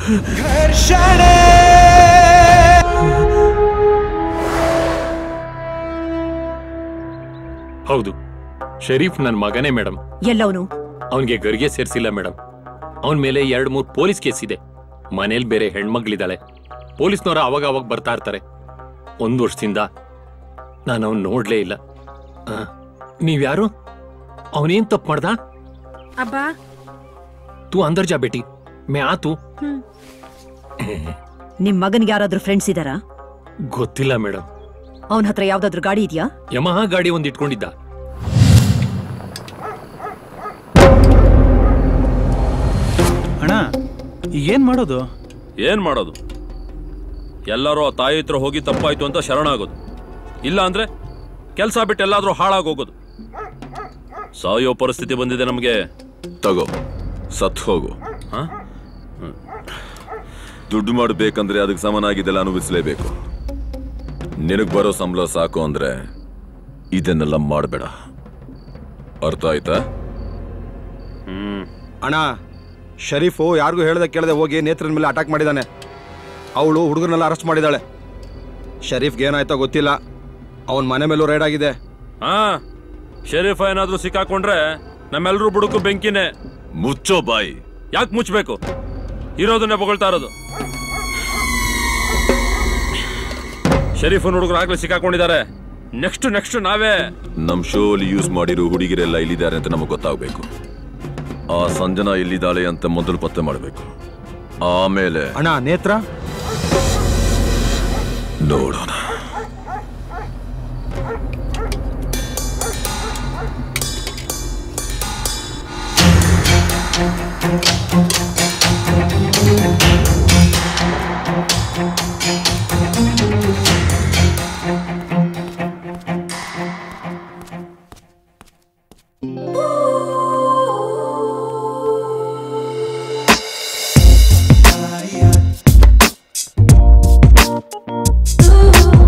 ಹೌದು ಶರೀಫ್ ನನ್ನ ಮಗನೇ ಮೇಡಮ್ ಎಲ್ಲವನು ಅವನಿಗೆ ಗರಿಗೆ ಸೇರಿಸಿಲ್ಲ ಮೇಡಮ್ ಅವನ ಮೇಲೆ ಎರಡ್ ಮೂರ್ ಪೊಲೀಸ್ ಕೇಸ್ ಇದೆ ಮನೇಲಿ ಬೇರೆ ಹೆಣ್ಮಗ್ಳಿದ್ದಾಳೆ ಪೊಲೀಸ್ನವರು ಅವಾಗ ಅವಾಗ ಬರ್ತಾ ಇರ್ತಾರೆ ಒಂದು ವರ್ಷದಿಂದ ನಾನು ಅವನ್ ನೋಡ್ಲೇ ಇಲ್ಲ ಆ, ನೀವ್ಯಾರು ಅವನೇನ್ ತಪ್ಪು ಮಾಡ್ದ ಅಬ್ಬಾ ತೂ ಅಂದರ್ ಜಾ ಬೇಟಿ ಮೇ ಆತು ನಿಮ್ ಮಗನ್ಗೆ ಯಾರಾದ್ರೂ ಫ್ರೆಂಡ್ಸ್ ಇದಾರಾ ಗೊತ್ತಿಲ್ಲ ಮೇಡಮ್ ಅವನ ಹತ್ರ ಯಾವ್ದಾದ್ರು ಗಾಡಿ ಇದೆಯಾ ಯಮಹಾ ಗಾಡಿ ಒಂದ್ ಇಟ್ಕೊಂಡಿದ್ದ ಅಣ್ಣ ಏನ್ ಮಾಡೋದು ಏನ್ ಮಾಡೋದು ಎಲ್ಲರೂ ಆ ತಾಯಿ ಹತ್ರ ಹೋಗಿ ತಪ್ಪಾಯ್ತು ಅಂತ ಶರಣಾಗೋದು ಇಲ್ಲ ಅಂದ್ರೆ ಕೆಲಸ ಬಿಟ್ಟು ಎಲ್ಲಾದ್ರೂ ಹಾಳಾಗೋಗೋದು ಸಾಯೋ ಪರಿಸ್ಥಿತಿ ಬಂದಿದೆ ನಮಗೆ ತಗೋ ಸತ್ ಹೋಗು ದುಡ್ಡು ಮಾಡಬೇಕಂದ್ರೆ ಅದಕ್ಕೆ ಸಮನಾಗಿದ್ದೆಲ್ಲ ಅನುಭವಿಸಲೇಬೇಕು ನಿನಗ್ ಬರೋ ಸಂಬಳ ಸಾಕು ಅಂದ್ರೆ ಇದನ್ನೆಲ್ಲ ಮಾಡಬೇಡ ಅರ್ಥ ಆಯ್ತಾ ಅಣ್ಣ ಶರೀಫು ಯಾರಿಗೂ ಹೇಳ್ದೆ ಕೇಳದೆ ಹೋಗಿ ನೇತ್ರನ ಮೇಲೆ ಅಟ್ಯಾಕ್ ಮಾಡಿದಾನೆ ಅವಳು ಹುಡುಗರನ್ನೆಲ್ಲ ಅರೆಸ್ಟ್ ಮಾಡಿದಾಳೆ ಶರೀಫ್ಗೆ ಏನಾಯ್ತೋ ಗೊತ್ತಿಲ್ಲ ಅವನ ಮನೆ ಮೇಲೂ ರೈಡ್ ಆಗಿದೆ ಹಾ ಶರೀಫ್ ಏನಾದ್ರೂ ಸಿಕ್ಕಾಕೊಂಡ್ರೆ ನಮ್ಮೆಲ್ಲರೂ ಬುಡುಕು ಬೆಂಕಿನೇ ಮುಚ್ಚೋ ಬಾಯಿ ಯಾಕೆ ಮುಚ್ಚಬೇಕು ಇರೋದನ್ನೇ ಬೊಗಳ್ತಾ ಇರೋದು ಶರೀಫನ್ ಹುಡುಗರು ಆಗ್ಲೇ ಸಿಕ್ಕಾಕೊಂಡಿದ್ದಾರೆ ನೆಕ್ಸ್ಟ್ ನೆಕ್ಸ್ಟ್ ನಾವೇ ನಮ್ ಶೋ ಅಲ್ಲಿ ಯೂಸ್ ಮಾಡಿರೋ ಹುಡುಗಿರೆಲ್ಲ ಎಲ್ಲಿದ್ದಾರೆ ಅಂತ ನಮಗೆ ಗೊತ್ತಾಗಬೇಕು ಆ ಸಂಜನಾ ಎಲ್ಲಿದ್ದಾಳೆ ಅಂತ ಮೊದಲು ಪತ್ತೆ ಮಾಡಬೇಕು ಆಮೇಲೆ ಅಣ್ಣ ನೇತ್ರ ನೋಡೋಣ Ooh.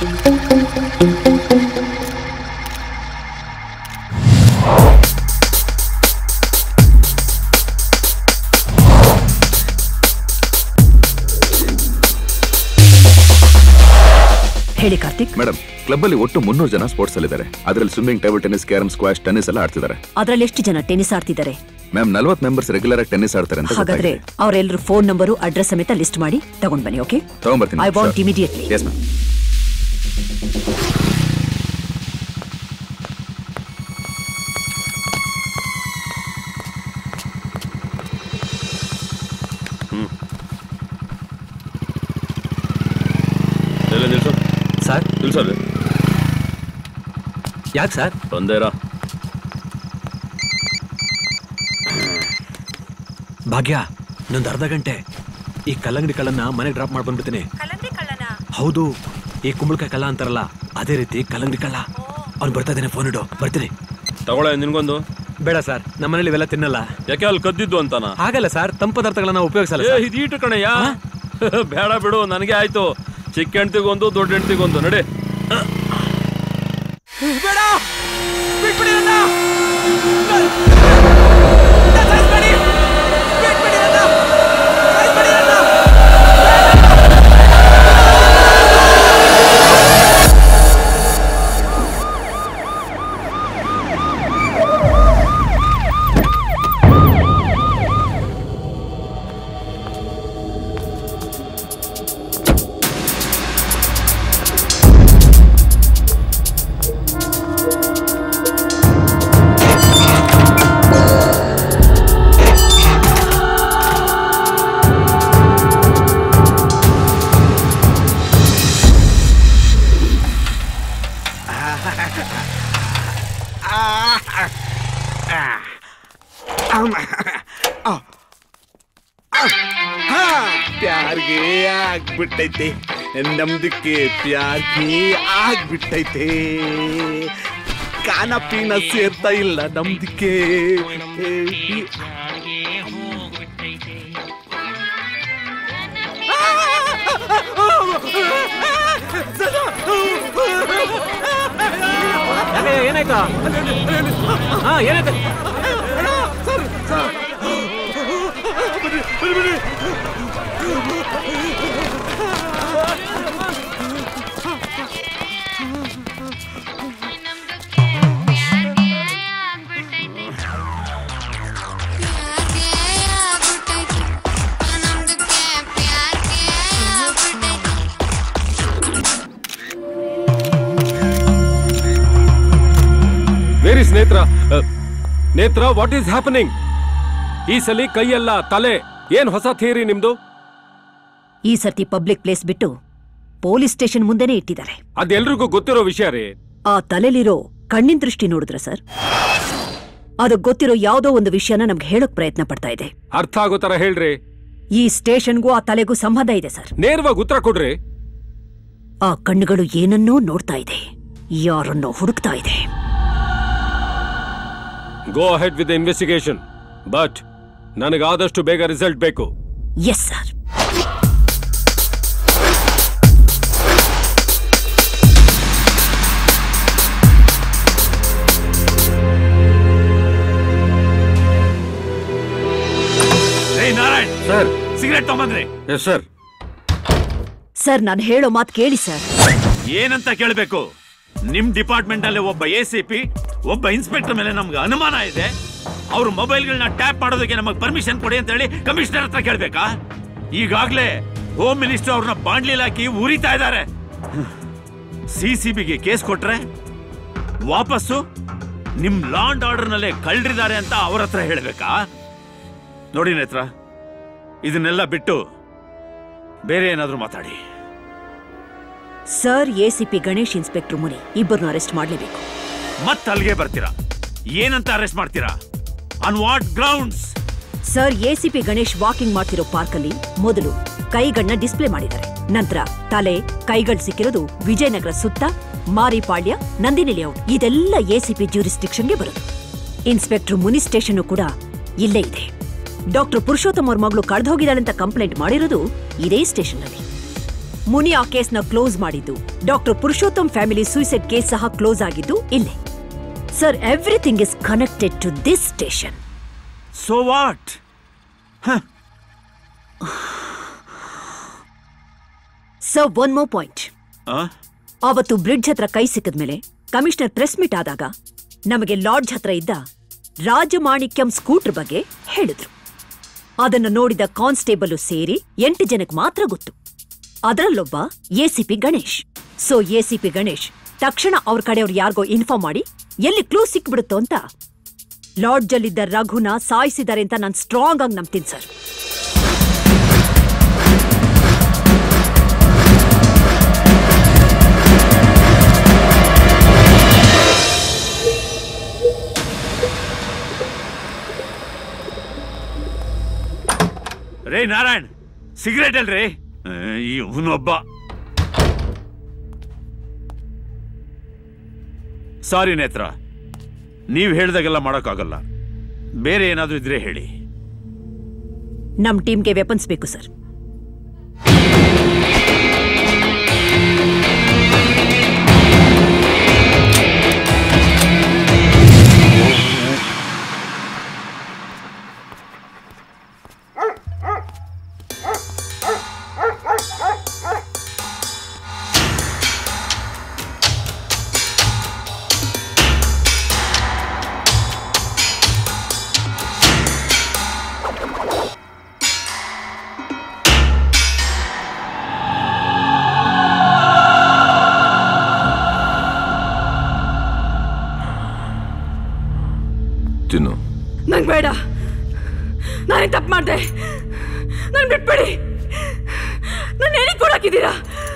ಹೇಳಿ ಕಾರ್ತಿಕ್ ಮೇಡಮ್ ಕ್ಲಬ್ ಅಲ್ಲಿ ಒಟ್ಟು ಮುನ್ನೂರು ಜನ ಸ್ಪೋರ್ಟ್ಸ್ ಅಲ್ಲಿದ್ದಾರೆ ಅದರಲ್ಲಿ swimming table tennis carrom squash tennis ಎಲ್ಲ ಆಡ್ತಿದ್ದಾರೆ ಅದ್ರಲ್ಲಿ ಎಷ್ಟು ಜನ ಟೆನಿಸ್ ಆಡ್ತಿದ್ದಾರೆ ಮ್ಯಾಮ್ ನಲ್ವತ್ ಮೆಂಬರ್ಸ್ ರೆಗ್ಯುಲರ್ ಆಗಿ ಟೆನ್ನಿಸ್ ಆಡ್ತಾರೆ ಅಂತ ಹಾಗಾದ್ರೆ ಅವರೆಲ್ಲರೂ ಫೋನ್ ನಂಬರು ಅಡ್ರೆಸ್ ಸಮೇತ ಲಿಸ್ಟ್ ಮಾಡಿ ತಗೊಂಡ್ ಬನ್ನಿ ಓಕೆ ತಗೊಂಡ್ಬರ್ತೀನಿ I want immediately yes ma'am ಎಲ್ಲ ನಿಲ್ಸು ಸರ್ ನಿಲ್ಸಲ್ಲಿ ಯಾಕೆ ಸರ್ ಬಂದೇರಾ ಭಾಗ್ಯ ಇನ್ನೊಂದು ಅರ್ಧ ಗಂಟೆ ಈ ಕಲ್ಲಂಗಡಿ ಕಳ್ಳನ್ನ ಮನೆಗೆ ಡ್ರಾಪ್ ಮಾಡಿ ಬಂದ್ಬಿಡ್ತೀನಿ ಹೌದು ಈ ಕುಂಬಳಕಾಯಿ ಕಳ್ಳ ಅಂತಾರಲ್ಲ ಅದೇ ರೀತಿ ಕಲ್ಲಂಗಡಿ ಕಳ್ಳ ಅವ್ನು ಬರ್ತಾ ಇದ್ದಾನೆ ಫೋನ್ ಇಡು ಬರ್ತೀನಿ ತಗೊಳ್ಳೆ ನಿನ್ಗೊಂದು ಬೇಡ ಸರ್ ನಮ್ಮ ಮನೇಲಿ ಇವೆಲ್ಲ ತಿನ್ನಲ್ಲ ಯಾಕೆ ಅಲ್ಲಿ ಕದ್ದಿದ್ದು ಅಂತಾನ ಹಾಗಲ್ಲ ಸರ್ ತಂಪು ಪದಾರ್ಥಗಳನ್ನ ಉಪಯೋಗಿಸಲ್ಲ ಏ ಸರ್. ಇದೀಟು ಕಣಯ್ಯ ಬೇಡ ಬಿಡು ನನಗೆ ಆಯ್ತು ಚಿಕ್ಕ ಹೆಂಡ್ತಿಗೊಂದು ದೊಡ್ಡ ಹೆಂಡ್ತಿಗೊಂದು ನಡಿ ಬೇಡ ಬಿಟ್ಬಿಡಿ ನನ್ನ ಪ್ಯಾರ್ಗೆ ಆಗ್ಬಿಟ್ಟೈತೆ ನಮ್ದಕ್ಕೆ ಪ್ಯಾರ್ಗೆ ಆಗ್ಬಿಟ್ಟೈತೆ ಕಾನ ಪೀನ ಸೇರ್ತಾ ಇಲ್ಲ ನಮ್ದಕ್ಕೆ ಯಾಕೆ ಏನಾಯ್ತಾ ಹಾ ಏನಾಯ್ತು ವೇರಿ ನೇತ್ರ ನೇತ್ರ ವಾಟ್ ಈಸ್ ಹ್ಯಾಪನಿಂಗ್ ಈ ಸಲಿ ಕೈಯಲ್ಲ ತಲೆ ಏನ್ ಹೊಸ ಥಿಯರಿ ನಿಮ್ದು ಈ ಸರ್ತಿ ಪಬ್ಲಿಕ್ ಪ್ಲೇಸ್ ಬಿಟ್ಟು ಪೊಲೀಸ್ ಸ್ಟೇಷನ್ ಮುಂದೆನೆ ಇಟ್ಟಿದ್ದಾರೆ ಅದೆಲ್ರಿಗೂ ಗೊತ್ತಿರೋ ವಿಷಯ ರೀ ಆ ತಲೆಲಿರೋ ಕಣ್ಣಿನ ದೃಷ್ಟಿ ನೋಡಿದ್ರ ಸರ್ ಅದು ಗೊತ್ತಿರೋ ಯಾವುದೋ ಒಂದು ವಿಷಯನ ನಮ್ಗೆ ಹೇಳೋಕ್ ಪ್ರಯತ್ನ ಪಡ್ತಾ ಇದೆ ಅರ್ಥ ಆಗೋ ತರ ಹೇಳ್ರಿ ಈ ಸ್ಟೇಷನ್ಗೂ ಆ ತಲೆಗೂ ಸಂಬಂಧ ಇದೆ ಸರ್ ನೇರವಾಗಿ ಉತ್ತರ ಕೊಡ್ರಿ ಆ ಕಣ್ಣುಗಳು ಏನನ್ನೋ ನೋಡ್ತಾ ಇದೆ ಯಾರನ್ನೋ ಹುಡುಕ್ತಾ ಇದೆ go ahead with investigation but ನನಗೆ ಆದಷ್ಟು ಬೇಗ ರಿಸಲ್ಟ್ ಬೇಕು ಎಸ್ ಸರ್ ಏಯ್ ನಾರಾಯಣ್ ಸರ್ ಸಿಗರೇಟ್ ತಗೊಂಬಂದ್ರಿ ಎಸ್ ಸರ್ ಸರ್ ನಾನು ಹೇಳೋ ಮಾತು ಕೇಳಿ ಸರ್ ಏನಂತ ಕೇಳಬೇಕು ನಿಮ್ ಡಿಪಾರ್ಟ್ಮೆಂಟ್ ಅಲ್ಲಿ ಒಬ್ಬ ಎ ಸಿ ಪಿ ಒಬ್ಬ ಇನ್ಸ್ಪೆಕ್ಟರ್ ಮೇಲೆ ನಮ್ಗೆ ಅನುಮಾನ ಇದೆ ಅವ್ರ ಮೊಬೈಲ್ಗಳನ್ನ ಟ್ಯಾಪ್ ಮಾಡೋದಕ್ಕೆ ನಮಗೆ ಪರ್ಮಿಷನ್ ಕೊಡಿ ಅಂತ ಹೇಳಿ ಕಮಿಷನರ್ ಹತ್ರ ಕೇಳ್ಬೇಕಾ ಈಗಾಗ್ಲೇ ಹೋಮ್ ಮಿನಿಸ್ಟರ್ ಅವ್ರನ್ನ ಬಾಂಡ್ಲಿಲ್ ಹಾಕಿ ಉರಿತಾ ಇದ್ದಾರೆ ಸಿ ಸಿ ಬಿಗೆ ಕೇಸ್ ಕೊಟ್ರೆ ವಾಪಸ್ಸು ನಿಮ್ ಲಾಂಡ್ ಆರ್ಡರ್ ನಲ್ಲೇ ಕಳ್ರಿದ್ದಾರೆ ಅಂತ ಅವ್ರ ಹತ್ರ ಹೇಳ್ಬೇಕಾ ನೋಡಿ ನೇತ್ರ ಇದನ್ನೆಲ್ಲ ಬಿಟ್ಟು ಬೇರೆ ಏನಾದ್ರೂ ಮಾತಾಡಿ sir ACP Ganesh inspector Muni ಇಬ್ಬರನ್ನು ಅರೆಸ್ಟ್ ಮಾಡಲೇಬೇಕು ಮತ್ ಅಲ್ಲಿಗೆ ಬರ್ತೀರಾ ಏನಂತ ಅರೆಸ್ಟ್ ಮಾಡ್ತೀರಾ on what grounds sir ACP Ganesh walking ಮಾಡ್ತಿರೋ ಪಾರ್ಕಲ್ಲಿ ಮೊದಲು ಕೈಗಳನ್ನ ಡಿಸ್ಪ್ಲೇ ಮಾಡಿದ್ದಾರೆ ನಂತರ ತಲೆ ಕೈಗಳು ಸಿಕ್ಕಿರೋದು ವಿಜಯನಗರ ಸುತ್ತ ಮಾರಿಪಾಳ್ಯ ನಂದಿನಿ ಲೇಔಟ್ ಇದೆಲ್ಲ ಎಸಿಪಿ ಜ್ಯೂರಿಸ್ಟಿಕ್ಷನ್ಗೆ ಬರೋದು ಇನ್ಸ್ಪೆಕ್ಟರ್ ಮುನಿ ಸ್ಟೇಷನ್ ಕೂಡ ಇಲ್ಲೇ ಇದೆ ಡಾಕ್ಟರ್ ಪುರುಷೋತ್ತಮ್ ಅವ್ರ ಮಗಳು ಕಳೆದು ಹೋಗಿದ್ದಾಳೆ ಅಂತ ಕಂಪ್ಲೇಂಟ್ ಮಾಡಿರೋದು ಇದೇ ಸ್ಟೇಷನ್ನಲ್ಲಿ ಮುನಿ ಆ ಕೇಸ್ನ ಕ್ಲೋಸ್ ಮಾಡಿದ್ದು doctor Purushottam family suicide case ಸಹ ಕ್ಲೋಸ್ ಆಗಿದ್ದು ಇಲ್ಲೇ sir everything is connected to this station so what sir one more point ಅವತ್ತು ಬ್ರಿಡ್ಜ್ ಹತ್ರ ಕೈ ಸಿಕ್ಕಿದ್ಮೇಲೆ ಕಮಿಷನರ್ ಪ್ರೆಸ್ ಮೀಟ್ ಆದಾಗ ನಮಗೆ ಲಾಡ್ಜ್ ಹತ್ರ ಇದ್ದ ರಾಜಮಾಣಿಕ್ಯಂ ಸ್ಕೂಟರ್ ಬಗ್ಗೆ ಹೇಳಿದ್ರು ಅದನ್ನು ನೋಡಿದ ಕಾನ್ಸ್ಟೇಬಲ್ ಸೇರಿ ಎಂಟು ಜನಕ್ಕೆ ಮಾತ್ರ ಗೊತ್ತು ಅದರಲ್ಲೊಬ್ಬ ACP Ganesh so ACP Ganesh ತಕ್ಷಣ ಅವ್ರ ಕಡೆಯವ್ರು ಯಾರಿಗೋ ಇನ್ಫಾರ್ಮ್ ಮಾಡಿ ಎಲ್ಲಿ ಕ್ಲೂ ಸಿಕ್ಬಿಡುತ್ತೋ ಅಂತ ಲಾಡ್ಜಲ್ಲಿದ್ದ ರಘುನ ಸಾಯಿಸಿದ್ದಾರೆ ಅಂತ ನಾನು ಸ್ಟ್ರಾಂಗ್ ಆಗಿ ನಂಬ್ತೀನಿ ಸರ್ ರೇ ನಾರಾಯಣ್ ಸಿಗರೇಟ್ ಅಲ್ರಿ ಇವನೊಬ್ಬ ಸಾರಿ ನೇತ್ರ ನೀವು ಹೇಳ್ದಾಗೆಲ್ಲ ಮಾಡೋಕ್ಕಾಗಲ್ಲ ಬೇರೆ ಏನಾದ್ರೂ ಇದ್ರೆ ಹೇಳಿ ನಮ್ ಟೀಮ್ಗೆ ವೆಪನ್ಸ್ ಬೇಕು ಸರ್ ತಿನ್ನು ನಂಗೆ ಬೇಡ ನಾನೇ ತಪ್ಪು ಮಾಡಿದೆ ನಾನು ಬಿಟ್ಬಿಡಿ ನಾನು ಹೇಳಿ ಕೊಡಾಕಿದ್ದೀರಾ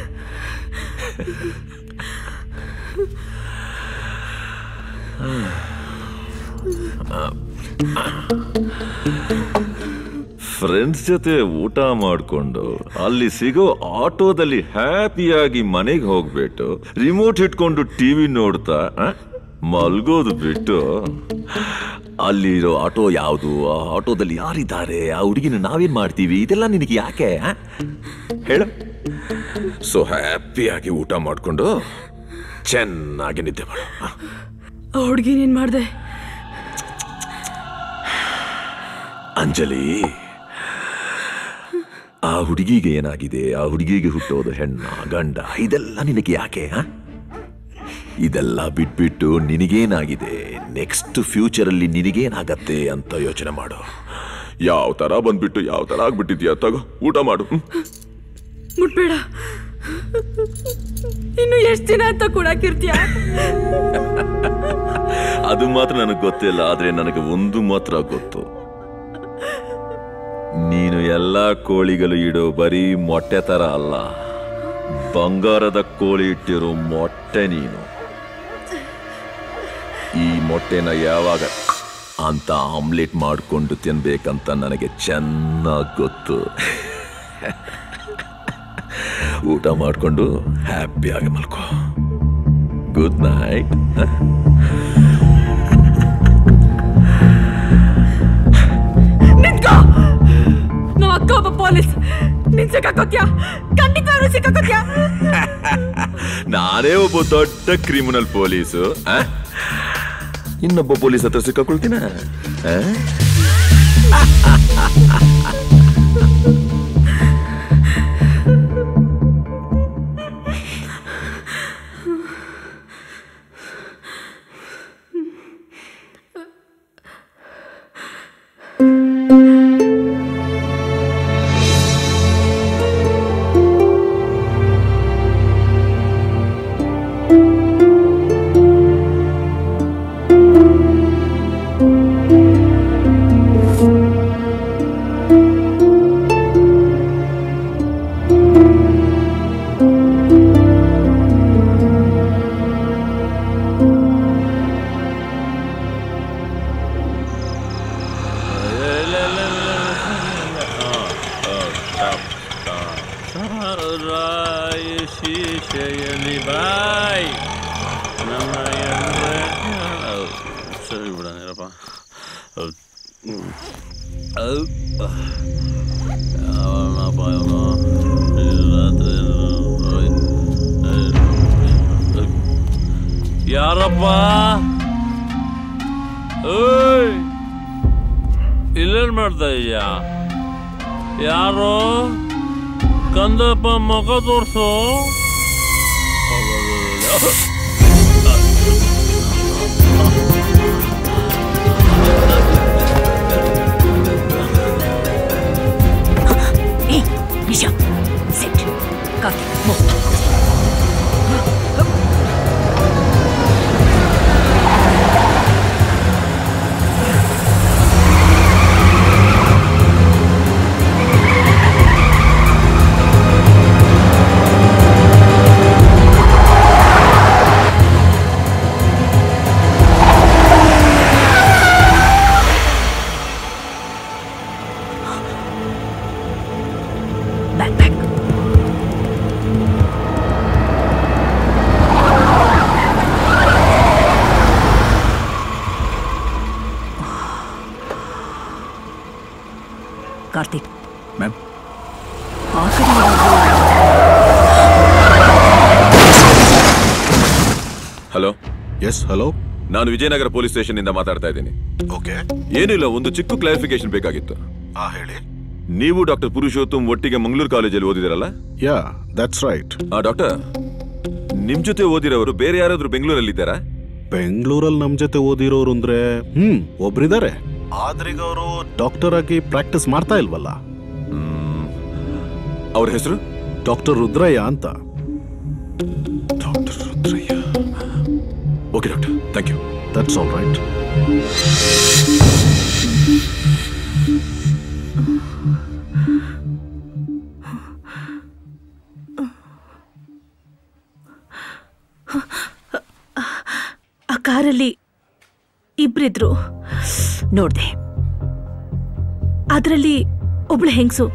ಫ್ರೆಂಡ್ಸ್ ಜೊತೆ ಊಟ ಮಾಡ್ಕೊಂಡು ಅಲ್ಲಿ ಸಿಗೋ ಆಟೋದಲ್ಲಿ ಹ್ಯಾಪಿಯಾಗಿ ಮನೆಗೆ ಹೋಗ್ಬಿಟ್ಟು ರಿಮೋಟ್ ಇಟ್ಕೊಂಡು ಟಿವಿ ನೋಡ್ತಾ ಆ, ಮಲ್ಗೋದು ಬಿಟ್ಟು ಅಲ್ಲಿರೋ ಆಟೋ ಯಾವುದು ಆ ಆಟೋದಲ್ಲಿ ಯಾರಿದ್ದಾರೆ ಆ ಹುಡುಗಿನ ನಾವೇನ್ ಮಾಡ್ತೀವಿ ಇದೆಲ್ಲ ನಿನಗೆ ಯಾಕೆ ಆ? ಹೇಳು ಸೊ ಹ್ಯಾಪಿಯಾಗಿ ಊಟ ಮಾಡ್ಕೊಂಡು ಚೆನ್ನಾಗಿ ನಿದ್ದೆ ಮಾಡು ಆ? ಆ ಹುಡುಗಿನ ಏನು ಮಾಡಿದೆ ಅಂಜಲಿ ಆ ಹುಡುಗಿಗೆ ಏನಾಗಿದೆ ಆ ಹುಡುಗಿಗೆ ಹುಟ್ಟೋದು ಹೆಣ್ಣ ಗಂಡ ಇದೆಲ್ಲ ನಿನಗೆ ಯಾಕೆ ಆ? ಇದೆಲ್ಲ ಬಿಟ್ಬಿಟ್ಟು ನಿನಗೇನಾಗಿದೆ ನೆಕ್ಸ್ಟ್ ಫ್ಯೂಚರ್ ಅಲ್ಲಿ ನಿನಗೇನಾಗತ್ತೆ ಅಂತ ಯೋಚನೆ ಮಾಡು ಯಾವ ತರ ಬಂದ್ಬಿಟ್ಟು ಯಾವ ತರ ಆಗ್ಬಿಟ್ಟಿದ್ಯಾ ತಗೋ ಊಟ ಮಾಡು ಹ್ಮ್. ಮುಟ್ಬೇಡ ಇನ್ನು ಎಷ್ಟು ದಿನ ಅಂತ ಕೊಡಾಕಿರ್ತೀಯ ಅದು ಮಾತ್ರ ನನಗೆ ಗೊತ್ತಿಲ್ಲ ಆದ್ರೆ ನನಗೆ ಒಂದು ಮಾತ್ರ ಗೊತ್ತು ನೀನು ಎಲ್ಲ ಕೋಳಿಗಳು ಇಡೋ ಬರೀ ಮೊಟ್ಟೆ ತರ ಅಲ್ಲ ಬಂಗಾರದ ಕೋಳಿ ಇಟ್ಟಿರೋ ಮೊಟ್ಟೆ ನೀನು ಈ ಮೊಟ್ಟೆನ ಯಾವಾಗ ಅಂತ ಆಮ್ಲೆಟ್ ಮಾಡಿಕೊಂಡು ತಿನ್ಬೇಕಂತ ನನಗೆ ಚೆನ್ನಾಗಿ ಗೊತ್ತು ಊಟ ಮಾಡಿಕೊಂಡು ಹ್ಯಾಪಿಯಾಗಿ ಮಲ್ಕೋ ಗುಡ್ ನೈಟ್ ನಿಂತ್ಕೋ ನಮ್ಮ ಅಕ್ಕ ಒಬ್ಬ ಪೊಲೀಸ್ ನಿನ್ ಸಿಕ್ಕಾಕೋತ್ಯಾ ಖಂಡಿತವಾಗ್ಲೂ ಸಿಕ್ಕಾಕೋತ್ಯಾ ನಾನೇ ಒಬ್ಬ ದೊಡ್ಡ ಕ್ರಿಮಿನಲ್ ಪೊಲೀಸು ಆ? ಇನ್ನೊಬ್ಬ ಪೊಲೀಸ್ ಹತ್ರ ಸಿಕ್ಕಾಕೊಳ್ತೀನ ಆ? ರಾಯ ಶೀಶೆಯಲ್ಲಿ ಬಾಯ್ ನಮ್ಮ ಎಣ್ಣೆ- ಸರಿ ಬಿಡಪ್ಪ ಅವನಪ್ಪ ಇವನು ಈ ರಾತ್ರಿ ಯಾರಪ್ಪ ಓಯ್ ಇಲ್ಲೇನ್ ಮಾಡ್ತಾ ಇದೀಯ ಯಾರು ಕಂದಪ್ಪ ಮುಖ ತೋರ್ಸು Hey, Nisha, sit. Karthik, move. Back, back. Karthik ma'am ಆ ಕಡೆ ಹಲೋ ಎಸ್ ಹಲೋ ನಾನು ವಿಜಯನಗರ ಪೊಲೀಸ್ ಸ್ಟೇಷನ್ ಇಂದ ಮಾತಾಡ್ತಾ ಇದ್ದೀನಿ ಓಕೆ ಏನಿಲ್ಲ ಒಂದು ಚಿಕ್ಕ ಕ್ಲಾರಿಫಿಕೇಶನ್ ಬೇಕಾಗಿತ್ತು ಆ ಹೇಳಿ ನೀವು ಡಾಕ್ಟರ್ ಪುರುಷೋತ್ತಮ್ ಒಟ್ಟಿಗೆ ಮಂಗಳೂರು ಕಾಲೇಜಲ್ಲಿ ಓದಿದಿರಲ್ಲ ಯಾ ದಟ್ಸ್ ರೈಟ್ ಆ ಡಾಕ್ಟರ್ ನಿಮ್ ಜೊತೆ ಓದಿರೋರು ಬೇರೆ ಯಾರಾದ್ರೂ ಬೆಂಗಳೂರಲ್ಲಿ ಇದ್ದಾರಾ ಬೆಂಗಳೂರಲ್ಲಿ ನಮ್ ಜೊತೆ ಓದಿರೋರು ಅಂದ್ರೆ ಹ್ಮ್ ಒಬ್ರಿದ್ದಾರೆ ಆದ್ರೆ ಈಗ ಅವರು ಡಾಕ್ಟರ್ ಆಗಿ ಪ್ರಾಕ್ಟೀಸ್ ಮಾಡ್ತಾ ಇಲ್ವಲ್ಲ ಅವ್ರ ಹೆಸರು ಡಾಕ್ಟರ್ ರುದ್ರಯ್ಯ ಅಂತ doctor Rudrayya okay doctor thank you that's all right ಆ ಕಾರಲ್ಲಿ ಇಬ್ರಿದ್ರು ನೋಡ್ದೆ ಅದರಲ್ಲಿ ಒಬ್ಳು ಹೆಂಗಸು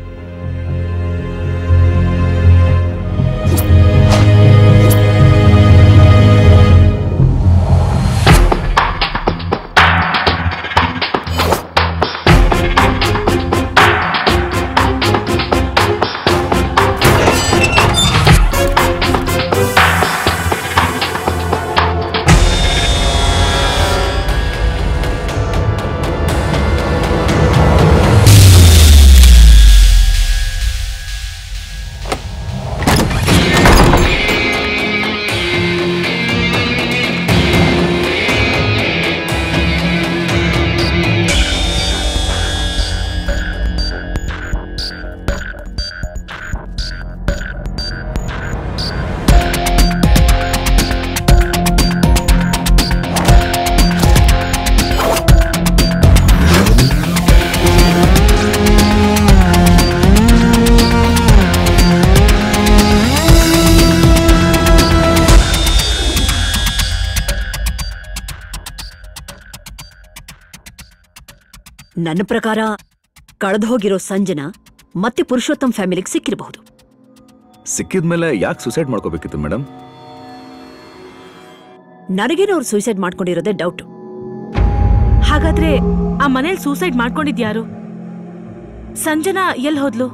ನನ್ನ ಪ್ರಕಾರ ಕಳೆದು ಹೋಗಿರೋ ಸಂಜನಾ ಮತ್ತೆ ಪುರುಷೋತ್ತಮ್ ಫ್ಯಾಮಿಲಿಗೆ ಸಿಕ್ಕಿರಬಹುದು ಸಿಕ್ಕಿದ್ಮೇಲೆ ಯಾಕೆ ಸುಸೈಡ್ ಮಾಡ್ಕೋಬೇಕಿತ್ತು ಮೇಡಮ್ ನನಗೇನೋ ಅವ್ರು ಸೂಸೈಡ್ ಮಾಡ್ಕೊಂಡಿರೋದೇ ಡೌಟ್ ಹಾಗಾದ್ರೆ ಆ ಮನೇಲಿ ಸೂಸೈಡ್ ಮಾಡ್ಕೊಂಡಿದ್ಯಾರು ಸಂಜನಾ ಎಲ್ಲಿ ಹೋದ್ಲು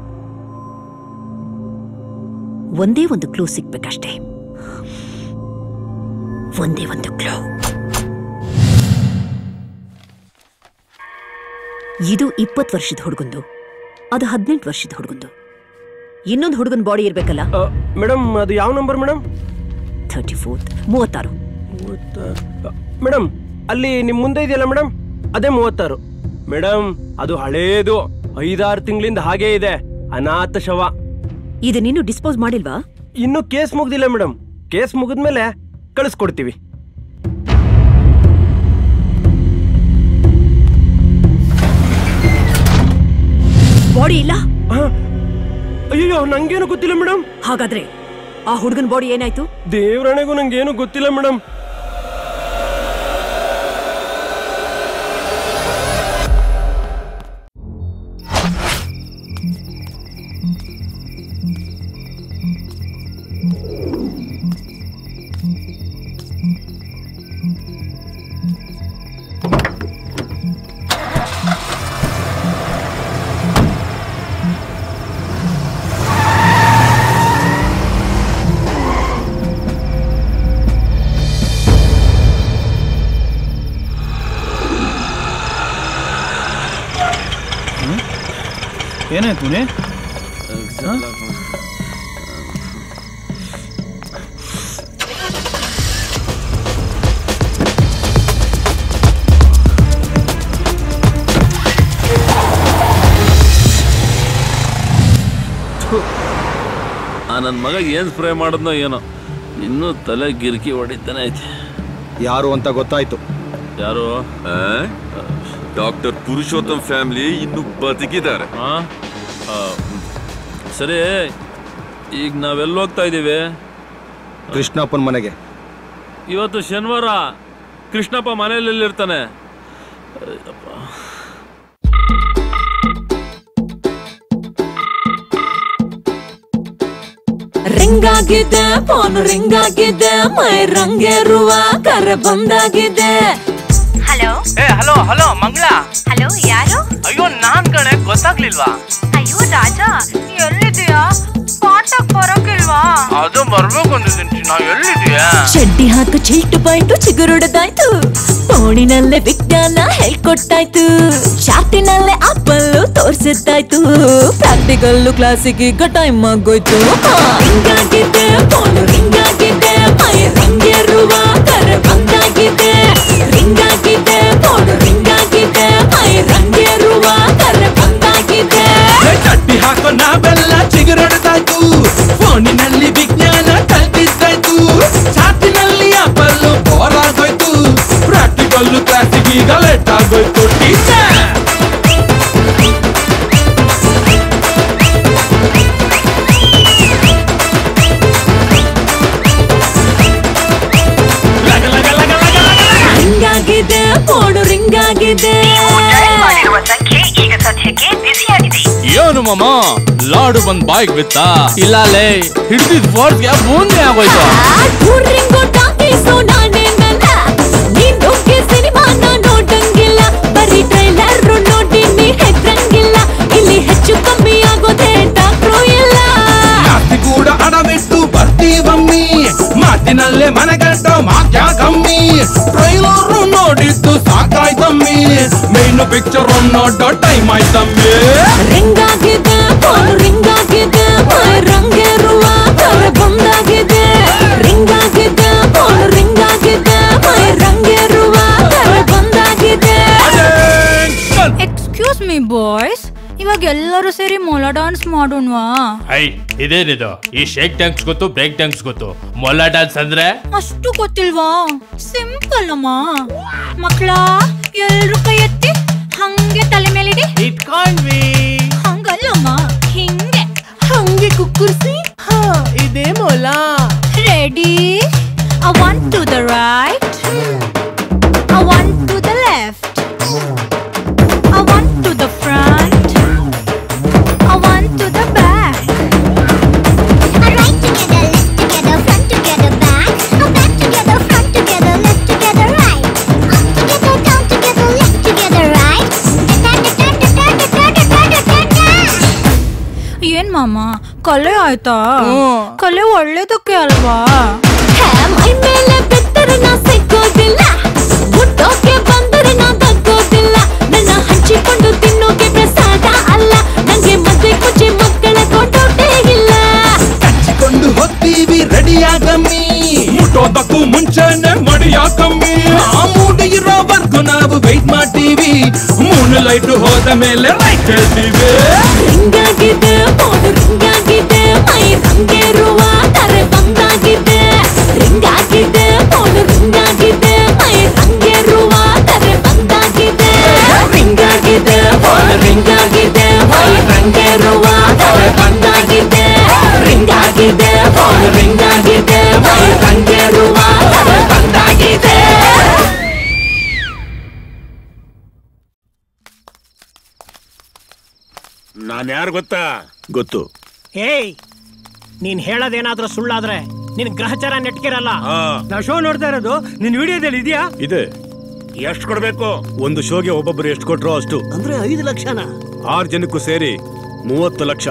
ಒಂದೇ ಒಂದು ಕ್ಲೂ ಸಿಗ್ಬೇಕಷ್ಟೇ ಒಂದೇ ಒಂದು ಕ್ಲೂ ಇದು ಇಪ್ಪತ್ತು ವರ್ಷದ ಹುಡುಗಂದು ಅದು ಹದಿನೆಂಟು ವರ್ಷದ ಹುಡುಗಂದು ಇನ್ನೊಂದು ಹುಡುಗನ ಬಾಡಿ ಇರ್ಬೇಕಲ್ಲ ಮೇಡಮ್ ಅದು ಯಾವ ನಂಬರ್ ಮೇಡಮ್ ಥರ್ಟಿ ಫೋರ್ತ್ ಮೂವತ್ತಾರು ಮೇಡಮ್ ಅಲ್ಲಿ ನಿಮ್ ಮುಂದೆ ಇದೆಯಲ್ಲ ಮೇಡಮ್ ಅದೇ ಮೂವತ್ತಾರು ಮೇಡಮ್ ಅದು ಹಳೇದು ಐದಾರು ತಿಂಗಳಿಂದ ಹಾಗೇ ಇದೆ ಅನಾಥ ಶವ ಇದನ್ನಿನ್ನು ಡಿಸ್ಪೋಸ್ ಮಾಡಿಲ್ವಾ ಇನ್ನು ಕೇಸ್ ಮುಗ್ದಿಲ್ಲ ಮೇಡಮ್ ಕೇಸ್ ಮುಗಿದ್ಮೇಲೆ ಕಳಿಸ್ಕೊಡ್ತೀವಿ ಬಾಡಿ ಇಲ್ಲ ಅಯ್ಯೋ ನಂಗೇನು ಗೊತ್ತಿಲ್ಲ ಮೇಡಮ್ ಹಾಗಾದ್ರೆ ಆ ಹುಡುಗನ ಬಾಡಿ ಏನಾಯ್ತು ದೇವ್ರಣೆಗೂ ನಂಗೇನು ಗೊತ್ತಿಲ್ಲ ಮೇಡಮ್ ಏನಾಯ್ತು ಮುನಿ ಆ ನನ್ನ ಮಗ ಏನ್ ಸ್ಪ್ರೇ ಮಾಡಿದ್ನೋ ಏನೋ ಇನ್ನೂ ತಲೆ ಗಿರ್ಕಿ ಹೊಡಿತಾನೆ ಐತೆ ಯಾರು ಅಂತ ಗೊತ್ತಾಯ್ತು ಯಾರು ಡಾಕ್ಟರ್ ಪುರುಷೋತ್ತಮ್ ಫ್ಯಾಮಿಲಿ ಇನ್ನು ಬದುಕಿದ್ದಾರೆ ಆ? ಆ, ಸರಿ ಈಗ ನಾವೆಲ್ಲ ಹೋಗ್ತಾ ಇದ್ದೀವಿ ಕೃಷ್ಣಪ್ಪನ ಮನೆಗೆ ಇವತ್ತು ಶನಿವಾರ ಕೃಷ್ಣಪ್ಪ ಮನೆಯಲ್ಲಿ ಇರ್ತಾನೆ ರಿಂಗ್ ಆಗಿದೆ ಫೋನ್ ರಿಂಗ್ ಆಗಿದೆ ಮೈ ರಂಗೇರುವ ಕರೆ ಬಂದಾಗಿದೆ ಹಲೋ ಏ ಹಲೋ ಹಲೋ ಮಂಗಳ ಹಲೋ ಯಾರು ಅಯ್ಯೋ ನಾನ್ ಕಣೆ ಗೊತ್ತಾಗ್ಲಿಲ್ವಾ ಅಯ್ಯೋ ರಾಜ ಎಲ್ಲಿದೀಯಾ ಕಾಂಟ್ಯಾಕ್ಟ್ ಬರೋಕಿಲ್ವಾ ಅದು ಬರ್ಬೇಕು ಅಂದಿದ್ದೀನಿ ನಾ ಎಲ್ಲಿದೀಯಾ ಚಡ್ಡಿ ಹಾಕು ಚಿಲ್ಟು ಪಾಯಿಂಟು ಚಿಗುರುಡದಾಯ್ತು ಫೋನಿನಲ್ಲೇ ವಿಜ್ಞಾನ ಹೇಳ್ಕೊಟ್ಟಾಯ್ತು ಚಾಟಿನಲ್ಲೇ ಆಪಲ್ಲು ತೋರ್ಸಿದ್ದಾಯ್ತು ಪ್ರಾಕ್ಟಿಕಲ್ಲು ಕ್ಲಾಸಿಗೆ ಈಗ ಟೈಮ್ ಆಗೋಯ್ತು ರಿಂಗ್ ಆಗಿದೆ ಫೋನ್ ರಿಂಗ್ ಆಗಿದೆ ಮೈ ರಂಗೇರುವ ಕರೆ ಬಂದಾಗಿದೆ ರಿಂಗ್ ಆಗಿದೆ ಫೋನ್ ರಿಂಗ್ ಆಗಿದೆ ಮೈ ರಂಗೇರುವ ಕರೆ ಬಂದಾಗಿದೆ ಚಟ್ಟಿ ಹಾಕೋ ನಾವೆಲ್ಲ ಚಿಗುರೊಡೆದಾಯ್ತು ಫೋನಿನಲ್ಲಿ ವಿಜ್ಞಾನ ಕಲ್ಪಿಸಾಯ್ತು ಚಾಟಿನಲ್ಲಿ ಅಪ್ಪಲ್ಲು ಬೋರ್ ಆಗೋಯ್ತು ಪ್ರಾಕ್ಟಿಕಲ್ಲು ಕ್ಲಾಸಿಗೆ ಈಗ ಲೇಟ್ ಆಗೋಯ್ತು ಟೀಚರ್ ರಿಂಗ್ ಆಗಿದೆ ಫೋನ್ ರಿಂಗ್ ಆಗಿದೆ ಈಗ ಸದ್ಯಕ್ಕೆ ಬಿಸಿ ಆಗಿದೆ ಏನು ಮಾಮ ಲಾಡು ಬಂದ್ ಬಾಯ್ಗ್ ಬಿತ್ತಾ ಇಲ್ಲ ಲೇ ಹಿಡಿದಿದ್ ಫೋರ್ಸ್ಗೆ ಬೂಂದಿ ಆಗೋಯ್ತು ರಿಂಗು ಟಾಕೀಸು ನಾನೇ ನನ್ನ ನೀನ್ ನುಗ್ಗಿ ಸಿನಿಮಾನ ನೋಡಂಗಿಲ್ಲ ಬರೀ ಟ್ರೈಲರ್ ನೋಡಿ ನೀ ಹೆದ್ರಂಗಿಲ್ಲ ಇಲ್ಲಿ ಹೆಚ್ಚು ಕಮ್ಮಿ ಆಗೋದೇ ಡಾಕ್ಟ್ರು ಇಲ್ಲ ಜಾಸ್ತಿ ಕೂಡ ಅಡವಿಟ್ಟು ಬರ್ತೀವಮ್ಮಿ ಮಾತಿನಲ್ಲೇ ಮನೆಗಂಟ ಮಾತ್ಯಾ ಕಮ್ಮಿ ಟ್ರೈಲರ್ ನೋಡಿದ್ದು ಸಾಕಾಯ್ತಮ್ಮಿ ಮೇನ್ ಪಿಕ್ಚರ್ ನೋಡೋ ಟೈಮ್ ಆಯ್ತಮ್ಮಿ ರಿಂಗ್ ಆಗಿದೆ ಫೋನ್ ರಿಂಗ್ ಆಗಿದೆ ಮೈ ರಂಗೇರುವ ಕರೆ ಬಂದಾಗಿದೆ ರಿಂಗ್ ಆಗಿದೆ ಫೋನ್ ರಿಂಗ್ ಆಗಿದೆ ಮೈ ರಂಗೇರುವ ಕರೆ ಬಂದಾಗಿದೆ ಎಕ್ಸ್ಕ್ಯೂಸ್ ಮೀ ಬಾಯ್ಸ್ ಇವಾಗ ಎಲ್ಲರೂ ಸೇರಿ ಮೊಲ ಡಾನ್ಸ್ ಮಾಡೋಣವಾ ಐ ಇದೇನಿದು ಈ ಶೇಕ್ ಟ್ಯಾಂಕ್ಸ್ ಗೊತ್ತು ಬ್ರೇಕ್ ಟ್ಯಾಂಕ್ಸ್ ಗೊತ್ತು ಮೊಲ್ಲ ಡ್ಯಾನ್ಸ್ ಅಂದ್ರೆ ಅಷ್ಟು ಗೊತ್ತಿಲ್ವಾ ಸಿಂಪಲ್ ಅಮ್ಮ ಮಕ್ಕಳ ಎಲ್ರು ಕೈ ಎತ್ತಿ ಹಂಗೆ ತಲೆ ಮೇಲಿಡಿ ಇಟ್ಕೊಂಡ್ವಿ ಹಂಗಲ್ಲಮ್ಮ ಹಿಂಗೆ ಹಂಗೆ ಕುಕ್ಕುರ್ಸಿ ಇದೇ ಮೊಲ ready a one two the right a one two the left a one two the front a one two the back ಏನ್ ಮಾಮ ಕಲೆ ಆಯ್ತಾ ಕಲೆ ಒಳ್ಳೇದಕ್ಕೆ ಅಲ್ವಾ ಮೈ ಮೇಲೆ ಬಿದ್ದರೆ ನಾ ಸಿಕ್ಕೋದಿಲ್ಲ ಮುಟ್ಟೋಕೆ ಬಂದರೆ ನಾ ತಗ್ಗೋದಿಲ್ಲ ನನ್ನ ಹಂಚಿಕೊಂಡು ತಿನ್ನೋಕೆ ಪ್ರಸಾದ ಅಲ್ಲ ನಂಗೆ ಮದ್ವೆ ಕುಚಿ ಮಕ್ಕಳ ಕೊಂಡೋಟೇ ಇಲ್ಲ ಹಚ್ಚಿಕೊಂಡು ಹೋಗ್ತೀವಿ ರೆಡಿಯಾಗಮ್ಮಿ ಮುಟ್ಟೋದಕ್ಕೂ ಮುಂಚೆನೆ ಮಡಿಯಾಕಮ್ಮಿ ಆ ಮೂಡಿ ಇರೋವರೆಗೂ ನಾವು ವೆಯ್ಟ್ ಮಾಡ್ತೀವಿ ಮೂನ್ ಲೈಟ್ ಹೋದ ಮೇಲೆ ಲೈಟ್ ಹೇಳ್ತೀವಿ ರಿಂಗಾಗಿದೆ ಫೋನ್ ರಿಂಗಾಗಿದೆ ಮೈ ರಂಗೇರುವ ಕರೆ ಬಂದಾಗಿದೆ ರಿಂಗಾಗಿದೆ ಫೋನ್ ರಿಂಗಾಗಿದೆ ಮೈ ರಂಗೇರುವ ಕರೆ ಬಂದಾಗಿದೆ ರಿಂಗಾಗಿದೆ ಫೋನ್ ರಿಂಗಾಗಿದೆ ಮೈ ರಂಗೇರುವ ಕರೆ ಬಂದಾಗಿದೆ ರಿಂಗಾಗಿದೆ ಫೋನ್ ರಿಂಗಾಗಿದೆ ಮೈ ರಂಗೇರುವ ಕರೆ ಬಂದಾಗಿದೆ ನಾನು ಯಾರು ಗೊತ್ತಾ ಗೊತ್ತು ಏಯ್ ನೀನ್ ಹೇಳೋದೇನಾದ್ರೂ ಸುಳ್ಳಾದ್ರೆ ನಿನ್ ಗ್ರಹಚಾರ ನೆಟ್ಕಿರಲ್ಲ ನಾವು ಶೋ ನೋಡ್ತಾ ಇರೋದು ನಿನ್ ವಿಡಿಯೋದಲ್ಲಿ ಇದೆಯಾ ಇದೆ ಎಷ್ಟು ಕೊಡ್ಬೇಕು ಒಂದು ಶೋಗೆ ಒಬ್ಬೊಬ್ಬರು ಎಷ್ಟು ಕೊಟ್ರೋ ಅಷ್ಟು ಅಂದ್ರೆ ಐದು ಲಕ್ಷನ ಆರು ಜನಕ್ಕೂ ಸೇರಿ ಮೂವತ್ತು lakh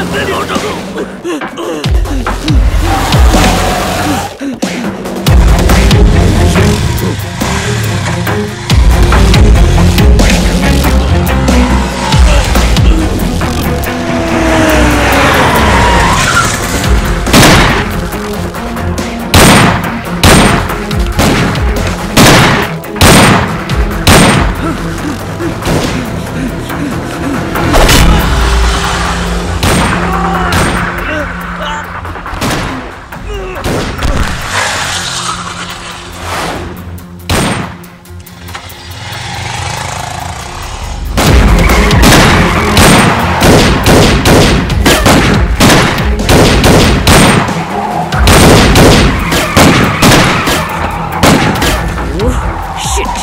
Shit!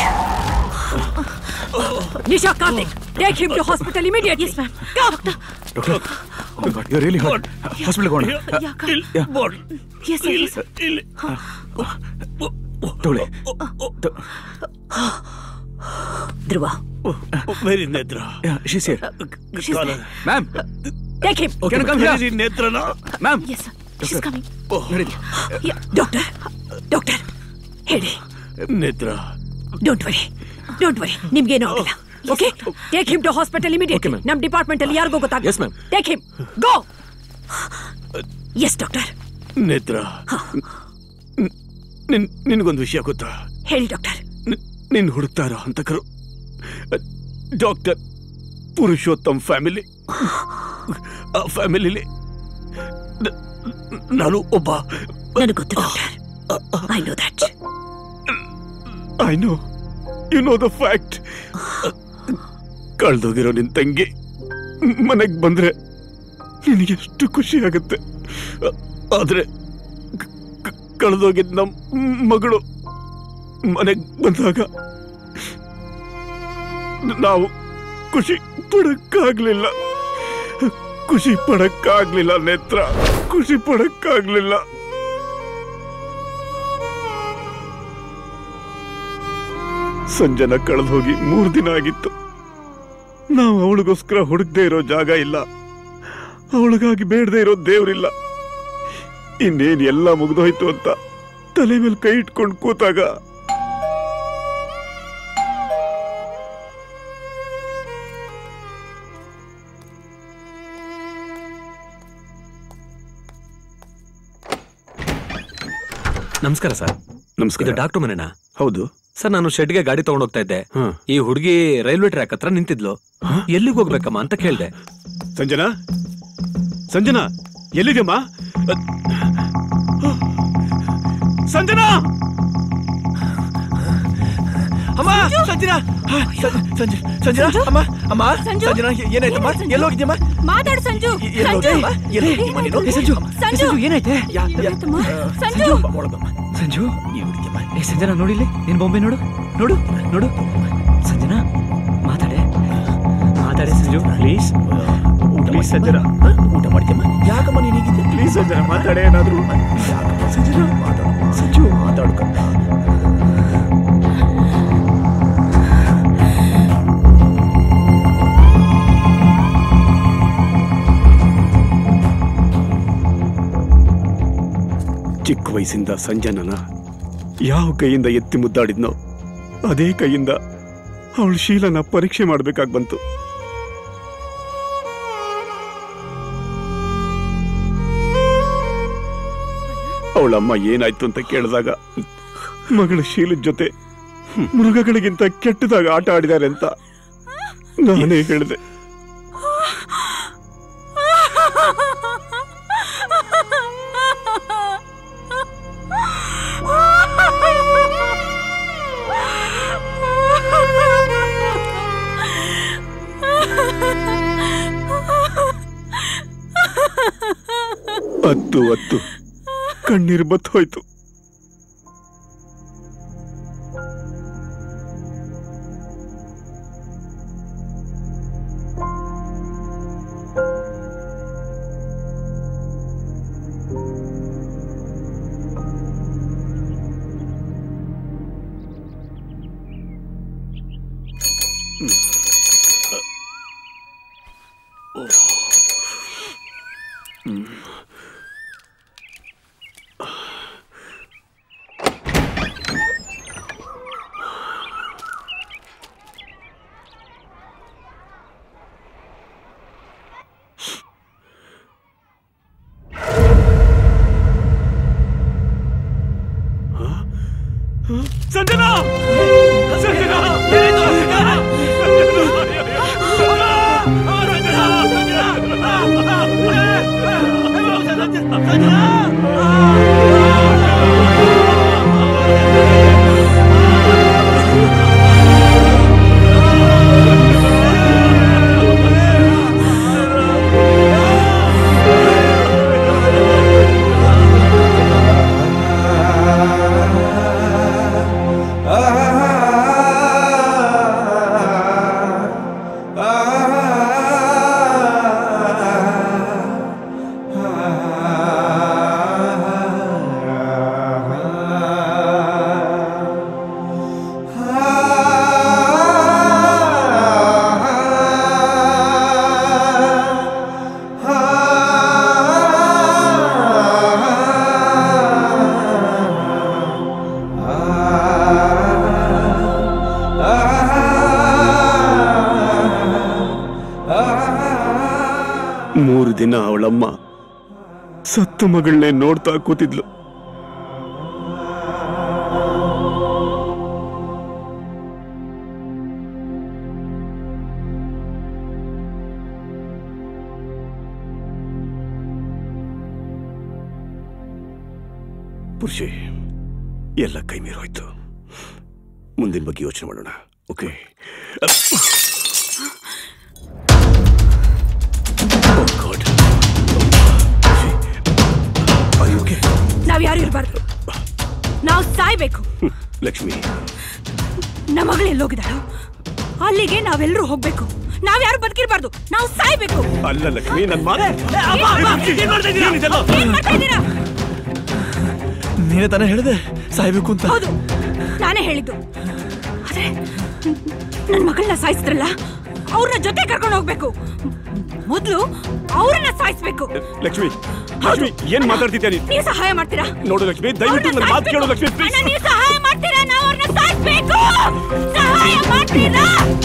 Nisha Karthik, take him to hospital immediately. Yes, ma'am. Go. Doctor, oh God, you're really hurt. Hospital go on. Yeah, come. Yeah. Yes, sir, yes. sir. ತಗೊಳ್ಳಿ Dhruva very Netra Yeah, she's here. She's Call there. her. Ma'am. Take him. Okay, come here. Very ನೇತ್ರನ Ma'am. Yes, sir. She's coming. ನಡೀರಿ doctor doctor ಹೇಳಿ Netra don't worry don't worry ನಿಮ್ಗೇನು ಆಗಿಲ್ಲ okay take him to hospital immediately ನಮ್ department ಅಲ್ಲಿ ಯಾರಿಗೂ ಗೊತ್ತಾಗ Yes, ma'am. Take him go yes doctor Netra ನಿನ್ ನಿನ್ಗೊಂದು ವಿಷಯ ಗೊತ್ತಾ ಹೇಳಿ ಡಾಕ್ಟರ್ ನಿನ್ ಹುಡುಕ್ತಾ ಇರೋ ಹಂತಕರು ಡಾಕ್ಟರ್ ಪುರುಷೋತ್ತಮ್ ಫ್ಯಾಮಿಲಿ ಆ ಫ್ಯಾಮಿಲಿಲಿ ನ- ನಾನು ಒಬ್ಬ ನನಗೆ ಗೊತ್ತು doctor I know that I know you know the fact ಕಳ್ದೋಗಿರೋ ನಿನ್ ತಂಗಿ ಮನೆಗೆ ಬಂದ್ರೆ ನಿನಗೆ ಎಷ್ಟು ಖುಷಿ ಆಗುತ್ತೆ ಆದ್ರೆ ಕ- ಕಳ್ದೋಗಿದ್ ನಮ್ ಮಗಳು ಮನೆಗೆ ಬಂದಾಗ ನಾವು ಖುಷಿ ಪಡಕ್ಕಾಗ್ಲಿಲ್ಲ ಖುಷಿ ಪಡಕ್ಕಾಗ್ಲಿಲ್ಲ ನೇತ್ರ ಖುಷಿ ಪಡಕ್ಕಾಗ್ಲಿಲ್ಲ ಸಂಜನ ಕಳೆದು ಹೋಗಿ ಮೂರು ದಿನ ಆಗಿತ್ತು ನಾವು ಅವಳಿಗೋಸ್ಕರ ಹುಡುಕ್ದೇ ಇರೋ ಜಾಗ ಇಲ್ಲ ಅವಳಿಗಾಗಿ ಬೇಡದೇ ಇರೋ ದೇವ್ರಿಲ್ಲ ಇನ್ನೇನ್ ಎಲ್ಲ ಮುಗ್ದೋಯ್ತು ಅಂತ ತಲೆ ಮೇಲೆ ಕೈ ಇಟ್ಕೊಂಡು ಕೂತಾಗ ನಮಸ್ಕಾರ ಸರ್ ನಮಸ್ಕಾರ ಇದು ಡಾಕ್ಟರ್ ಮನೆನಾ ಹೌದು ಸರ್ ನಾನು ಶೆಡ್ಗೆ ಗಾಡಿ ತಗೊಂಡ್ ಹೋಗ್ತಾ ಇದ್ದೆ ಈ ಹುಡುಗಿ ರೈಲ್ವೆ ಟ್ರ್ಯಾಕ್ ಹತ್ರ ನಿಂತಿದ್ಲು ಎಲ್ಲಿಗೆ ಹೋಗ್ಬೇಕಮ್ಮ ಅಂತ ಕೇಳ್ದೆ ಸಂಜನಾ ಸಂಜನಾ ಎಲ್ಲಿದ್ಯಮ್ಮ ಸಂಜನಾ ಅಮ್ಮ ಸಂಜನಾ ಸಂಜನಾ ಸಂಜನಾ ಅಮ್ಮ ಅಮ್ಮ ಸಂಜನಾ ಏನಾಯ್ತಮ್ಮ ಎಲ್ಲಿ ಹೋಗಿದ್ಯಮ್ಮ ಮಾತಾಡು ಸಂಜು ಎಲ್ಲಿ ಹೋಗಿದ್ಯಮ್ಮ ಎಲ್ಲಿ ಹೋಗಿದ್ಯಮ್ಮ ನೀನು ಏ, ಸಂಜು ಸಂಜು ಏನಾಯ್ತೆ ಯಾ ಯಾ ಸಂಜು ಒಳಗಮ್ಮ ಸಂಜು ಈ ಹುಡುಗಿಯಮ್ಮ ಏ ಸಂಜನಾ ನೋಡಿಲ್ಲಿ ನಿನ್ ಬೊಂಬೆ ನೋಡು ನೋಡು ನೋಡು ಸಂಜನಾ ಮಾತಾಡೆ ಮಾತಾಡೆ ಸಂಜು ಪ್ಲೀಸ್ ಪ್ಲೀಸ್ ಸಂಜನಾ ಊಟ ಮಾಡ್ತೀಯಮ್ಮ ಯಾಕಮ್ಮ ನೀನು ಹೀಗಿದ್ದೆ ಪ್ಲೀಸ್ ಸಂಜನಾ ಮಾತಾಡೆ ಏನಾದ್ರು ಸಂಜನಾ ಮಾತಾಡು ಸಂಜು ಮಾತಾಡ್ಕ ಚಿಕ್ಕ ವಯಸ್ಸಿಂದ ಸಂಜನನ ಯಾವ ಕೈಯಿಂದ ಎತ್ತಿ ಮುದ್ದಾಡಿದ್ನೋ ಅದೇ ಕೈಯಿಂದ ಅವಳ ಶೀಲನ ಪರೀಕ್ಷೆ ಮಾಡ್ಬೇಕಾಗ್ ಬಂತು ಅವಳಮ್ಮ ಏನಾಯ್ತು ಅಂತ ಕೇಳಿದಾಗ ಮಗಳ ಶೀಲದ ಜೊತೆ ಮೃಗಗಳಿಗಿಂತ ಕೆಟ್ಟದಾಗ ಆಟ ಆಡಿದ್ದಾರೆ ಅಂತ ನಾನೇ ಹೇಳಿದೆ ಹತ್ತು ಹತ್ತು ಕಣ್ಣೀರು ಬತ್ತು ಹೋಯ್ತು ಸಂಜನಾ ಸಂಜನಾ ಮೂರು ದಿನ ಅವಳಮ್ಮ ಸತ್ತು ಮಗಳನ್ನೇ ನೋಡ್ತಾ ಕೂತಿದ್ಲು ಪುರುಷಿ ಎಲ್ಲ ಕೈ ಮೀರೋಯ್ತು ಮುಂದಿನ ಬಗ್ಗೆ ಯೋಚನೆ ಮಾಡೋಣ ಓಕೆ ನಾವ್ ಯಾರು ಇರಬಾರ್ದು ನಾವು ಸಾಯ್ಬೇಕು ಲಕ್ಷ್ಮಿ ನಮ್ಮ ಮಗಳು ಎಲ್ಲೋಗಿದ್ದಾಳು ಅಲ್ಲಿಗೆ ನಾವೆಲ್ಲರೂ ಹೋಗ್ಬೇಕು ನಾವ್ ಯಾರು ಬದುಕಿರ್ಬಾರ್ದು ನಾವು ಸಾಯ್ಬೇಕು ಅಲ್ಲ ಲಕ್ಷ್ಮಿ ನನ್ನ ಮಾತು ಅಮ್ಮ, ಅಮ್ಮ, ಏನ್ ಮಾಡ್ತಾ ಇದ್ದೀರಾ? ಏನ್ ಮಾಡ್ತಾ ಇದ್ದೀರಾ? ನೀನೇ ತಾನೇ ಹೇಳಿದೆ ಸಾಯ್ಬೇಕು ಅಂತ ಹೌದು ನಾನೇ ಹೇಳಿದ್ದು ಆದ್ರೆ ನನ್ ಮಗಳನ್ನ ಸಾಯಿಸಿದ್ರಲ್ಲ ಅವ್ರನ್ನ ಜೊತೆ ಕರ್ಕೊಂಡು ಹೋಗ್ಬೇಕು ಮೊದ್ಲು ಅವ್ರನ್ನ ಸಾಯಿಸ್ಬೇಕು ಲಕ್ಷ್ಮಿ ಲಕ್ಷ್ಮಿ ಏನ್ ಮಾತಾಡ್ತಿದ್ಯಾ ನೀನು ನೀವು ಸಹಾಯ ಮಾಡ್ತೀರಾ ನೋಡು ಲಕ್ಷ್ಮಿ ದಯವಿಟ್ಟು ನನ್ನ ಮಾತು ಕೇಳು ಲಕ್ಷ್ಮಿ ಪ್ಲೀಸ್ ಅಣ್ಣ, ನೀವು ಸಹಾಯ ಮಾಡ್ತೀರಾ ನಾವು ಅವ್ರನ್ನ ಸಾಯಿಸ್ಬೇಕು ಸಹಾಯ ಮಾಡ್ತೀರಾ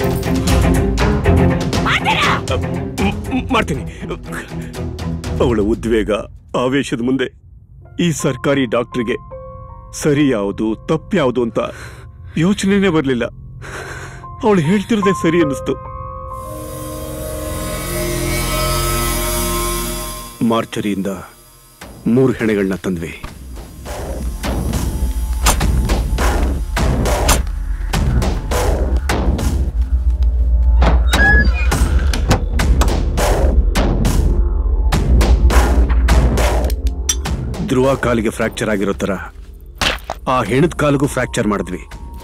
ಮಾಡ್ತೀರಾ ಮಾಡ್ತೀನಿ ಅವಳ ಉದ್ವೇಗ ಆವೇಶದ ಮುಂದೆ ಈ ಸರ್ಕಾರಿ ಡಾಕ್ಟ್ರಿಗೆ ಸರಿ ಯಾವುದು ತಪ್ಪು ಯಾವುದು ಅಂತ ಯೋಚನೆನೇ ಬರಲಿಲ್ಲ ಅವಳು ಹೇಳ್ತಿರೋದೇ ಸರಿ ಅನ್ನಿಸ್ತು ಮಾರ್ಚರಿಯಿಂದ ಮೂರು ಹೆಣೆಗಳನ್ನ ತಂದ್ವಿ ಧ್ರುವ ಕಾಲಿಗೆ ಫ್ರಾಕ್ಚರ್ ಆಗಿರೋ ತರ ಆ ಹೆಣದ ಕಾಲಿಗೂ ಫ್ರಾಕ್ಚರ್ ಮಾಡಿದ್ವಿ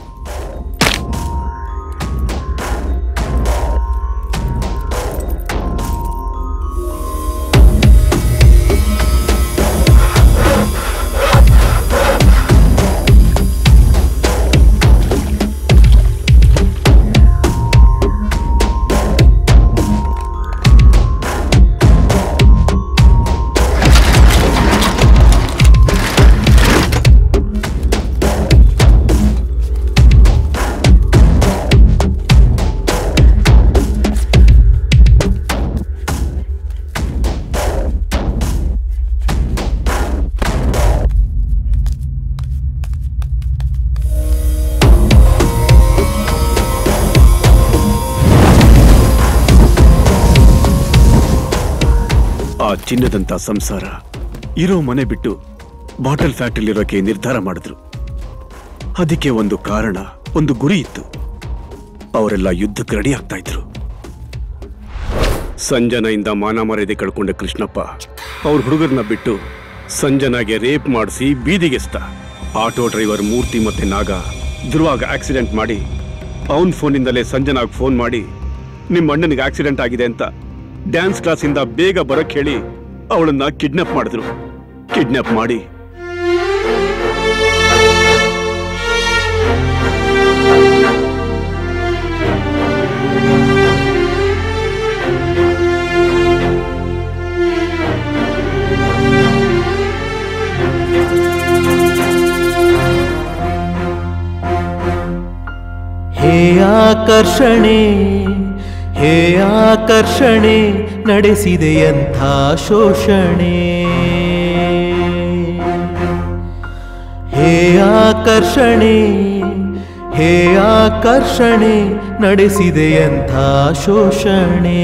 ಆ ಚಿನ್ನದಂತ ಸಂಸಾರ ಇರೋ ಮನೆ ಬಿಟ್ಟು ಬಾಟಲ್ ಫ್ಯಾಕ್ಟ್ರಿಲಿರೋಕೆ ನಿರ್ಧಾರ ಮಾಡಿದ್ರು ಅದಕ್ಕೆ ಒಂದು ಕಾರಣ ಒಂದು ಗುರಿ ಇತ್ತು ಅವರೆಲ್ಲ ಯುದ್ಧಕ್ಕೆ ರೆಡಿ ಆಗ್ತಾ ಇದ್ರು ಸಂಜನೆಯಿಂದ ಮಾನ ಮರ್ಯಾದೆ ಕಳ್ಕೊಂಡ ಕೃಷ್ಣಪ್ಪ ಅವ್ರ ಹುಡುಗರನ್ನ ಬಿಟ್ಟು ಸಂಜನಾಗೆ ರೇಪ್ ಮಾಡಿಸಿ ಬೀದಿಗೆಸ್ತ ಆಟೋ ಡ್ರೈವರ್ ಮೂರ್ತಿ ಮತ್ತೆ ನಾಗ ಧ್ರುವಾಗ ಆಕ್ಸಿಡೆಂಟ್ ಮಾಡಿ ಅವನ್ ಫೋನಿಂದಲೇ ಸಂಜನಾಗ್ ಫೋನ್ ಮಾಡಿ ನಿಮ್ಮ ಅಣ್ಣನಿಗೆ ಆಕ್ಸಿಡೆಂಟ್ ಆಗಿದೆ ಅಂತ ಡ್ಯಾನ್ಸ್ ಕ್ಲಾಸಿಂದ ಬೇಗ ಬರಕ್ ಹೇಳಿ ಅವಳನ್ನ ಕಿಡ್ನಾಪ್ ಮಾಡಿದ್ರು ಕಿಡ್ನಾಪ್ ಮಾಡಿ ಆಕರ್ಷಣೆ ಹೇ ಆಕರ್ಷಣೆ ನಡೆಸಿದೆಯಂಥ ಶೋಷಣೆ ಹೇ ಆಕರ್ಷಣೆ ಹೇ ಆಕರ್ಷಣೆ ನಡೆಸಿದೆಯಂಥ ಶೋಷಣೆ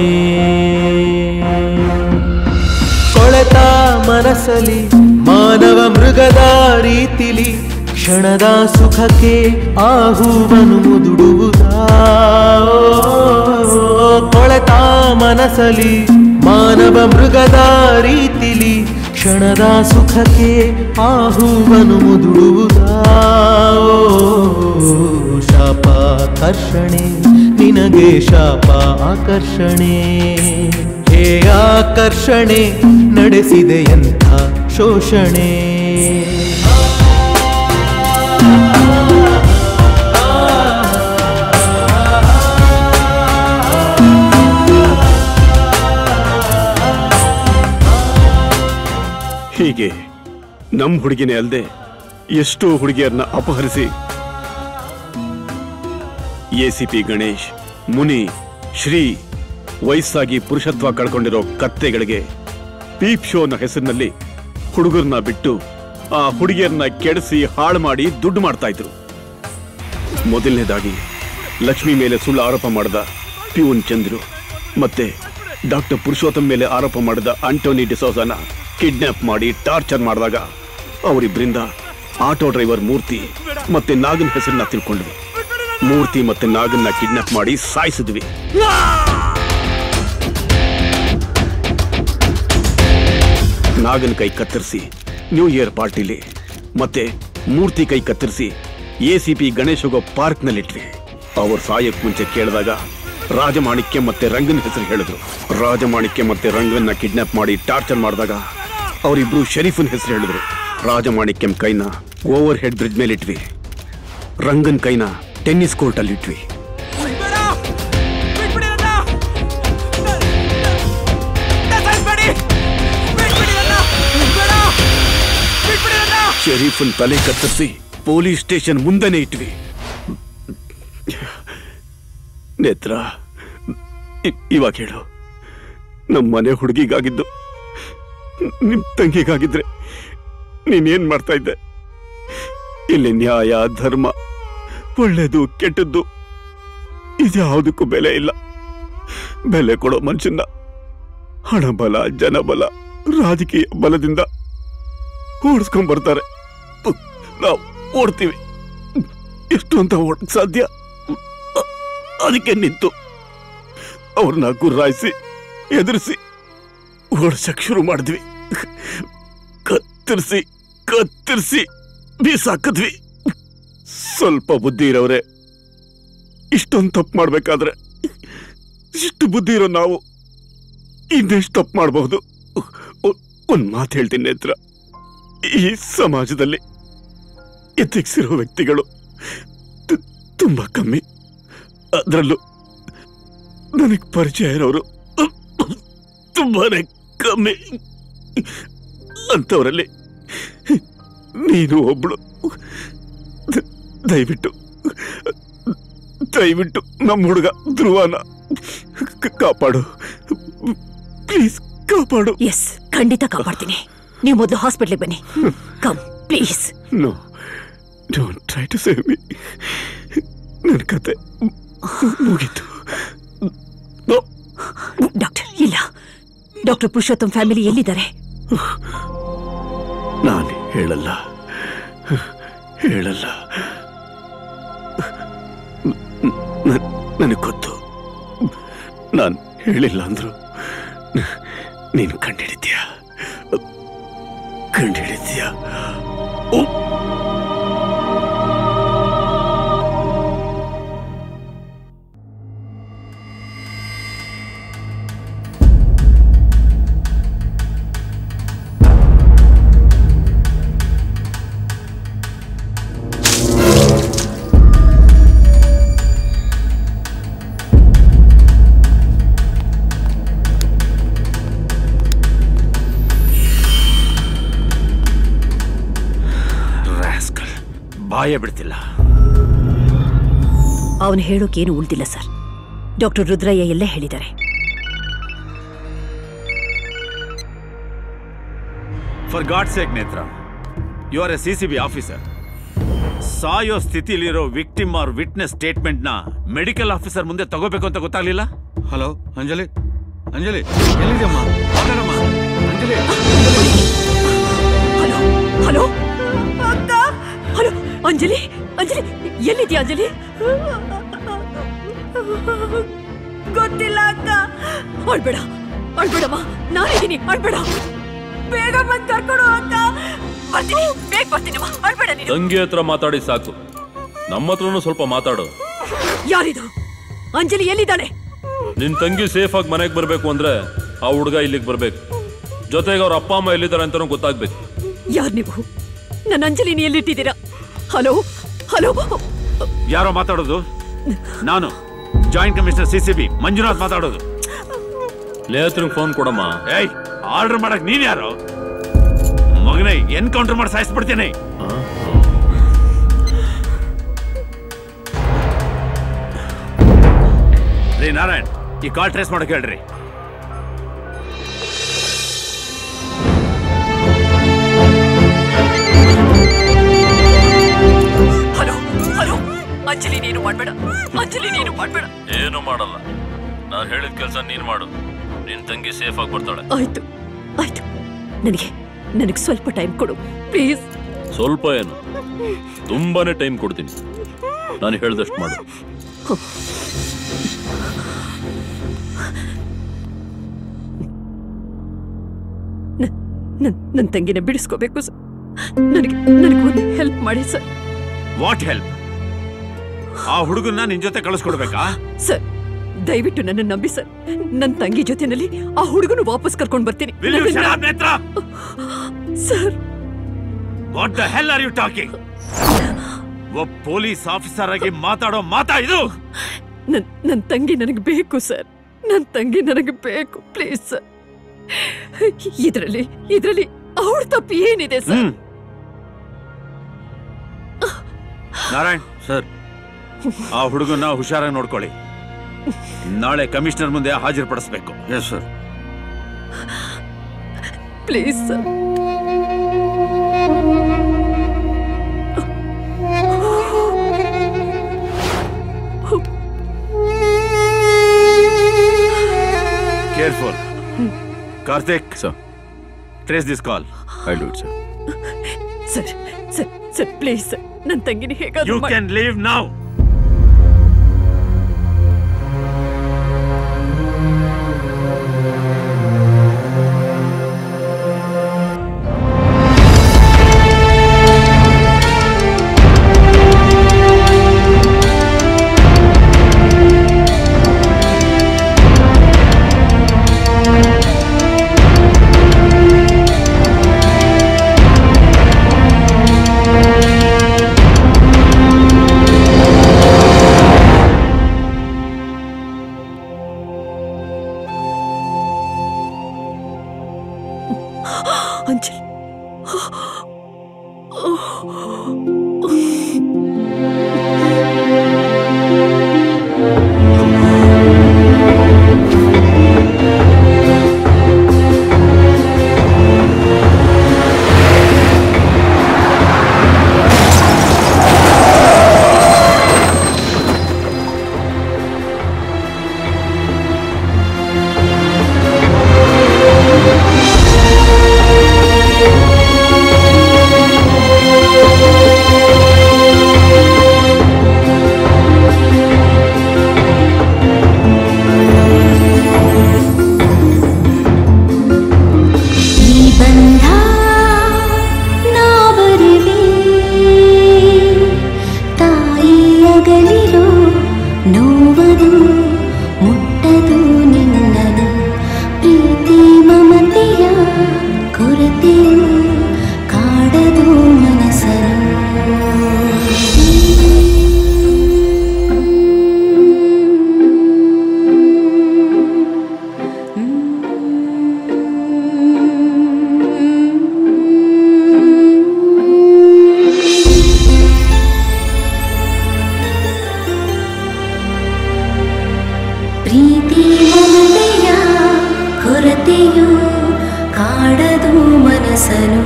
ಕೊಳೆತ ಮನಸ್ಸಲಿ ಮಾನವ ಮೃಗದ ರೀತಿಲಿ ಕ್ಷಣದ ಸುಖಕ್ಕೆ ಆಹುವನು ಮುದುಡುವುದಾ ಕೊಳೆತ ಮನಸ್ಸಲಿ ಮಾನವ ಮೃಗದ ರೀತಿಲಿ ಕ್ಷಣದ ಸುಖಕ್ಕೆ ಆಹುವನು ಮುದುಡುವುದಾ ಶಾಪ ಆಕರ್ಷಣೆ ನಿನಗೆ ಶಾಪ ಆಕರ್ಷಣೆ ಹೇ ಆಕರ್ಷಣೆ ನಡೆಸಿದೆಯಂಥ ಶೋಷಣೆ ಹೀಗೆ ನಮ್ ಹುಡುಗಿನೇ ಅಲ್ಲದೆ ಎಷ್ಟೋ ಹುಡುಗಿಯರನ್ನ ಅಪಹರಿಸಿ ಎಸಿಪಿ ಗಣೇಶ್ ಮುನಿ ಶ್ರೀ ವಯಸ್ಸಾಗಿ ಪುರುಷತ್ವ ಕಳ್ಕೊಂಡಿರೋ ಕತ್ತೆಗಳಿಗೆ ಪೀಪ್ ಶೋನ ಹೆಸರಿನಲ್ಲಿ ಹುಡುಗರನ್ನ ಬಿಟ್ಟು ಆ ಹುಡುಗಿಯರನ್ನ ಕೆಡಿಸಿ ಹಾಳು ಮಾಡಿ ದುಡ್ಡು ಮಾಡ್ತಾ ಇದ್ರು ಮೊದಲನೇದಾಗಿ ಲಕ್ಷ್ಮಿ ಮೇಲೆ ಸುಳ್ಳು ಆರೋಪ ಮಾಡಿದ ಪ್ಯೂನ್ ಚಂದ್ರು ಮತ್ತೆ ಡಾಕ್ಟರ್ ಪುರುಷೋತ್ತಮ್ ಮೇಲೆ ಆರೋಪ ಮಾಡಿದ ಆಂಟೋನಿ ಡಿಸೋಸನ ಕಿಡ್ನಾಪ್ ಮಾಡಿ ಟಾರ್ಚರ್ ಮಾಡಿದಾಗ ಅವರಿಬ್ಬರಿಂದ ಆಟೋ ಡ್ರೈವರ್ ಮೂರ್ತಿ ಮತ್ತೆ ನಾಗನ್ ಹೆಸರನ್ನ ತಿಳ್ಕೊಂಡ್ವಿ ಮೂರ್ತಿ ಮತ್ತೆ ನಾಗನ್ನ ಕಿಡ್ನಾಪ್ ಮಾಡಿ ಸಾಯಿಸಿದ್ವಿ ನಾಗನ್ ಕೈ ಕತ್ತರಿಸಿ ನ್ಯೂ ಇಯರ್ ಪಾರ್ಟಿಲಿ ಮತ್ತೆ ಮೂರ್ತಿ ಕೈ ಕತ್ತರಿಸಿ ಎ ಸಿ ಪಿ ಗಣೇಶ್ ಹೋಗೋ ಪಾರ್ಕ್ನಲ್ಲಿಟ್ವಿ ಅವ್ರು ಸಾಯಕ್ ಮುಂಚೆ ಕೇಳಿದಾಗ ರಾಜಮಾಣಿಕ್ಯ ಮತ್ತೆ ರಂಗನ್ ಹೆಸರು ಹೇಳಿದ್ರು ರಾಜಮಾಣಿಕ್ಯ ಮತ್ತೆ ರಂಗನ್ನ ಕಿಡ್ನಾಪ್ ಮಾಡಿ ಟಾರ್ಚರ್ ಮಾಡಿದಾಗ ಅವರಿಬ್ರು ಶರೀಫನ್ ಹೆಸರು ಹೇಳಿದ್ರು ರಾಜಮಾಣಿಕ್ಯಂ ಕೈನ ಓವರ್ ಹೆಡ್ ಬ್ರಿಡ್ಜ್ ಮೇಲೆ ಇಟ್ವಿ ರಂಗನ್ ಕೈನ ಟೆನ್ನಿಸ್ ಕೋರ್ಟ್ ಅಲ್ಲಿ ಇಟ್ವಿ ಶರೀಫನ್ ತಲೆ ಕತ್ತರಿಸಿ ಪೊಲೀಸ್ ಸ್ಟೇಷನ್ ಮುಂದೆನೆ ಇಟ್ವಿ ನೇತ್ರ ಇ- ಇವಾಗ ಹೇಳು ನಮ್ಮ ಮನೆ ಹುಡುಗಿಗಾಗಿದ್ದು ನಿಮ್ ತಂಗಿಗಾಗಿದ್ರೆ ನೀನೇನ್ ಮಾಡ್ತಾ ಇದ್ದೆ ಇಲ್ಲಿ ನ್ಯಾಯ ಧರ್ಮ ಒಳ್ಳೇದು ಕೆಟ್ಟದ್ದು ಇದ್ಯಾವುದಕ್ಕೂ ಬೆಲೆ ಇಲ್ಲ ಬೆಲೆ ಕೊಡೋ ಮನುಷ್ಯನ ಹಣಬಲ ಜನಬಲ ರಾಜಕೀಯ ಬಲದಿಂದ ಓಡಿಸ್ಕೊಂಡ್ ಬರ್ತಾರೆ ನಾವು ಓಡ್ತೀವಿ ಎಷ್ಟು ಅಂತ ಓಡಕ್ ಸಾಧ್ಯ ಅ- ಅದಕ್ಕೆ ನಿಂತು ಅವ್ರನ್ನ ಗುರ್ರಾಯಿಸಿ ಎದುರಿಸಿ ಓಡ್ಸಕ್ ಶುರು ಮಾಡಿದ್ವಿ ಕತ್ತರಿಸಿ ಕತ್ತರಿಸಿ ಬೀಸಾಕಿದ್ವಿ ಸ್ವಲ್ಪ ಬುದ್ಧಿ ಇರೋರೆ ಇಷ್ಟೊಂದು ತಪ್ಪು ಮಾಡ್ಬೇಕಾದ್ರೆ ಇಷ್ಟು ಬುದ್ಧಿ ಇರೋ ನಾವು ಇನ್ನೆಷ್ಟು ತಪ್ಪು ಮಾಡಬಹುದು ಒಂದ್ ಮಾತು ಹೇಳ್ತೀನಿ ನೇತ್ರ ಈ ಸಮಾಜದಲ್ಲಿ ಎತ್ತಿಕ್ಸಿರೋ ವ್ಯಕ್ತಿಗಳು ತು- ತುಂಬಾ ಕಮ್ಮಿ ಅದರಲ್ಲೂ ನನಗೆ ಪರಿಚಯ ಇರೋರು ತುಂಬಾನೇ ಕಮ್ಮಿ ಅಂಥವರಲ್ಲಿ ನೀನು ಒಬ್ಳು ದ- ದಯವಿಟ್ಟು ದಯವಿಟ್ಟು ನಮ್ಮ ಹುಡುಗ ಧ್ರುವನ ಕ- ಕಾಪಾಡು ಪ್ಲೀಸ್ ಕಾಪಾಡು ಎಸ್ ಖಂಡಿತ ಕಾಪಾಡ್ತೀನಿ ನೀವು ಮೊದಲು ಹಾಸ್ಪಿಟ್ಲಿಗೆ ಬನ್ನಿ come please no don't try to save me ನನ್ನ ಕತೆ ಮುಗೀತು ಡಾಕ್ಟರ್ ಇಲ್ಲ ಡಾಕ್ಟರ್ ಪುರುಷೋತ್ತಮ್ ಫ್ಯಾಮಿಲಿ ಎಲ್ಲಿದ್ದಾರೆ ನಾನು ಹೇಳಲ್ಲ ಹೇಳಲ್ಲ ನನಗೆ ಗೊತ್ತು ನಾನು ಹೇಳಿಲ್ಲ ಅಂದ್ರು ನೀನು ಕಂಡಿಡಿದ್ಯಾ ಕಂಡಿಡಿದ್ಯಾ ಓ ರಾಸ್ಕಲ್ ಬಾಯ ಬಿಡ್ತಿಲ್ಲ ಅವನು ಹೇಳೋಕೇನು ಉಳ್ದಿಲ್ಲ ಸರ್ ಡಾಕ್ಟರ್ ರುದ್ರಯ್ಯ ಎಲ್ಲೇ ಹೇಳಿದ್ದಾರೆ for God sake Netra you are a C C B officer ಸಾಯೋ ಸ್ಥಿತಿಲಿರೋ ವಿಕ್ಟಿಮ್ ಆರ್ ವಿಟ್ನೆಸ್ ಸ್ಟೇಟ್ಮೆಂಟ್ ನ ಮೆಡಿಕಲ್ ಆಫೀಸರ್ ಮುಂದೆ ತಗೋಬೇಕು ಅಂತ ಗೊತ್ತಾಗ್ಲಿಲ್ಲ ಹಲೋ ಅಂಜಲಿ ಅಂಜಲಿ ಎಲ್ಲಿದೆಯಮ್ಮ ಮಾತಾಡಮ್ಮ Anjali hello hello hello Anjali Anjali ಎಲ್ಲಿದ್ಯಾ ಅಂಜಲಿ ಗೊತ್ತಿಲ್ಲ ಅಕ್ಕ ಅಳ್ಬೇಡ ಅಳ್ಬೇಡಮ್ಮ ನಾನಿದ್ದೀನಿ ಅಳ್ಬೇಡ ಬೇಗ ಬಂದ್ ಕರ್ಕೊಂಡು ಅಕ್ಕ ಬರ್ತೀನಿ ಬೇಗ ಬರ್ತೀನಮ್ಮ ಅಳ್ಬೇಡ ನೀನು ತಂಗಿ ಹತ್ರ ಮಾತಾಡಿ ಸಾಕು ನಮ್ಮ ಹತ್ರನೂ ಸ್ವಲ್ಪ ಮಾತಾಡು ಯಾರಿದು ಅಂಜಲಿ ಎಲ್ಲಿದ್ದಾಳೆ ನಿನ್ ತಂಗಿ ಸೇಫ್ ಆಗಿ ಮನೆಗೆ ಬರ್ಬೇಕು ಅಂದ್ರೆ ಆ ಹುಡುಗ ಇಲ್ಲಿಗೆ ಬರ್ಬೇಕು ಜೊತೆಗೆ ಅವ್ರ ಅಪ್ಪ ಅಮ್ಮ ಎಲ್ಲಿದ್ದಾರೆ ಅಂತಾನೂ ಗೊತ್ತಾಗ್ಬೇಕು ಯಾರ್ ನೀವು ನನ್ನ ಅಂಜಲಿನಿ ಎಲ್ಲಿಟ್ಟಿದ್ದೀರಾ ಹಲೋ ಹಲೋ ಯಾರೋ ಮಾತಾಡೋದು ನಾನು joint commissioner C C B Manjunath ಮಾತಾಡೋದು ಲೇತ್ರಂಗ್ ಫೋನ್ ಕೊಡಮ್ಮ ಏಯ್ ಆರ್ಡರ್ ಮಾಡಕ್ ನೀನ್ ಯಾರು ಮಗನೇ ಎನ್ಕೌಂಟರ್ ಮಾಡಿ ಸಾಯಿಸ್ಬಿಡ್ತೇನೆ ರೀ ನಾರಾಯಣ್ ಈ ಕಾಲ್ ಟ್ರೇಸ್ ಮಾಡಕ್ ಹೇಳ್ರಿ ಹಲೋ ಹಲೋ ಅಂಜಲಿ ನೀನು ಮಾಡ್ಬೇಡ ಅಂಜಲಿ ನೀನು ಮಾಡ್ಬೇಡ ಏನು ಮಾಡಲ್ಲ ನಾನು ಹೇಳಿದ ಕೆಲಸ ನೀನ್ ಮಾಡು ನಿನ್ ತಂಗಿ ಸೇಫ್ ಆಗಿ ಬರ್ತಾಳೆ ಆಯ್ತು ಆಯ್ತು ನನಗೆ ನನಗೆ ಸ್ವಲ್ಪ ಟೈಮ್ ಕೊಡು ಪ್ಲೀಸ್ ಸ್ವಲ್ಪ ಏನು ತುಂಬಾನೇ ಟೈಮ್ ಕೊಡ್ತೀನಿ ನಾನು ಹೇಳ್ದಷ್ಟು ಮಾಡು ನನ್ನ ತಂಗಿನ ಬಿಡಿಸ್ಕೋಬೇಕು ಸರ್ ನನಗೆ ನನಗೆ ಒಂದು ಹೆಲ್ಪ್ ಮಾಡಿ ಸರ್ ವಾಟ್ ಹೆಲ್ಪ್ ಆ ಹುಡುಗನ್ನ ನಿನ್ ಜೊತೆ ಕಳಿಸ್ಕೊಡ್ಬೇಕಾ ಸರ್ ದಯವಿಟ್ಟು ನನ್ನ ನಂಬಿ ಸರ್ ನನ್ನ ತಂಗಿ ಜೊತೆನಲ್ಲಿ ಆ ಹುಡುಗನು ವಾಪಸ್ ಕರ್ಕೊಂಡು ಬರ್ತೀನಿ Will you shut up, ನನ್ನನ್ನ- Netra? Sir what the hell are you talking ಒಬ್ಬ ಪೊಲೀಸ್ ಆಫೀಸರ್ ಆಗಿ ಮಾತಾಡೋ ಮಾತಾ ಇದು ನನ್ ನನ್ನ ತಂಗಿ ನನಗೆ ಬೇಕು ಸರ್ ನನ್ನ ತಂಗಿ ನನಗೆ ಬೇಕು ಪ್ಲೀಸ್ ಸರ್ ಇದರಲ್ಲಿ ಇದರಲ್ಲಿ ಅವಳ ತಪ್ಪು ಏನಿದೆ ಸರ್ ಹ್ಮ್ ನಾರಾಯಣ್ ಸರ್ ಆ ಹುಡುಗನ್ನ ಹುಷಾರಾಗಿ ನೋಡ್ಕೊಳ್ಳಿ ನಾಳೆ ಕಮಿಷನರ್ ಮುಂದೆ ಹಾಜರುಪಡಿಸ್ಬೇಕು yes sir please sir careful Karthik sir trace this call I do it sir sir sir sir please sir ನನ್ನ ತಂಗಿನ ಯು ಹೇಗಾದ್ರೂ ಮಾಡಿ- ಕ್ಯಾನ್ ಲೀವ್ ನೌ ಅಂಜಲಿ ಆ ಸನು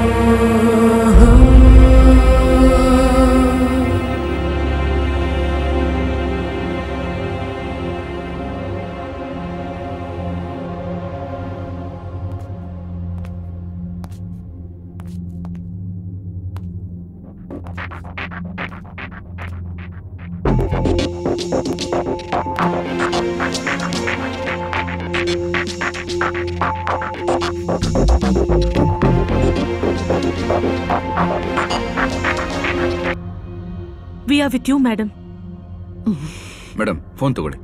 we are with you madam madam phone ತಗೊಳ್ಳಿ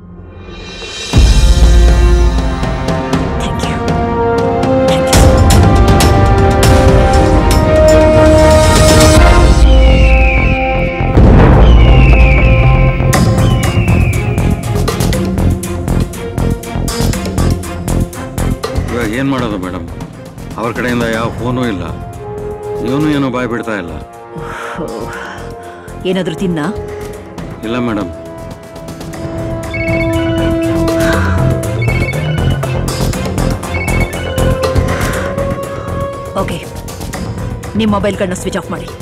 ಇವಾಗ ಏನು ಮಾಡೋದು ಮೇಡಮ್ ಅವ್ರ ಕಡೆಯಿಂದ ಯಾವ ಫೋನೂ ಇಲ್ಲ ಇವನು ಏನೋ ಬಾಯ್ ಬಿಡ್ತಾ ಇಲ್ಲ ಏನಾದ್ರೂ ತಿನ್ನ ಇಲ್ಲ ಮೇಡಮ್ ಓಕೆ ನಿಮ್ಮ ಮೊಬೈಲ್ಗಳನ್ನ ಸ್ವಿಚ್ ಆಫ್ ಮಾಡಿ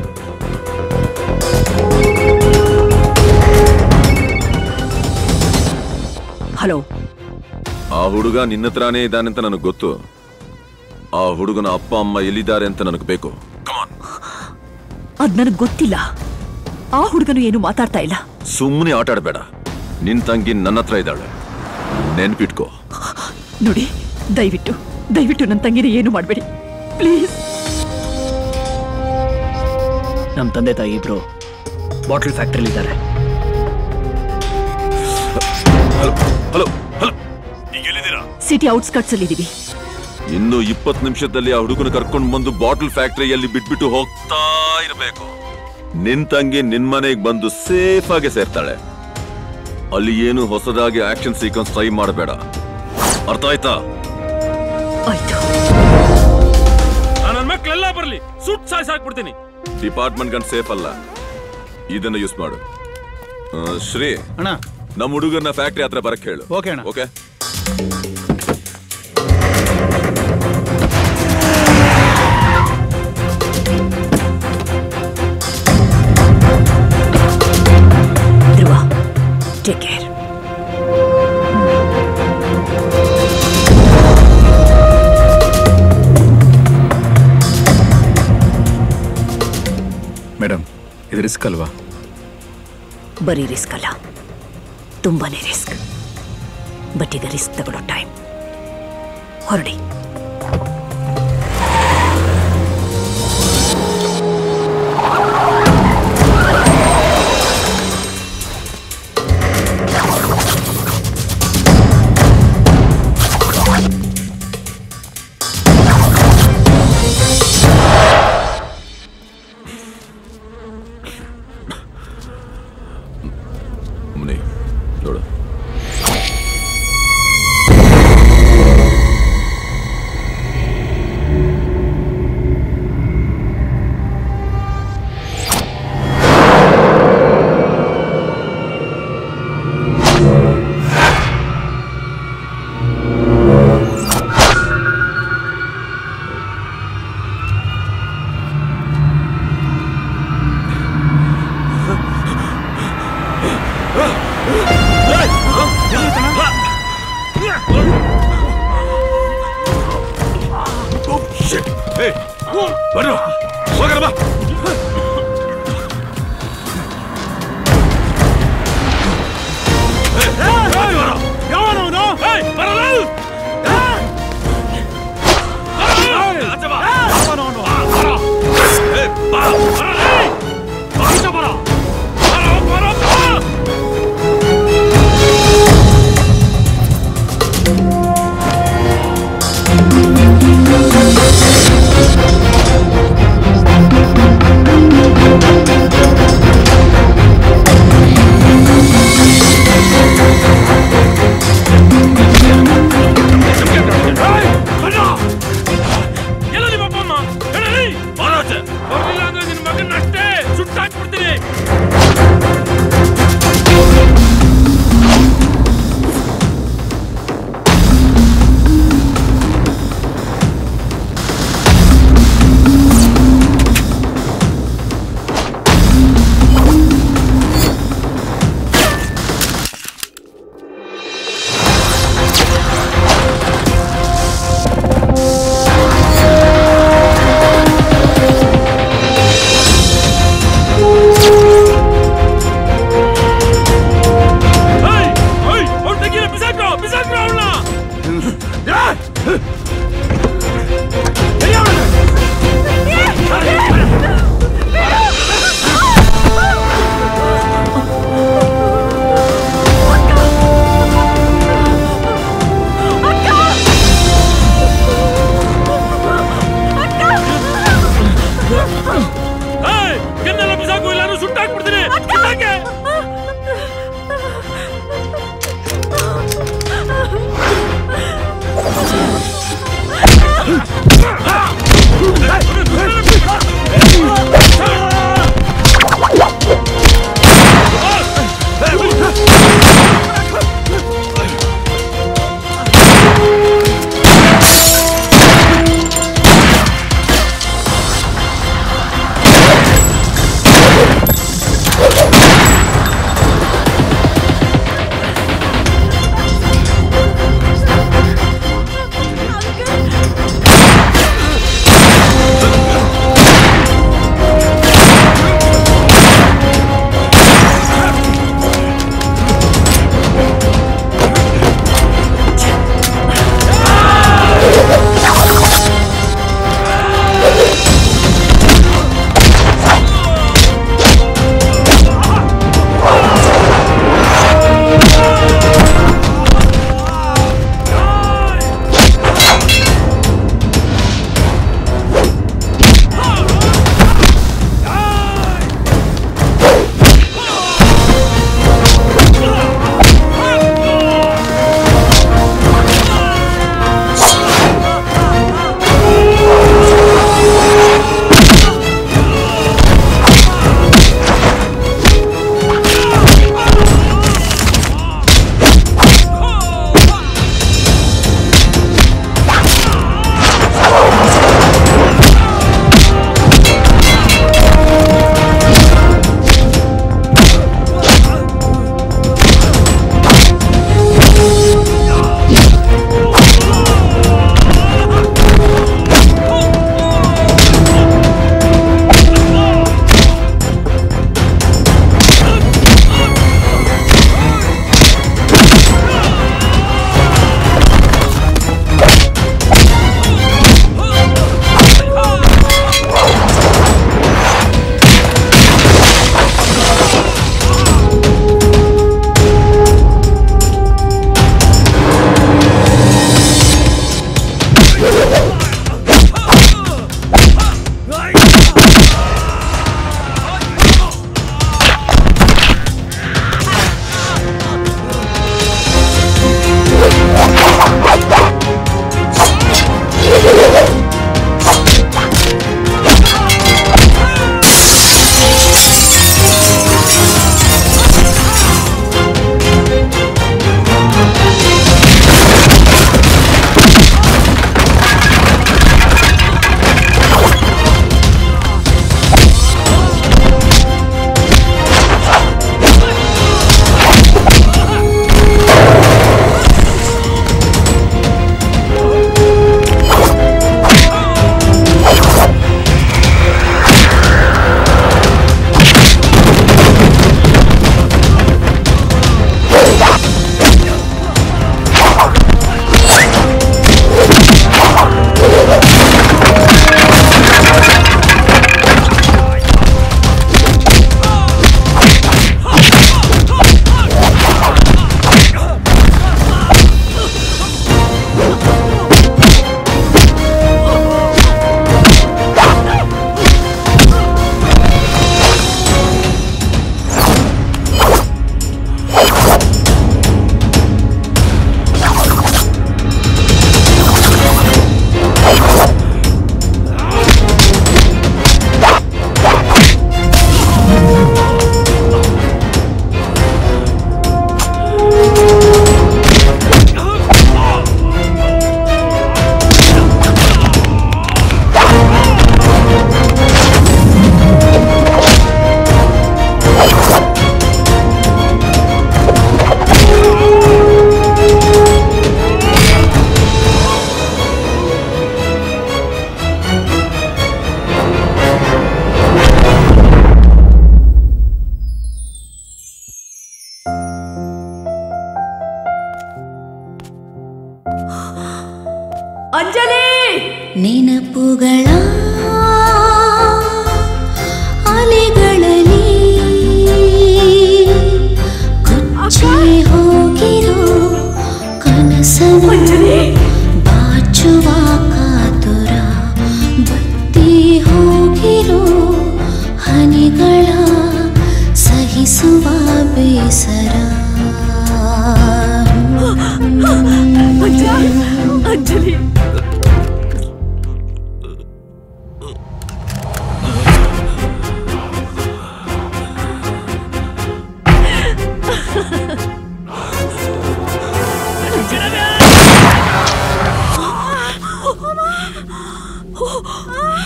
ಹಲೋ ಆ ಹುಡುಗ ನಿನ್ನ ಹತ್ರನೇ ಇದ್ದಾನೆ ಅಂತ ನನಗೆ ಗೊತ್ತು ಆ ಹುಡುಗನ ಅಪ್ಪ ಅಮ್ಮ ಎಲ್ಲಿದ್ದಾರೆ ಅಂತ ನನಗೆ ಬೇಕು ಅದ್ ನನಗ್ ಗೊತ್ತಿಲ್ಲ ಆ ಹುಡುಗನು ಏನು ಮಾತಾಡ್ತಾ ಇಲ್ಲ ಸುಮ್ಮನೆ ಆಟ ಆಡಬೇಡ ನಿನ್ ತಂಗಿ ನನ್ನ ಹತ್ರ ಇದ್ದಾಳೆ ನೆನ್ಪಿಟ್ಕೋ ನೋಡಿ ದಯವಿಟ್ಟು ದಯವಿಟ್ಟು ನನ್ನ ತಂಗಿನ ಏನು ಮಾಡಬೇಡಿ ಪ್ಲೀಸ್ ನಮ್ಮ ತಂದೆ ತಾಯಿ ಇಬ್ರು ಬಾಟಲ್ ಫ್ಯಾಕ್ಟ್ರಿಲಿದ್ದಾರೆ ಹಲೋ ಹಲೋ ಸಿಟಿ ಔಟ್ಸ್ಕಟ್ಸ್ ಅಲ್ಲಿ ಇದೀವಿ ಇನ್ನು ಇಪ್ಪತ್ತು ನಿಮಿಷದಲ್ಲಿ ಆ ಹುಡುಗನ ಕರ್ಕೊಂಡು ಬಂದು ಬಾಟಲ್ ಫ್ಯಾಕ್ಟರಿಯಲ್ಲಿ ಬಿಟ್ಬಿಟ್ಟು ಹೋಗ್ತಾ ಇರಬೇಕು ನಿನ್ ತಂಗಿ ನಿನ್ ಮನೆಗೆ ಬಂದು ಸೇಫ್ ಆಗಿ ಸೇರ್ತಾಳೆ ಅಲ್ಲಿ ಏನು ಹೊಸದಾಗಿ ಆಕ್ಷನ್ ಸೀಕ್ವೆನ್ಸ್ ಟ್ರೈ ಮಾಡಬೇಡ ಅರ್ಥ ಆಯ್ತಾ ನನ್ನ ಮಕ್ಳೆಲ್ಲ ಬರ್ಲಿ ಸುಟ್ ಸಾಯ್ಸಾಕ್ಬಿಡ್ತೀನಿ ಡಿಪಾರ್ಟ್ಮೆಂಟ್ ಗಂಟ್ ಸೇಫ್ ಅಲ್ಲ ಇದನ್ನ ಯೂಸ್ ಮಾಡು ಆ, ಶ್ರೀ ಅಣ್ಣ ನಮ್ಮ ಹುಡುಗರನ್ನ ಫ್ಯಾಕ್ಟರಿ ಹತ್ರ ಬರಕ್ ಹೇಳು ಓಕೆ ಅಣ್ಣ. Okay Dhruva take care madam ಇದು ರಿಸ್ಕ್ ಅಲ್ವಾ ಬರೀ ರಿಸ್ಕ್ ಅಲ್ಲ ತುಂಬಾನೇ ರಿಸ್ಕ್ ಬಟ್ ಈಗ ರಿಸ್ಕ್ ತಗೊಳ್ಳೋ ಟೈಮ್ ಹೊರಡಿ ಮುನಿ ನೋಡು ಬರೋ ಹೋಗರ ಬಾ ಯಾವನವನು ಬರಲ್ಲ Thank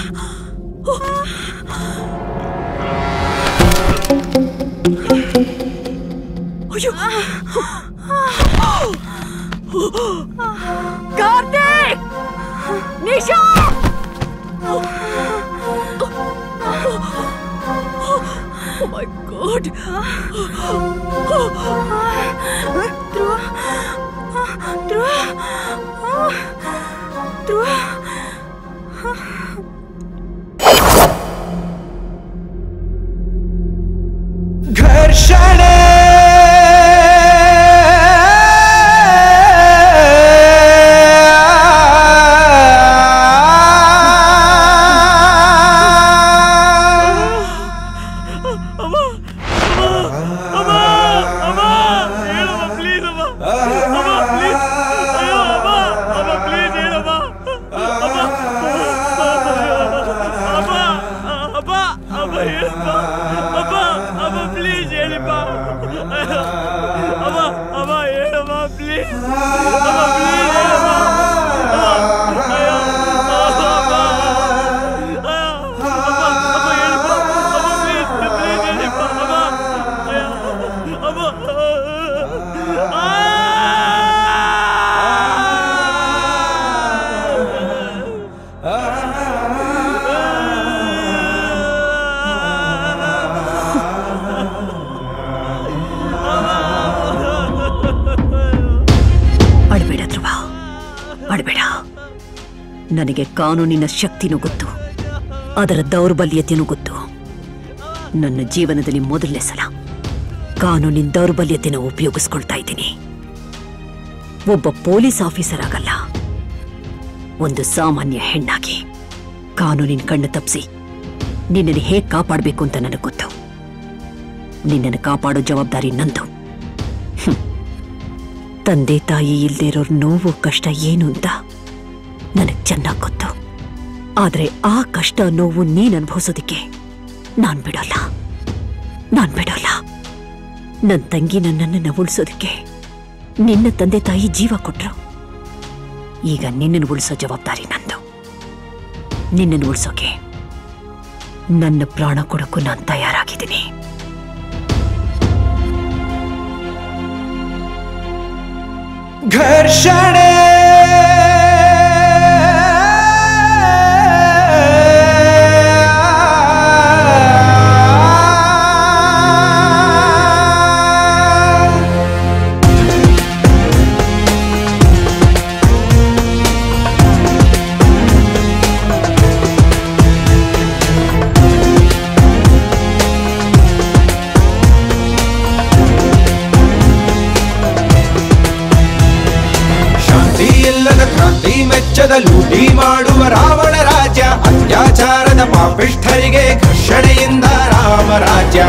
ಅಯ್ಯೋ Karthik Nisha Oh my god. ಧ್ರುವ ಧ್ರುವ ಧ್ರುವ ಘರ್ಷಣೆ ಪ್ಲೀಸ್ ಹೇಳಿಪ್ಪ ಅಮ್ಮ ಅಮ್ಮ ಹೇಳಮ್ಮ ಪ್ಲೀಸ್ ಅಳ್ಬೇಡ ಧ್ರುವ ಅಳ್ಬೇಡ ನನಗೆ ಕಾನೂನಿನ ಶಕ್ತಿನೂ ಗೊತ್ತು ಅದರ ದೌರ್ಬಲ್ಯತೆಯೂ ಗೊತ್ತು ನನ್ನ ಜೀವನದಲ್ಲಿ ಮೊದಲನೇ ಸಲ ಕಾನೂನಿನ ದೌರ್ಬಲ್ಯತೆನ ಉಪಯೋಗಿಸ್ಕೊಳ್ತಾ ಇದ್ದೀನಿ ಒಬ್ಬ ಪೊಲೀಸ್ ಆಫೀಸರ್ ಆಗಲ್ಲ ಒಂದು ಸಾಮಾನ್ಯ ಹೆಣ್ಣಾಗಿ ಕಾನೂನಿನ ಕಣ್ಣು ತಪ್ಪಿಸಿ ನಿನ್ನನ್ನು ಹೇಗೆ ಕಾಪಾಡಬೇಕು ಅಂತ ನನಗೆ ಗೊತ್ತು ನಿನ್ನನ್ನು ಕಾಪಾಡೋ ಜವಾಬ್ದಾರಿ ನಂದು ಹ್ಮ್. ತಂದೆ ತಾಯಿ ಇಲ್ದೇ ಇರೋರ್ ನೋವು ಕಷ್ಟ ಏನು ಅಂತ ನನಗೆ ಚೆನ್ನಾಗಿ ಗೊತ್ತು ಆದ್ರೆ ಆ ಕಷ್ಟ ನೋವು ನೀನ್ ಅನುಭವಿಸೋದಕ್ಕೆ ನಾನ್ ಬಿಡೋಲ್ಲ ನಾನ್ ಬಿಡೋಲ್ಲ ನನ್ನ ತಂಗಿ ನನ್ನನ್ನು ಉಳಿಸೋದಕ್ಕೆ ನಿನ್ನ ತಂದೆ ತಾಯಿ ಜೀವ ಕೊಟ್ರು ಈಗ ನಿನ್ನನ್ನು ಉಳಿಸೋ ಜವಾಬ್ದಾರಿ ನಂದು ನಿನ್ನನ್ನು ಉಳಿಸೋಕೆ ನನ್ನ ಪ್ರಾಣ ಕೊಡಕ್ಕೂ ನಾನು ತಯಾರಾಗಿದ್ದೀನಿ ಘರ್ಷಣೆ ಶಾಂತಿ ಇಲ್ಲದ ಕ್ರಾಂತಿ ಮೆಚ್ಚದ ಲೂಟಿ ಮಾಡುವ ರಾವಣ ರಾಜ್ಯ ಅತ್ಯಾಚಾರದ ಪಾಪಿಷ್ಠರಿಗೆ ಘರ್ಷಣೆಯಿಂದ ರಾಮರಾಜ್ಯ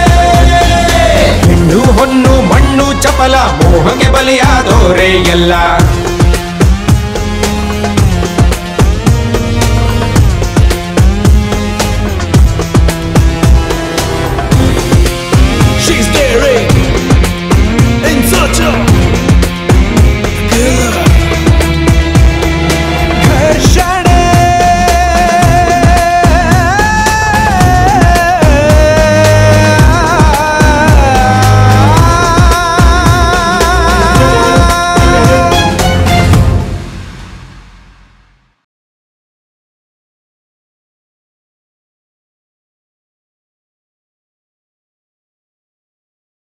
ಹೆಣ್ಣು ಹೊನ್ನು ಮಣ್ಣು ಚಪಲ ಮೋಹಗೆ ಬಲಿಯಾದೋರೆ ಎಲ್ಲ